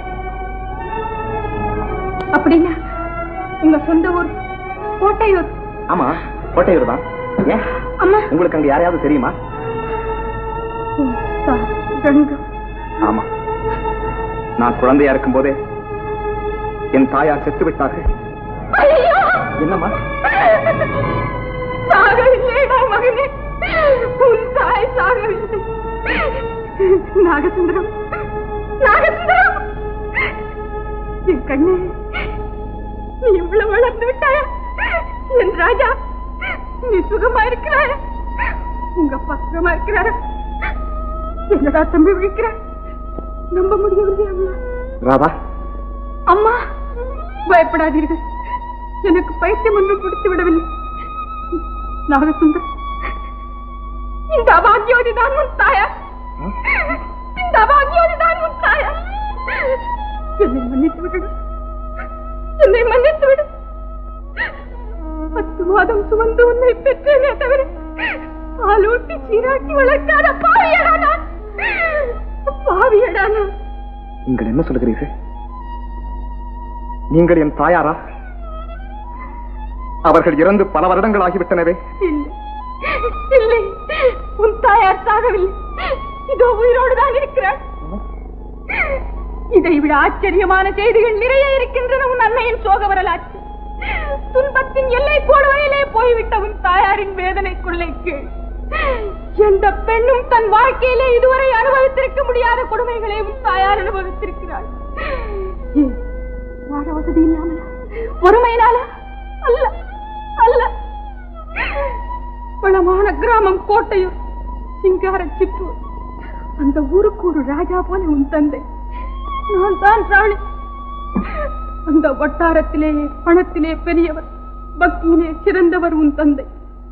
அப்படின்னா உங்க சொந்த ஊர் கோட்டையூர் ஆமா கோட்டையூர் தான் ஏன் அம்மா உங்களுக்கு அங்க யாரையாவது தெரியுமா உம், சா- கங்கா. ஆமா நான் குழந்தையா இருக்கும் போதே என் தாயார் செத்து விட்டார்கள் என்னம்மா சாகவில்லைடா மகனே உன் தாய் சாகவில்லை நாகசுந்தரம் நாகசுந்தரம் என் கண்ணே நீ இவ்வளவு வளர்ந்து விட்டாயா என் ராஜா நீ சுகமா இருக்கிறாயா உங்க அப்பா சுகமா இருக்கிறாரா என்னடா தம்பி விழிக்கிற நம்ப முடியவில்லை அம்மா ராதா அம்மா பயப்படாதீர்கள் எனக்கு பைத்தியம் ஒன்றும் பிடித்து விடவில்லை நாகசுந்தர் இந்த அபாகியோதி தான் உன் தாயா இந்த அபாகியோதி தான் உன் தாயா என்னை மன்னித்து விடு என்னை மன்னித்து விடு பத்து மாதம் சுமந்து உன்னை பெற்றேனே தவிர பாலூட்டி சீராக்கி வளர்க்காத பாவியடா நான் பாவியடா நான் நீங்கள் என்ன சொல்கிறீர்கள் நீங்கள் என் தாயாரா அவர்கள் இறந்து பல வருடங்கள் ஆகிவிட்டனவே இல்லை இல்லை உன் தாயார் சாகவில்லை இதோ உயிரோடு தான் இருக்கிறார் இதை விட ஆச்சரியமான செய்திகள் நிறைய இருக்கின்றன உன் அன்னையின் சோக வரலாற்று துன்பத்தின் எல்லை கோடுவையிலே போய்விட்ட உன் தாயாரின் வேதனைக்குள்ளே கீழ் எந்த பெண்ணும் தன் வாழ்க்கையிலே இதுவரை அனுபவித்திருக்க முடியாத கொடுமைகளை உன் தாயார் அனுபவித்திருக்கிறாள் ஏன் வாழ வசதி இல்லாமலா ஒருமையினால அல்ல அல்ல வளமான கிராமம் கோட்டையூர் சிங்கார சிற்றூர் அந்த ஊருக்கு ஒரு ராஜா போல உன் தந்தை நான் தான் ராணி அந்த வட்டாரத்திலேயே பணத்திலே பெரியவர் பக்தியிலே சிறந்தவர் உன் தந்தை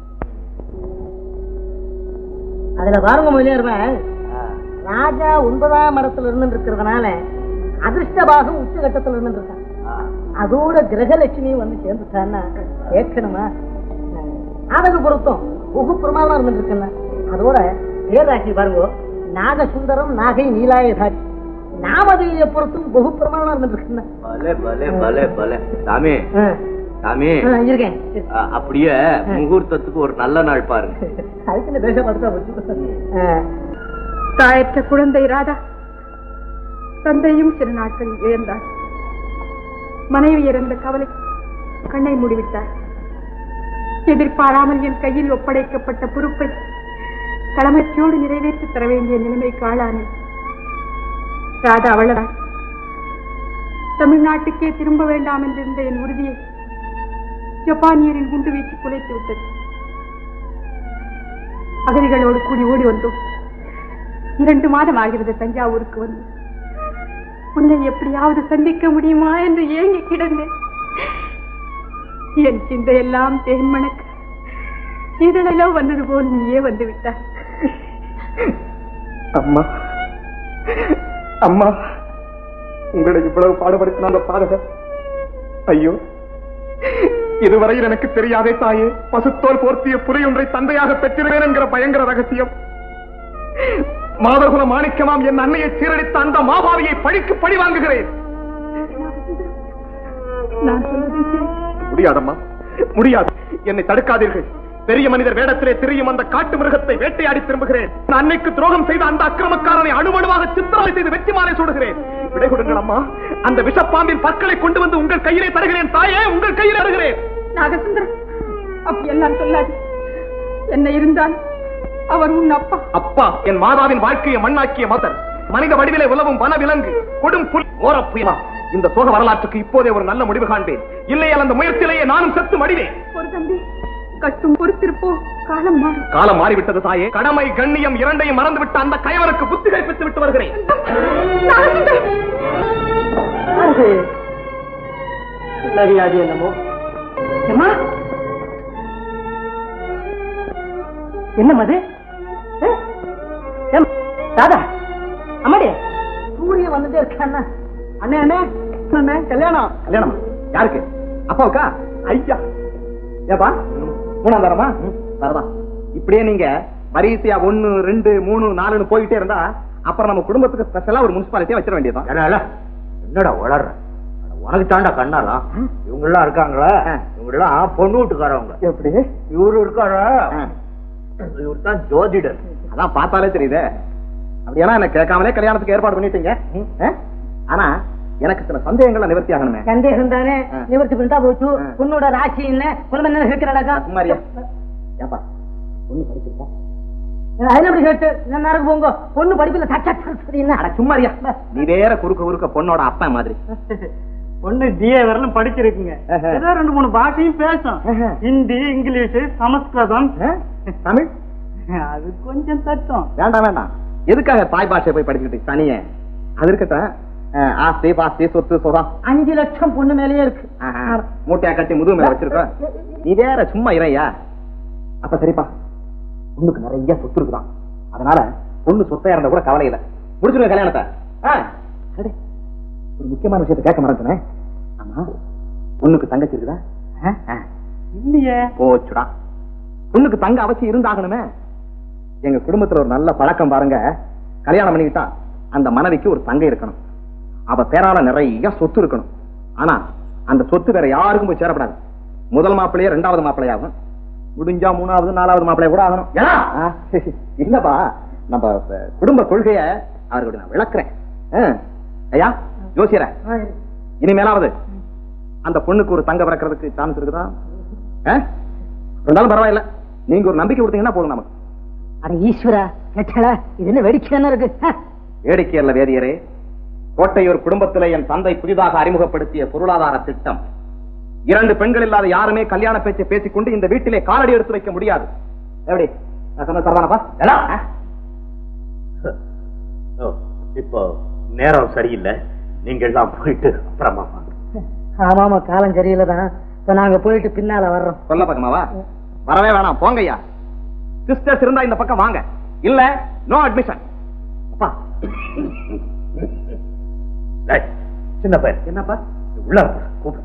அதுல பாருங்க முதலியார் ராஜா ஒன்பதாம் இடத்துல இருந்து இருக்கிறதுனால அதிர்ஷ்ட பாகம் உச்சகட்டத்துல இருந்து இருக்கான் அதோட கிரகலட்சுமி வந்து சேர்ந்துட்டான்னா கேட்கணுமா நாடக பொருத்தம் புகு பிரமாதம் இருந்துட்டு இருக்குல்ல அதோட பேராட்சி பாருங்க நாகசுந்தரம் நாகை நீலாயதாட்சி நாமதேவிய பொருத்தும் புகு பிரமாதம் இருந்துட்டு இருக்குல்ல பலே பலே பலே பலே சாமி சாமி இருக்கேன் அ, அப்படியே முகூர்த்தத்துக்கு ஒரு நல்ல நாள் பாருங்க அதுக்கு இந்த பேச பார்த்துட்டா போச்சு தாயற்ற குழந்தை ராதா தந்தையும் சில நாட்களில் இழந்தார் மனைவி இறந்த கவலை கண்ணை மூடிவிட்டார் எதிர்பாராமல் என் கையில் ஒப்படைக்கப்பட்ட பொறுப்பை கடமைச்சோடு நிறைவேற்றி தர வேண்டிய நிலைமைக்கு ஆளானேன் ராதா அவளதான் தமிழ்நாட்டுக்கே திரும்ப வேண்டாம் என்றிருந்த என் உறுதியை ஜப்பானியரின் குண்டு வீச்சு குலைத்து விட்டது அகதிகளோடு கூடி ஓடி வந்தோம் இரண்டு மாதம் ஆகிறது தஞ்சாவூருக்கு வந்து உன்னை எப்படியாவது சந்திக்க முடியுமா என்று ஏங்கி கிடந்தேன் என் சிந்தையெல்லாம் தேன்மணக்க சீதளலோ வந்தது போல் நீயே வந்து விட்டாய் அம்மா அம்மா உங்களை இவ்வளவு பாடுபடுத்தின அந்த பாதகர் ஐயோ இதுவரையில் எனக்கு தெரியாதே தாயே பசுத்தோல் போர்த்திய புலி ஒன்றை தந்தையாக பெற்றிருவேன் என்கிற பயங்கர ரகசியம் மாதகுல மாணிக்கமாம் என் அன்னையை சீரழித்த அந்த மாபாவியை பழிக்கு பழி வாங்குகிறேன் நான் சொல்வதை கேள். முடியாதம்மா முடியாது என்னை தடுக்காதீர்கள் பெரிய மனிதர் வேடத்திலே திரியும் அந்த காட்டு மிருகத்தை வேட்டையாடி திரும்புகிறேன் நான் அன்னைக்கு துரோகம் செய்த அந்த அக்கிரமக்காரனை அணுவணுவாக சித்திரவதை செய்து வெற்றி மாலை சூடுகிறேன் விடை கொடுங்கள் அம்மா அந்த விஷப்பாம்பின் பற்களை கொண்டு வந்து உங்கள் கையிலே தருகிறேன் தாயே உங்கள் கையில் தருகிறேன் நாகசுந்தரம் அப்படியெல்லாம் சொல்லாது என்ன இருந்தால் அவர் உன் அப்பா அப்பா என் மாதாவின் வாழ்க்கையை மண்ணாக்கிய மதர் மனித வடிவிலே உலவும் வன விலங்கு கொடும் புல் ஓர புயலா இந்த சோக வரலாற்றுக்கு இப்போதே ஒரு நல்ல முடிவு காண்பேன் இல்லையால் அந்த முயற்சியிலேயே நானும் செத்து மடிவேன் ஒரு தம்பி கட்டும் பொறுத்திருப்போ காலம் மாறும் காலம் மாறிவிட்டது தாயே கடமை கண்ணியம் இரண்டையும் மறந்துவிட்ட அந்த கயவனுக்கு புத்தி கற்பித்து விட்டு வருகிறேன் சரியாது என்னமோ அம்மா என்ன மது தாதா அம்மாடி சூரியன் வந்துட்டே இருக்காண்ணா அண்ணே அண்ணே அண்ணே கல்யாணம் கல்யாணமா யாருக்கு அப்பாவுக்கா ஐயா ஏப்பா மூணாம் தரமா தரதா இப்படியே நீங்க வரிசையா ஒண்ணு ரெண்டு மூணு நாலுன்னு போயிட்டே இருந்தா அப்புறம் நம்ம குடும்பத்துக்கு ஸ்பெஷலா ஒரு முனிசிபாலிட்டியா வச்சிட வேண்டியதான் என்னடா வளர்ற உனக்கு தாண்டா கண்ணாரா இவங்க எல்லாம் இருக்காங்களா இவங்க எல்லாம் பொண்ணு வீட்டுக்காரவங்க எப்படி இவரு இருக்காரா இவரு தான் ஜோதிடர் அதான் பார்த்தாலே தெரியுதே அப்படியானா என்ன கேட்காமலே கல்யாணத்துக்கு ஏற்பாடு பண்ணிட்டீங்க ஆ? ஆனா எனக்கு சில சந்தேகங்கள் நிவர்த்தி ஆகணுமே சந்தேகம் தானே ஆ. நிவர்த்தி பண்ணிட்டா போச்சு ஆ. பொண்ணோட ராசி என்ன குழந்தை என்ன இருக்கிறாடா சுமாரியா ஏப்பா பொண்ணு படிச்சிருக்கா அதுல எப்படி கேட்டு என்ன நேரம் போங்க பொண்ணு படிப்புல தச்சா என்ன அட சும்மாரியா நீ வேற குறுக்க குறுக்க பொண்ணோட அப்பா மாதிரி பொண்ணு டிஏ வரலும் படிச்சிருக்குங்க ஆஹா. ஏதோ ரெண்டு மூணு பாஷையும் பேசும் ஆஹா. ஹிந்தி இங்கிலீஷ் சமஸ்கிருதம் ஆ? தமிழ் அது கொஞ்சம் தட்டும் வேண்டாம் வேண்டாம் எதுக்காக தாய் பாஷையை போய் படிச்சுக்கிட்டு தனியே அது இருக்கட்டும் ஆ, ஆஸ்தி பாஸ்தி சொத்து சுகம் அஞ்சு லட்சம் பொண்ணு மேலேயே இருக்கு ஆஹா. மூட்டையா கட்டி முதுகு மேல வச்சிருக்க நீ வேற சும்மா இறையா அப்ப சரிப்பா பொண்ணுக்கு நிறைய சொத்து இருக்குதான் அதனால பொண்ணு சொத்தா இருந்தா கூட கவலை இல்ல முடிச்சிருங்க கல்யாணத்தை ஆ, அடே, ஒரு முக்கியமான விஷயத்தை கேட்க மறந்துனேன் ஆமா பொண்ணுக்கு தங்கச்சி இருக்குதா ஆ, ஆ. இல்லையே போச்சுடா பொண்ணுக்கு தங்க அவசியம் இருந்தாகணுமே எங்க குடும்பத்துல ஒரு நல்ல பழக்கம் பாருங்க கல்யாணம் பண்ணிக்கிட்டா அந்த மனைவிக்கு ஒரு தங்கை இருக்கணும் அவ பேரால நிறைய சொத்து இருக்கணும் ஆனா அந்த சொத்து வேற யாருக்கும் போய் சேரப்படாது முதல் மாப்பிள்ளையே ரெண்டாவது மாப்பிள்ளையாகும் முடிஞ்சா மூணாவது நாலாவது மாப்பிள்ளைய கூட ஆகணும் ஏன்னா ஆ, இல்லப்பா நம்ம அஹ், குடும்ப கொள்கைய அவர்களுக்கு நான் விளக்குறேன் ஆ. ஐயா ஜோசியர இனிமேலாவது அந்த பொண்ணுக்கு ஒரு தங்க பிறக்கிறதுக்கு சான்ஸ் இருக்குதா ஆ? இருந்தாலும் பரவாயில்ல நீங்க ஒரு நம்பிக்கை கொடுத்தீங்கன்னா போதும் நமக்கு அட ஈஸ்வரா கேட்டால இது என்ன வெடிச்சு இருக்கு ஹ. வேடிக்கை அல்ல வேதியரே கோட்டையூர் குடும்பத்திலே என் தந்தை புதிதாக அறிமுகப்படுத்திய பொருளாதார திட்டம் இரண்டு பெண்கள் இல்லாத யாருமே கல்யாண பேச்சை பேசிக்கொண்டு இந்த வீட்டிலே காலடி எடுத்து வைக்க முடியாது எப்படி நான் சொன்ன சரிதானப்பா எல்லாம், ஆ? இப்போ நேரம் சரியில்லை நீங்க எல்லாம் போயிட்டு அப்புறமா வாங்க. ஆமாமா காலம் சரியில்லைதான் இப்ப நாங்க போயிட்டு பின்னால வர்றோம் சொல்ல பக்கமாவா வரவே வேணாம் போங்கய்யா சிஸ்டர்ஸ் இருந்தா இந்த பக்கம் வாங்க இல்ல நோ அட்மிஷன் அப்பா டேய், சின்ன பையன் என்னப்பா உள்ள வா, கூப்பிடு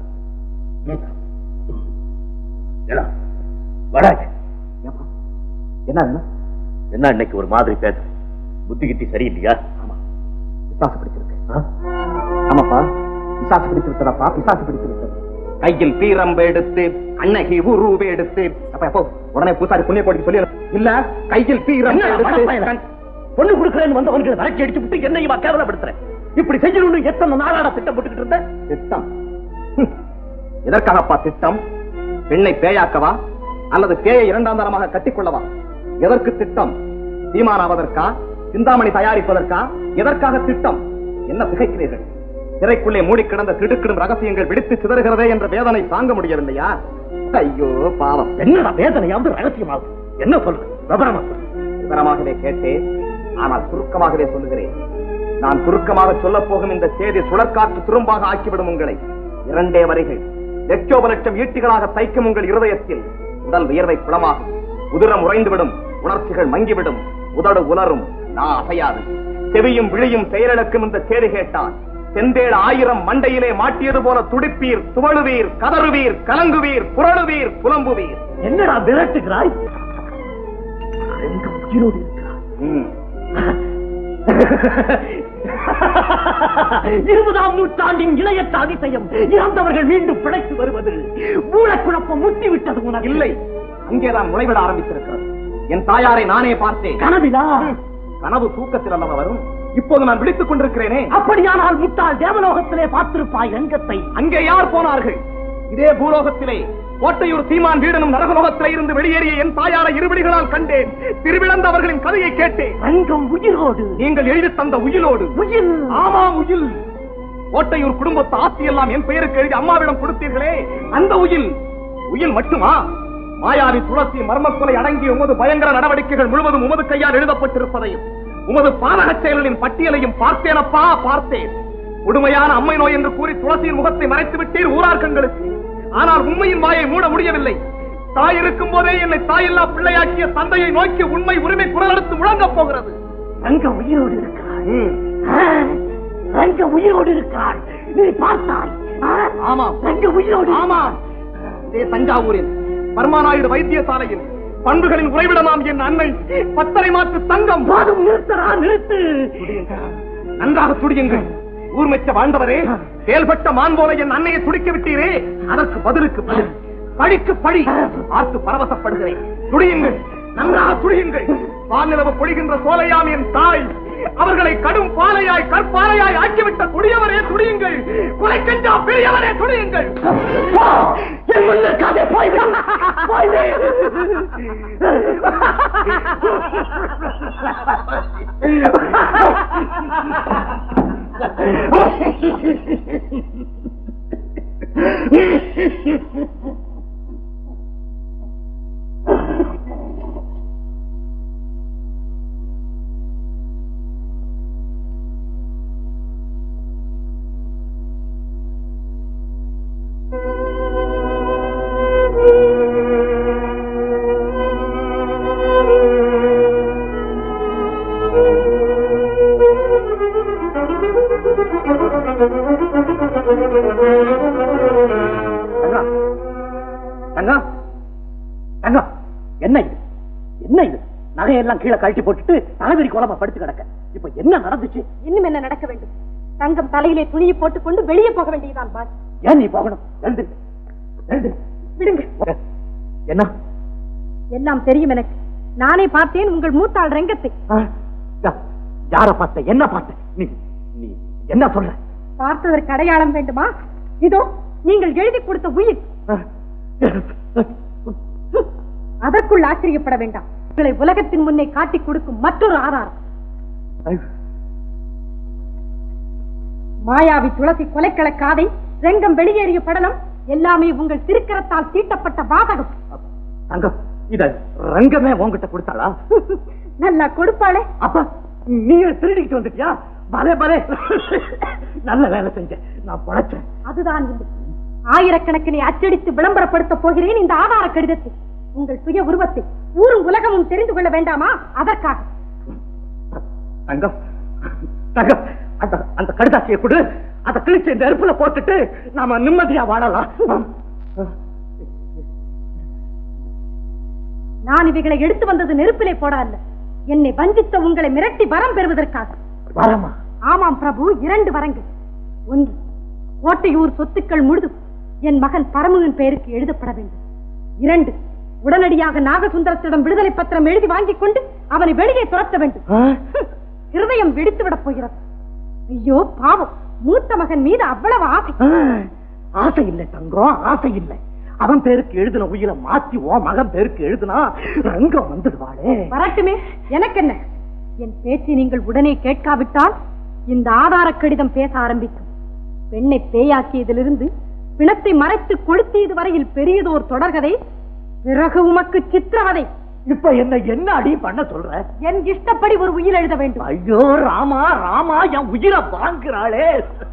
ஏடா, வாடா இங்க. ஏப்பா, என்ன வேணும் என்ன இன்னைக்கு ஒரு மாதிரி பேச புத்தி கித்தி சரியில்லையா பிசாசு பிடிச்சிருக்கு ஆமாப்பா பிசாசு பிடித்து விட்டதாப்பா பிசாசு பிடித்து விட்டது கையில் பீரம்பு எடுத்து கண்ணகி உருவு எடுத்து அப்ப எப்போ உடனே பூசாரி புண்ணிய கோடிக்கு சொல்லி இல்ல கையில் பீரம்பு எடுத்து பொண்ணு கொடுக்கறேன்னு வந்தவன்களை விரட்டி அடிச்சு விட்டு என்னையுமா கேவலப்படுத்துறேன் இப்படி செய்யணும்னு எத்தனை நாளாடா திட்டம் போட்டுக்கிட்டு இருந்த திட்டம் ஹம். எதற்காகப்பா திட்டம் பெண்ணை பேயாக்கவா அல்லது பேயை இரண்டாம் தரமாக கட்டிக்கொள்ளவா எதற்கு திட்டம் சீமானாவதற்கா சிந்தாமணி தயாரிப்பதற்கா எதற்காக திட்டம் என்ன திகைக்கிறீர்கள் சிறைக்குள்ளே மூடி கிடந்த திடுக்கிடும் ரகசியங்கள் வெடித்து சிதறுகிறதே என்ற வேதனை தாங்க முடியவில்லையா ஐயோ பாவம் என்னடா வேதனையாவது ரகசியமாகும் என்ன சொல்ற விவரமா சொல்லு விவரமாகவே கேட்டேன் ஆனால் சுருக்கமாகவே சொல்லுகிறேன் நான் சுருக்கமாக சொல்லப் போகும் இந்த செய்தி சுழற்காற்று துரும்பாக ஆக்கிவிடும் உங்களை இரண்டே வரிகள் லட்சோப லட்சம் ஈட்டிகளாக தைக்கும் உங்கள் இருதயத்தில் உடல் வியர்வை குளமாகும் உதிரம் உறைந்துவிடும் உணர்ச்சிகள் மங்கிவிடும் உதடு உலரும் நான் அசையாது செவியும் விழியும் செயலிழக்கும் இந்த செய்தி கேட்டால் செந்தேள் ஆயிரம் மண்டையிலே மாட்டியது போல துடிப்பீர் துவழுவீர் கதறுவீர் கலங்குவீர் புரளுவீர் புலம்புவீர் என்னடா விரட்டுகிறாய் எங்க உயிரோடு இருக்கிறார் ம். இருபதாம் நூற்றாண்டின் இளையற்ற அதிசயம் இறந்தவர்கள் மீண்டும் பிழைத்து வருவது மூலக்குழப்பம் முத்தி விட்டது உனக்கு இல்லை அங்கேதான் முளைவிட ஆரம்பித்திருக்கிறது என் தாயாரை நானே பார்த்தேன் கனவிலா கனவு தூக்கத்தில் அல்லவா வரும் இப்போது நான் விழித்துக் கொண்டிருக்கிறேனே அப்படியானால் முட்டாள் தேவலோகத்திலே பார்த்திருப்பாய் ரங்கத்தை அங்கே யார் போனார்கள் இதே பூலோகத்திலே கோட்டையூர் சீமான் வீடனும் நரகலோகத்திலே இருந்து வெளியேறிய என் தாயாரை இருவிடிகளால் கண்டேன் திருவிழந்த அவர்களின் கதையை கேட்டேன் ரங்கம் உயிரோடு நீங்கள் எழுதி தந்த உயிலோடு உயில் ஆமாம் உயில் கோட்டையூர் குடும்பத்து ஆஸ்தி எல்லாம் என் பெயருக்கு எழுதி அம்மாவிடம் கொடுத்தீர்களே அந்த உயில் உயில் மட்டுமா மாயாவி துளசி மர்மக்கொலை அடங்கிய உமது பயங்கர நடவடிக்கைகள் முழுவதும் உமது கையால் எழுதப்பட்டிருப்பதையும் உமது பாதகச் செயல்களின் பட்டியலையும் பார்த்தேனப்பா பார்த்தேன் கொடுமையான அம்மை நோய் என்று கூறி துளசியின் முகத்தை மறைத்து விட்டீர் ஊரார்க்கங்களுக்கு ஆனால் உண்மையின் வாயை மூட முடியவில்லை தாய் இருக்கும் போதே என்னை தாயில்லா பிள்ளையாக்கிய தந்தையை நோக்கி உண்மை உரிமை குரல் எடுத்து முழங்கப் போகிறது ரங்கம் உயிரோடு இருக்கிறாள் ஆ, ரங்கம் உயிரோடு இருக்கிறாள் நீ பார்த்தாய் ஆ? ஆமாம் ரங்கம் உயிரோடு ஆமாம் இதே தஞ்சாவூரில் பர்மாநாயுடு வைத்தியசாலையில் பண்புகளின் உறைவிடமாம் என் அன்னை பத்தரை மாற்று தங்கம் போதும் நிறுத்தரா நிறுத்து நன்றாக துடியுங்கள் ஊர்மெச்ச வாழ்ந்தவரே செயல்பட்ட மான் போல என் அன்னையை துடிக்க விட்டீரே அதற்கு பதிலுக்கு பதில் பழிக்கு பழி பார்த்து பரவசப்படுகிறேன் துடியுங்கள் நன்றாக துடியுங்கள் வானிலவு பொழிகின்ற சோலையாம் என் தாய் அவர்களை கடும் பாலையாய் கற்பாலையாய் ஆக்கிவிட்ட கொடியவரே துடியுங்கள் கொலை கஞ்சா பெரியவரே துடியுங்கள் போ, என் முன்னிற்காதே போய்விடு போய்விடு தங்கம் தங்கம் தங்கம் என்ன இது என்ன இது நகையெல்லாம் கீழே கழட்டி போட்டுட்டு தலைவரி கோலமா படுத்து கிடக்க இப்ப என்ன நடந்துச்சு இன்னும் என்ன நடக்க வேண்டும் தங்கம் தலையிலே துணியை போட்டுக்கொண்டு வெளியே போக வேண்டியதுதான் பாஸ் ஏன் நீ போகணும் எழுந்து எழுந்து விடுங்க என்ன எல்லாம் தெரியும் எனக்கு நானே பார்த்தேன் உங்கள் மூத்தாள் ரங்கத்தை ஆ? யா- யார பார்த்த என்ன பார்த்த நீ நீ என்ன சொல்ற பார்த்ததற்கு அடையாளம் வேண்டுமா இதோ நீங்கள் எழுதி கொடுத்த உயிர் ஆ? அதற்குள் ஆச்சரியப்பட வேண்டாம் உங்களை உலகத்தின் முன்னே காட்டிக் கொடுக்கும் மற்றொரு ஆதாரம் மாயாவி துளசி கொலைக்கள காதை ரெங்கம் வெளியேறிய படலம் எல்லாமே உங்கள் திருக்கரத்தால் தீட்டப்பட்ட வாதகம் தங்கம் இத ரங்கமே உன்கிட்ட கொடுத்தாளா நல்லா கொடுப்பாளே அப்ப நீ திருடிக்கிட்டு வந்துட்டியா பலே பலே நல்ல வேலை செஞ்ச நான் பழைச்சேன் அதுதான் இல்லை ஆயிரக்கணக்கிலே அச்சடித்து விளம்பரப்படுத்த போகிறேன் இந்த ஆதார கடிதத்தை உங்கள் சுய உருவத்தை ஊரும் உலகமும் தெரிந்து கொள்ள வேண்டாமா அதற்காக தங்கம் தங்கம் அந்த அந்த கடுதாசியை கொடு அதை கிழிச்சு இந்த நெருப்புல போட்டுட்டு நாம நிம்மதியா வாழலாம் நான் இவைகளை எடுத்து வந்தது நெருப்பிலே போட அல்ல என்னை வஞ்சித்த உங்களை மிரட்டி வரம் பெறுவதற்காக வரமா ஆமாம் பிரபு இரண்டு வரங்கள் ஒன்று கோட்டையூர் சொத்துக்கள் முழுதும் என் மகன் பரமுவின் பெயருக்கு எழுதப்பட வேண்டும் இரண்டு உடனடியாக நாகசுந்தரத்திடம் விடுதலை பத்திரம் எழுதி வாங்கிக் கொண்டு அவனை வெளியே துரத்த வேண்டும் இருதயம் வெடித்து விடப் போகிறது ஐயோ பாவம் மூத்த மகன் மீது அவ்வளவு ஆசை ஆசை இல்லை தங்கம் ஆசை இல்லை அவன் பேருக்கு எழுதின உயிரை மாத்தி ஓ மகன் பேருக்கு எழுதுனா ரங்கம் வந்துடுவாளே வரட்டுமே எனக்கு என்ன என் பேச்சை நீங்கள் உடனே கேட்காவிட்டால் இந்த ஆதார கடிதம் பேச ஆரம்பிக்கும் பெண்ணை பேயாக்கியதிலிருந்து பிணத்தை மறைத்து கொளுத்தியது வரையில் பெரியதோர் தொடர்கதை பிறகு உமக்கு சித்திரவதை இப்ப என்ன என்ன அடி பண்ண சொல்ற என் இஷ்டப்படி ஒரு உயிர் எழுத வேண்டும் ஐயோ ராமா ராமா என் உயிரை வாங்குறாளே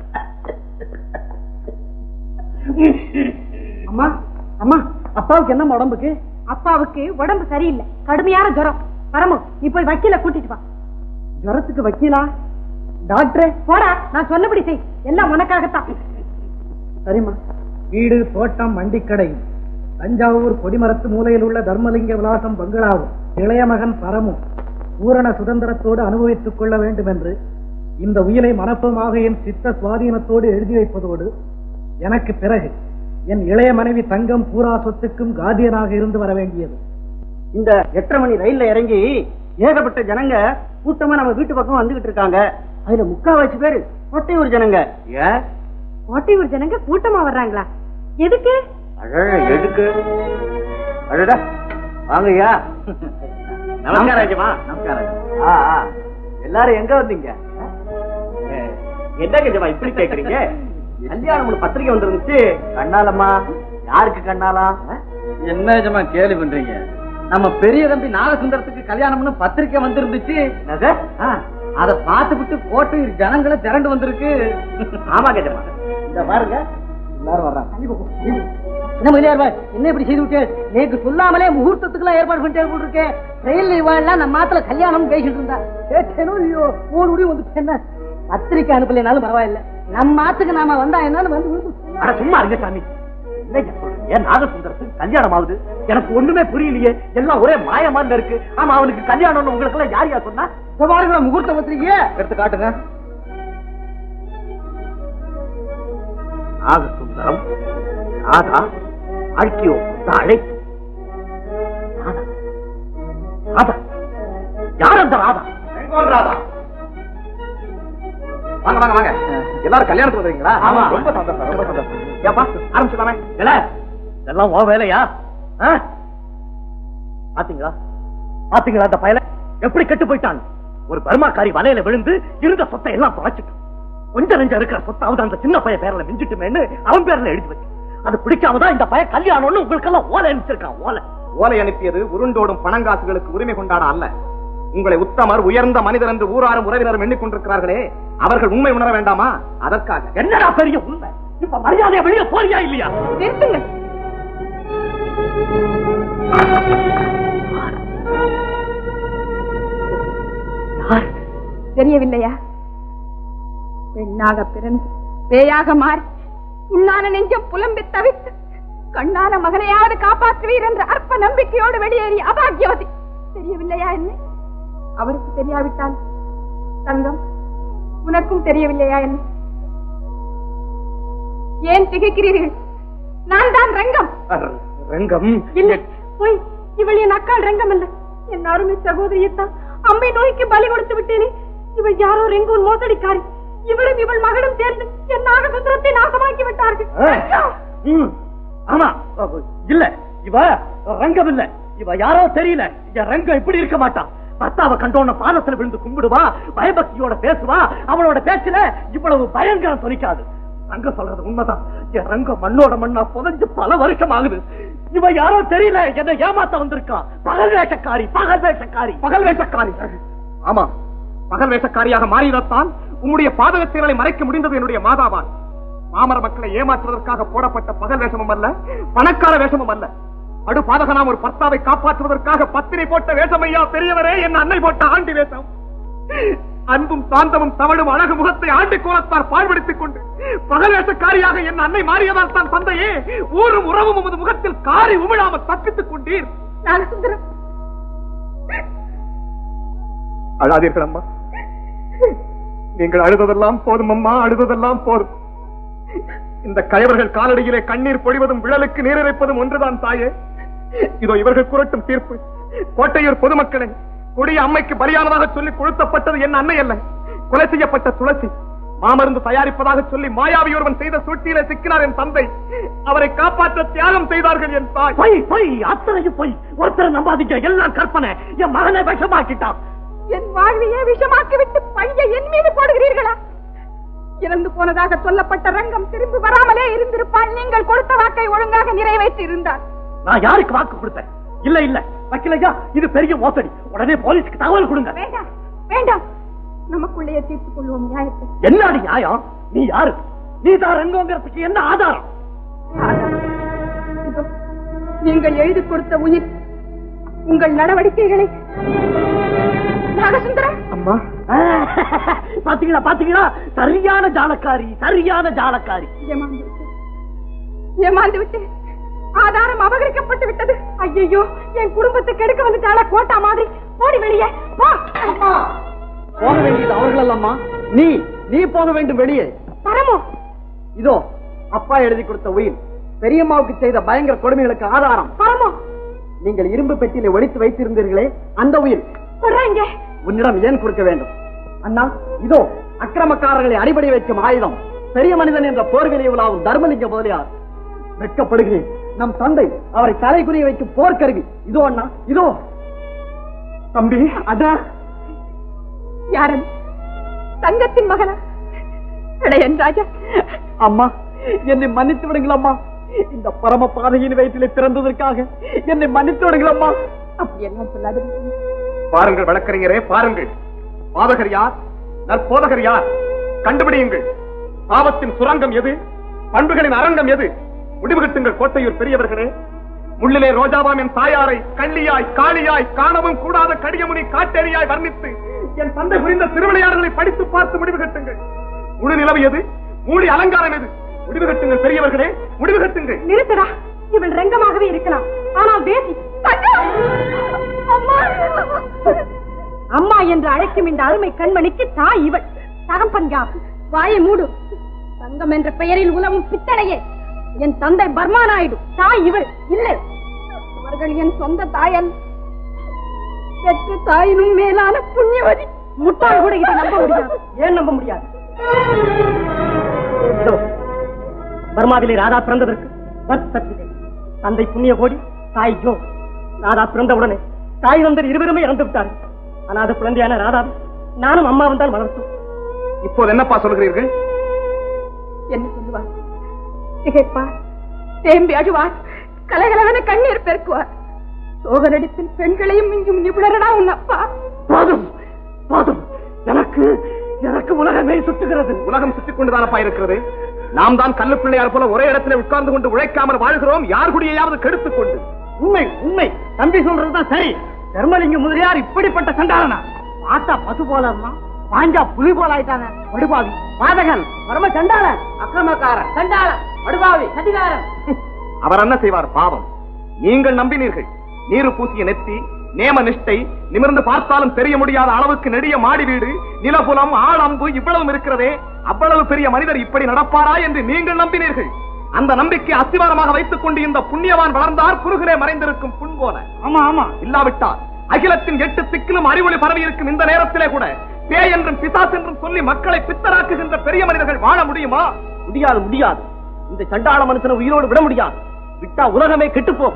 அம்மா அம்மா அப்பாவுக்கு என்ன உடம்புக்கு அப்பாவுக்கு உடம்பு சரியில்லை கடுமையான ஜுரம் பரமு நீ போய் வக்கீல கூட்டிட்டு வா ஜுரத்துக்கு வக்கீலா டாக்டரே போடா நான் சொன்னபடி செய் எல்லாம் உனக்காகத்தான் சரிம்மா வீடு தோட்டம் வண்டிக்கடை தஞ்சாவூர் கொடிமரத்து மூலையில் உள்ள தர்மலிங்க விலாசம் பங்களாவும் இளைய மகன் பரமும் பூரண சுதந்திரத்தோடு அனுபவித்துக் கொள்ள வேண்டும் என்று இந்த உயிரை மனப்பமாக என் சித்த சுவாதீனத்தோடு எழுதி வைப்பதோடு எனக்கு பிறகு என் இளைய மனைவி தங்கம் பூரா சொத்துக்கும் காதியனாக இருந்து வர வேண்டியது இந்த எட்டரை மணி ரயில்ல இறங்கி ஏகப்பட்ட ஜனங்க கூட்டமா நம்ம வீட்டு பக்கம் வந்துகிட்டு இருக்காங்க அதுல முக்காவாசி பேரு கொட்டையூர் ஜனங்க ஏன் கோட்டையூர் ஜனங்க கூட்டமா வர்றாங்களா எதுக்கு அழக எதுக்கு அழடா வாங்கய்யா நமஸ்காரம் ஐயமா. நமஸ்காரம் ஆ, ஆ. எல்லாரும் எங்க வந்தீங்க என்ன கஜமா இப்படி கேக்குறீங்க கல்யாணம் ஒரு பத்திரிக்கை வந்துருந்துச்சு கண்ணாலம்மா யாருக்கு கண்ணாலா என்ன ஜமா கேள்வி பண்றீங்க நம்ம பெரிய தம்பி நாகசுந்தரத்துக்கு கல்யாணம்னு பத்திரிக்கை வந்திருந்துச்சு என்னது? ஆ, அத பார்த்துவிட்டு போட்டு ஜனங்களை திரண்டு வந்திருக்கு ஆமா கஜமா இந்த பாருங்க எல்லாரும் வர்றாங்க என்ன முதலியார் பாய் என்ன இப்படி செய்து விட்டு நேக்கு சொல்லாமலே முகூர்த்தத்துக்குலாம் ஏற்பாடு பண்ணிட்டே போட்டிருக்கேன் ரயில் இவாள்லாம் நம்ம மாத்துல கல்யாணம் பேசிட்டு இருந்தா கேட்டேனோ இல்லையோ ஓடி வந்துட்டு என்ன பத்திரிக்கை அனுப்பலைனாலும் பரவாயில்ல நம்ம மாத்துக்கு நாம வந்தா என்னன்னு வந்து விழுந்து. அட சும்மா இருங்க சாமி என்னய்யா சொல்றீங்க? நாகசுந்தரத்துக்கு கல்யாணம் ஆகுது எனக்கு ஒண்ணுமே புரியலையே எல்லாம் ஒரே மாயமான இருக்கு ஆமா அவனுக்கு கல்யாணம்னு உங்களுக்கு எல்லாம் யார் யார் சொன்னா இதோ பாருங்க முகூர்த்த பத்திரிக்கையே எடுத்து காட்டுங்க நாகசுந்தரம் ராதா வாழ்க்கையோ அழைப்பு ராதா ராதா யார் அந்த ராதா ராதா வாங்க வாங்க வாங்க எல்லாரும் கல்யாணத்துக்கு வந்துறீங்களா ஆமா. ரொம்ப சந்தோஷம் ரொம்ப சந்தோஷம் ஏப்பா ஆரம்பிச்சுதானே இல்ல இதெல்லாம் உன் வேலையா ஆ? பாத்தீங்களா பாத்தீங்களா அந்த பயல எப்படி கெட்டு போயிட்டான் ஒரு பர்மாக்காரி வலையில விழுந்து இருந்த சொத்தை எல்லாம் தொலைச்சிட்டு கொஞ்சம் நெஞ்சம் இருக்கிற சொத்தாவது அந்த சின்ன பையன் பேர்ல மிஞ்சிட்டுமேன்னு அவன் பேர்ல எழுதி வச்சு அது பிடிக்காம தான் இந்த பையன் கல்யாணம்னு உங்களுக்கு எல்லாம் ஓலை அனுப்பிச்சிருக்கான் ஓலை ஓலை அனுப்பியது உருண்டோடும் பணங்காசுகளுக்கு உரிமை கொண்டாட அல்ல உங்களை உத்தமர் உயர்ந்த மனிதர் என்று ஊராரும் உறவினரும் எண்ணிக்கொண்டிருக்கிறார்களே அவர்கள் உண்மை உணர வேண்டாமா அதற்காக என்னடா பெரிய உண்மை இப்ப மரியாதையா வெளியே போறியா இல்லையா நிறுத்துங்கள் தெரியவில்லையா பெண்ணாக பிறந்து பேயாக மாறி உண்ணான நெஞ்சம் புலம்பி தவித்து கண்ணான மகனையாவது காப்பாற்றுவீர் என்ற அற்ப நம்பிக்கையோடு வெளியேறிய அபாகியவதி தெரியவில்லையா என்ன அவருக்கு தெரியாவிட்டால் தங்கம் உனக்கும் தெரியவில்லையா என்ன ஏன் திகைக்கிறீர்கள் நான் தான் ரங்கம் ரங்கம் இல்லை போய் இவள் என் அக்காள் ரங்கம் அல்ல என் அருமை சகோதரியத்தான் அம்மை நோய்க்கு பலி கொடுத்து விட்டேனே இவள் யாரோ ரெங்கூன் மோசடிக்காரி இவளும் இவள் மகளும் சேர்ந்து என் நாகசுந்தரத்தை நாசமாக்கி விட்டார்கள் ம், ஆமா இல்ல இவ ரங்கம் இல்ல இவ யாரோ தெரியல இந்த ரங்கம் இப்படி இருக்க மாட்டான் பர்த்தாவை கண்டோன பாதத்துல விழுந்து கும்பிடுவா பயபக்தியோட பேசுவா அவளோட பேச்சுல இவ்வளவு பயங்கரம் தொனிக்காது ரங்க சொல்றது உண்மைதான் என் ரங்கம் மண்ணோட மண்ணா புதைஞ்சு பல வருஷம் ஆகுது இவ யாரோ தெரியல என்ன ஏமாத்த வந்திருக்கான் பகல் வேஷக்காரி பகல் வேஷக்காரி பகல் வேஷக்காரி ஆமா பகல் வேஷக்காரியாக மாறியதைத்தான் உம்முடைய பாதக செயலை மறைக்க முடிந்தது என்னுடைய மாதாவான் மாமர மக்களை ஏமாற்றுவதற்காக போடப்பட்ட பகல் வேஷமும் அல்ல பணக்கார வேஷமும் அல்ல அடு பாதகனாம் ஒரு பர்த்தாவை காப்பாற்றுவதற்காக பத்திரை போட்ட வேஷம் ஐயா பெரியவரே என் அன்னை போட்ட ஆண்டி வேஷம் அன்பும் சாந்தமும் தவழும் அழகு முகத்தை ஆண்டி கோலத்தார் பாழ்படுத்திக் கொண்டு பகல் வேஷக்காரியாக என் அன்னை மாறியதால் தான் தந்தையே ஊரும் உறவும் உமது முகத்தில் காரி உமிழாமல் தப்பித்துக் கொண்டீர் நாகசுந்தரம் அழாதீர்கள் அம்மா நீங்கள் அழுததெல்லாம் போதும் அம்மா அழுததெல்லாம் போதும் இந்த கயவர்கள் காலடியிலே கண்ணீர் பொழிவதும் விழலுக்கு நீர் இறைப்பதும் ஒன்றுதான் தாயே இதோ இவர்கள் குரட்டும் தீர்ப்பு கோட்டையூர் பொதுமக்களை கொடிய அம்மைக்கு பலியானதாக சொல்லி கொளுத்தப்பட்டது என் அன்னை அல்ல கொலை செய்யப்பட்ட துளசி மாமருந்து தயாரிப்பதாக சொல்லி மாயாவி ஒருவன் செய்த சூழ்ச்சியிலே சிக்கினார் என் தந்தை அவரை காப்பாற்ற தியாகம் செய்தார்கள் என் தாய் பொய் பொய் அத்தனையும் பொய் ஒருத்தர் நம்பாதீங்க எல்லாம் கற்பனை என் மகனை விஷமாக்கிட்டான் என் வாழ்வையே விஷமாக்கி விட்டு பழிய என் மீது போடுகிறீர்களா இறந்து போனதாக சொல்லப்பட்ட ரங்கம் திரும்பி வராமலே இருந்திருப்பால் நீங்கள் கொடுத்த வாக்கை ஒழுங்காக நிறைவேற்றி இருந்தார் நான் யாருக்கு வாக்கு கொடுத்தேன் இல்ல இல்ல வக்கீலையா இது பெரிய மோசடி உடனே போலீஸ்க்கு தகவல் கொடுங்க வேண்டாம் வேண்டாம் நமக்குள்ளேயே தீர்த்துக் கொள்வோம் நியாயத்தை என்னடி நியாயம் நீ யாரு நீ தான் ரங்கங்கிறதுக்கு என்ன ஆதாரம் இதோ, நீங்கள் எழுதி கொடுத்த உயிர் உங்கள் நடவடிக்கைகளை நாகசுந்தரம் அம்மா பாத்தீங்களா பாத்தீங்களா சரியான ஜாலக்காரி சரியான ஜாலக்காரி ஏமாந்து விட்டேன். ஏமாந்து விட்டேன் ஆதாரம் அபகரிக்கப்பட்டு விட்டது ஐயோ என் குடும்பத்தை கெடுக்க வந்துட்டாளா கோட்டா மாதிரி ஓடி வெளியே போ போக வேண்டியது அவர்கள் அம்மா நீ நீ போக வேண்டும் வெளியே பரமோ இதோ அப்பா எழுதி கொடுத்த உயிர் பெரியம்மாவுக்கு செய்த பயங்கர கொடுமைகளுக்கு ஆதாரம் பரமோ நீங்கள் இரும்பு பெட்டியில ஒழித்து வைத்திருந்தீர்களே அந்த உயிர் சொல்றேங்க உன்னிடம் ஏன் கொடுக்க வேண்டும் அண்ணா இதோ அக்கிரமக்காரர்களை அடிபடி வைக்கும் ஆயுதம் பெரிய மனிதன் என்ற போர்விலை உலாவும் தர்மலிங்க முதலியார் வெட்கப்படுகிறேன் நம் தந்தை அவரை தலைக்குறிய வைக்கும் போர்க்கருவி இதோ அண்ணா இதோ தம்பி அதான் யாரன் தங்கத்தின் மகனா இளையன் ராஜா அம்மா என்னை மன்னித்து விடுங்கள் அம்மா இந்த பரம பாதையின் வயிற்றிலே பிறந்ததற்காக என்னை மன்னித்து விடுங்கள் அம்மா அப்படி எல்லாம் சொல்லாது பாருங்கள் வழக்கறிஞரே பாருங்கள் பாதகர் யார் நற்போதகர் யார் கண்டுபிடியுங்கள் பாவத்தின் சுரங்கம் எது பண்புகளின் அரங்கம் எது முடிவு கட்டுங்கள் கோட்டையூர் பெரியவர்களே முள்ளிலே ரோஜாவாம் என் தாயாரை கள்ளியாய் காளியாய் காணவும் கூடாத கடியமுனி காட்டேரியாய் வர்ணித்து என் தந்தை புரிந்த திருவிளையாடல்களை படித்து பார்த்து முடிவு கட்டுங்கள் முழு நிலவு எது மூடி அலங்காரம் எது முடிவு கட்டுங்கள் பெரியவர்களே முடிவு கட்டுங்கள் நிறுத்தடா இவள் ரங்கமாகவே இருக்கலாம் ஆனால் பேசி அம்மா என்று அழைக்கும் இந்த அருமை கண்மணிக்கு தாய் இவள் தகப்பன் யார் வாயை மூடு தங்கம் என்ற பெயரில் உலவும் பித்தளையே என் தந்தை பர்மா நாயுடு தாய் இவள் இல்லை அவர்கள் என் சொந்த தாயன் பெற்ற தாயினும் மேலான புண்ணியவதி முட்டாள் கூட இதை நம்ப முடியாது ஏன் நம்ப முடியாது இதோ, பர்மாவிலே ராதா பிறந்ததற்கு birth certificate. தந்தை புண்ணிய கோடி தாய் ஜோ ராதா பிறந்தவுடனே தாய் வந்தர் இருவருமே இறந்து விட்டார்கள் அனாத குழந்தையான ராதா நானும் அம்மாவும் தான் வளர்த்தோம் இப்போது என்னப்பா சொல்கிறீர்கள் என்ன சொல்லுவார் திகைப்பார் தேம்பி அழுவார் கலகலவன கண்ணீர் பெருக்குவார் சோக நடிப்பில் பெண்களையும் மிஞ்சும் நிபுணரடா உன் அப்பா போதும் போதும் எனக்கு எனக்கு உலகமே சுத்துகிறது உலகம் சுற்றிக் கொண்டுதானப்பா இருக்கிறது நாம் தான் கல்லு பிள்ளையார் போல ஒரே இடத்துல உட்கார்ந்து கொண்டு உழைக்காமல் வாழ்கிறோம் யார் குடியையாவது கெடுத்துக் கொண்டு உண்மை உண்மை தம்பி சொல்றதுதான் சரி தர்மலிங்க முதலியார் இப்படிப்பட்ட சண்டாளனா பார்த்தா பசு போல இருந்தான் பாஞ்சா புலி போல ஆயிட்டான வடுபாவி பாதகன் பரம சண்டாளன் அக்கிரமக்காரன் சண்டாளன் வடுபாவி சதிகாரன் அவர் என்ன செய்வார் பாவம் நீங்கள் நம்பினீர்கள் நீரு பூசிய நெத்தி நேம நிஷ்டை நிமிர்ந்து பார்த்தாலும் தெரிய முடியாத அளவுக்கு நெடிய மாடி வீடு நிலபுலம் ஆள் அம்பு இவ்வளவும் இருக்கிறதே அவ்வளவு பெரிய மனிதர் இப்படி நடப்பாரா என்று நீங்கள் நம்பினீர்கள் அந்த நம்பிக்கை அஸ்திவாரமாக வைத்துக் கொண்டு இந்த புண்ணியவான் வளர்ந்தார் குறுகிலே மறைந்திருக்கும் புண் போல ஆமா ஆமா இல்லாவிட்டால் அகிலத்தின் எட்டு திக்கிலும் அறிவொளி பரவி இருக்கும் இந்த நேரத்திலே கூட பேய் என்றும் பிசாஸ் என்றும் சொல்லி மக்களை பித்தராக்குகின்ற பெரிய மனிதர்கள் வாழ முடியுமா முடியாது முடியாது இந்த சண்டாள மனுஷனை உயிரோடு விட முடியாது விட்டா உலகமே கெட்டு போகும்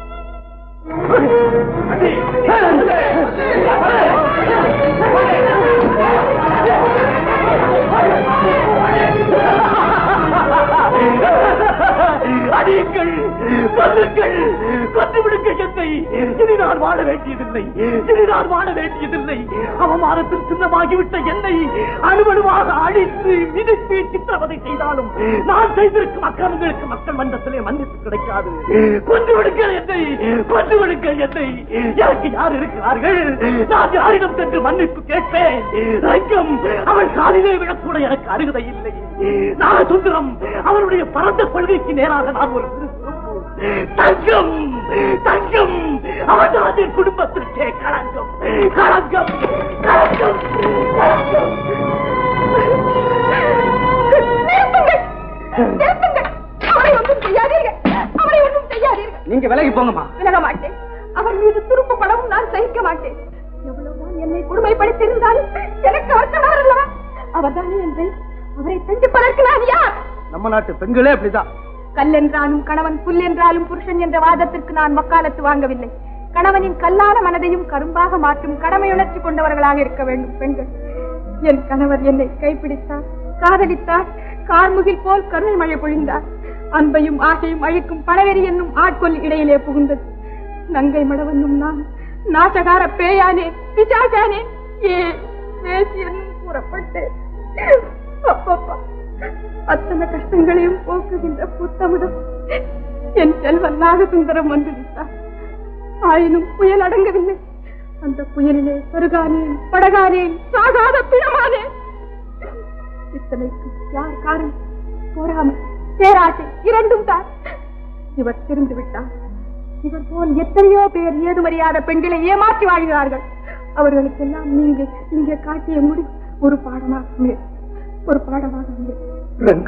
அடியுங்கள் கொல்லுங்கள் கொண்டு விடுங்கள் என்னை இனி நான் வாழ வேண்டியதில்லை இனி நான் வாழ வேண்டியதில்லை அவமானத்தில் சின்னமாகிவிட்ட என்னை அணுவணுவாக அழித்து மிதித்து சித்திரவதை செய்தாலும் நான் செய்திருக்கும் அக்கிரமங்களுக்கு மக்கள் மன்றத்திலே மன்னிப்பு கிடைக்காது கொண்டு விடுங்கள் என்னை கொண்டு விடுங்கள் என்னை எனக்கு யார் இருக்கிறார்கள் நான் யாரிடம் சென்று மன்னிப்பு கேட்பேன் ரங்கம் அவள் காலிலே விடக்கூட எனக்கு அருகதை இல்லை நான் சுந்தரம் அவருடைய பரந்த கொள்கைக்கு நேராக நான் ஒரு சிறு துரும்பு. தங்கம் தங்கம் அவன் என் குடும்பத்திற்கே களங்கம் களங்கம் களங்கம் களங்கம் நிறுத்துங்கள் நிறுத்துங்கள் போங்கம்மா விலக மாட்டேன் அவர் மீது துருப்பு படவும் நான் சகிக்க மாட்டேன் எவ்வளவுதான் என்னை கொடுமைப்படுத்தியிருந்தாலும் எனக்கு அவர் கணவர் அல்லவா அவர்தானே என்று அவரை தண்டிப்பதற்கு நான் யார் நம்ம நாட்டு பெண்களே அப்படிதான் கல் என்றாலும் கணவன் புல் என்றாலும் புருஷன் என்ற வாதத்திற்கு நான் வக்காலத்து வாங்கவில்லை கணவனின் கல்லான மனதையும் கரும்பாக மாற்றும் கடமையுணர்ச்சி கொண்டவர்களாக இருக்க வேண்டும் பெண்கள் என் கணவர் என்னை கைப்பிடித்தார் காதலித்தார் கார்முகில் போல் கருணை மழை பொழிந்தார் அன்பையும் ஆசையும் அழிக்கும் பணவெறி என்னும் ஆட்கொல் இடையிலே புகுந்தது நங்கை மடவன்னும் நான் நாசகார பேயானே பிசாசானே ஏ பேசி என்னும் கூறப்பட்டேன் அப்பப்பா அத்தனை கஷ்டங்களையும் போக்குகின்ற புத்தமுடம் என் செல்வன் நாகசுந்தரம் வந்து விட்டார் ஆயினும் புயல் அடங்கவில்லை அந்த புயலிலே பருகானேன் படகானேன் சாகாத பிணமானேன் இத்தனைக்கு யார் காரணம் போராமை பேராசை இரண்டும் தான் இவர் திருந்து விட்டார் இவர் போல் எத்தனையோ பேர் ஏதுமறியாத பெண்களை ஏமாற்றி வாழ்கிறார்கள் அவர்களுக்கெல்லாம் நீங்க இங்கே காட்டிய முடி ஒரு பாடமாக அமையும். ஒரு பாடமாக அமையும். ரங்கு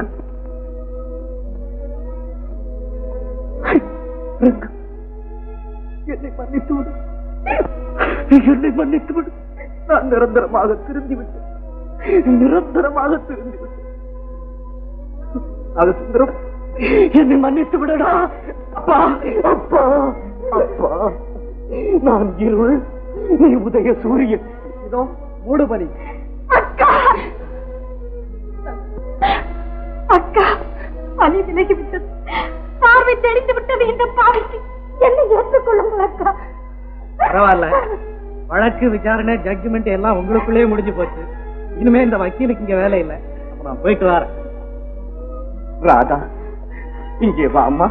ரங்கு என்னை மன்னித்து விடு என்னை மன்னித்து விடு நான் நிரந்தரமாக திருந்தி விட்டேன் நிரந்தரமாக திருந்தி விட்டேன் நாகசுந்தரம் என்னை மன்னித்து விடடா அப்பா அப்பா அப்பா நான் இருள் நீ உதய சூரியன் இதோ மூடுபனி அக்கா அக்கா பனி விலகி விட்டது பார்வை தெளிந்து விட்டது இந்த பாவிக்கு என்னை ஏற்றுக்கொள்ளுங்கள் அக்கா பரவாயில்ல வழக்கு விசாரணை ஜட்ஜ்மெண்ட் எல்லாம் உங்களுக்குள்ளேயே முடிஞ்சு போச்சு இனிமே இந்த வக்கீலுக்கு இங்க வேலை இல்லை அப்ப நான் போயிட்டு வரேன் ராதா இங்கே வா அம்மா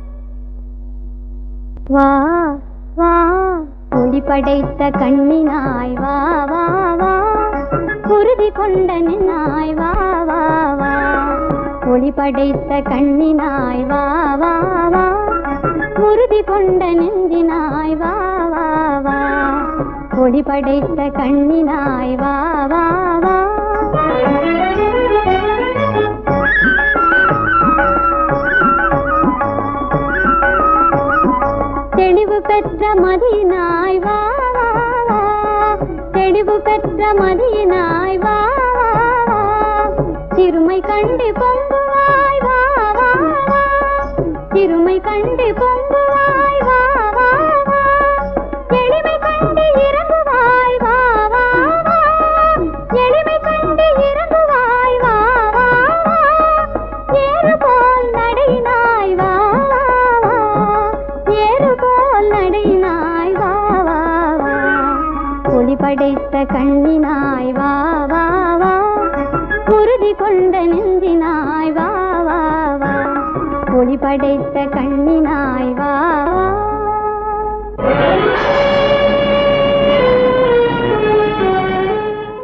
வா வா ஒளி படைத்த கண்ணினாய் வா வா வா உறுதி கொண்ட நின்னாய் வா வா வா ஒளி படைத்த கண்ணினாய் வா வா வா உறுதி கொண்ட நெஞ்சினாய் வா வா வா ஒளி படைத்த கண்ணினாய் வா வா வா தெளிவு பெற்ற மதியினாய் வா வா, வா. தெளிவு பெற்ற மதியினாய் வா வா, வா. சிறுமை கண்டு பொங்குவாய் வா வா, வா. சிறுமை கண்டு பொங்குவாய் வா வா, வா. எளிமை கண்டு இறங்குவாய் வா வா, வா. எளிமை கண்டு இறங்குவாய் வா வா, வா. ஏறு போல் நடையினாய் வா வா, வா. ஏறு போல் நடையினாய் வா வா வா ஒளி படைத்த கண்ணினாய் வா வா வா உறுதி கொண்ட நெஞ்சினாய் வா வா வா ஒளி படைத்த கண்ணினாய் வா வா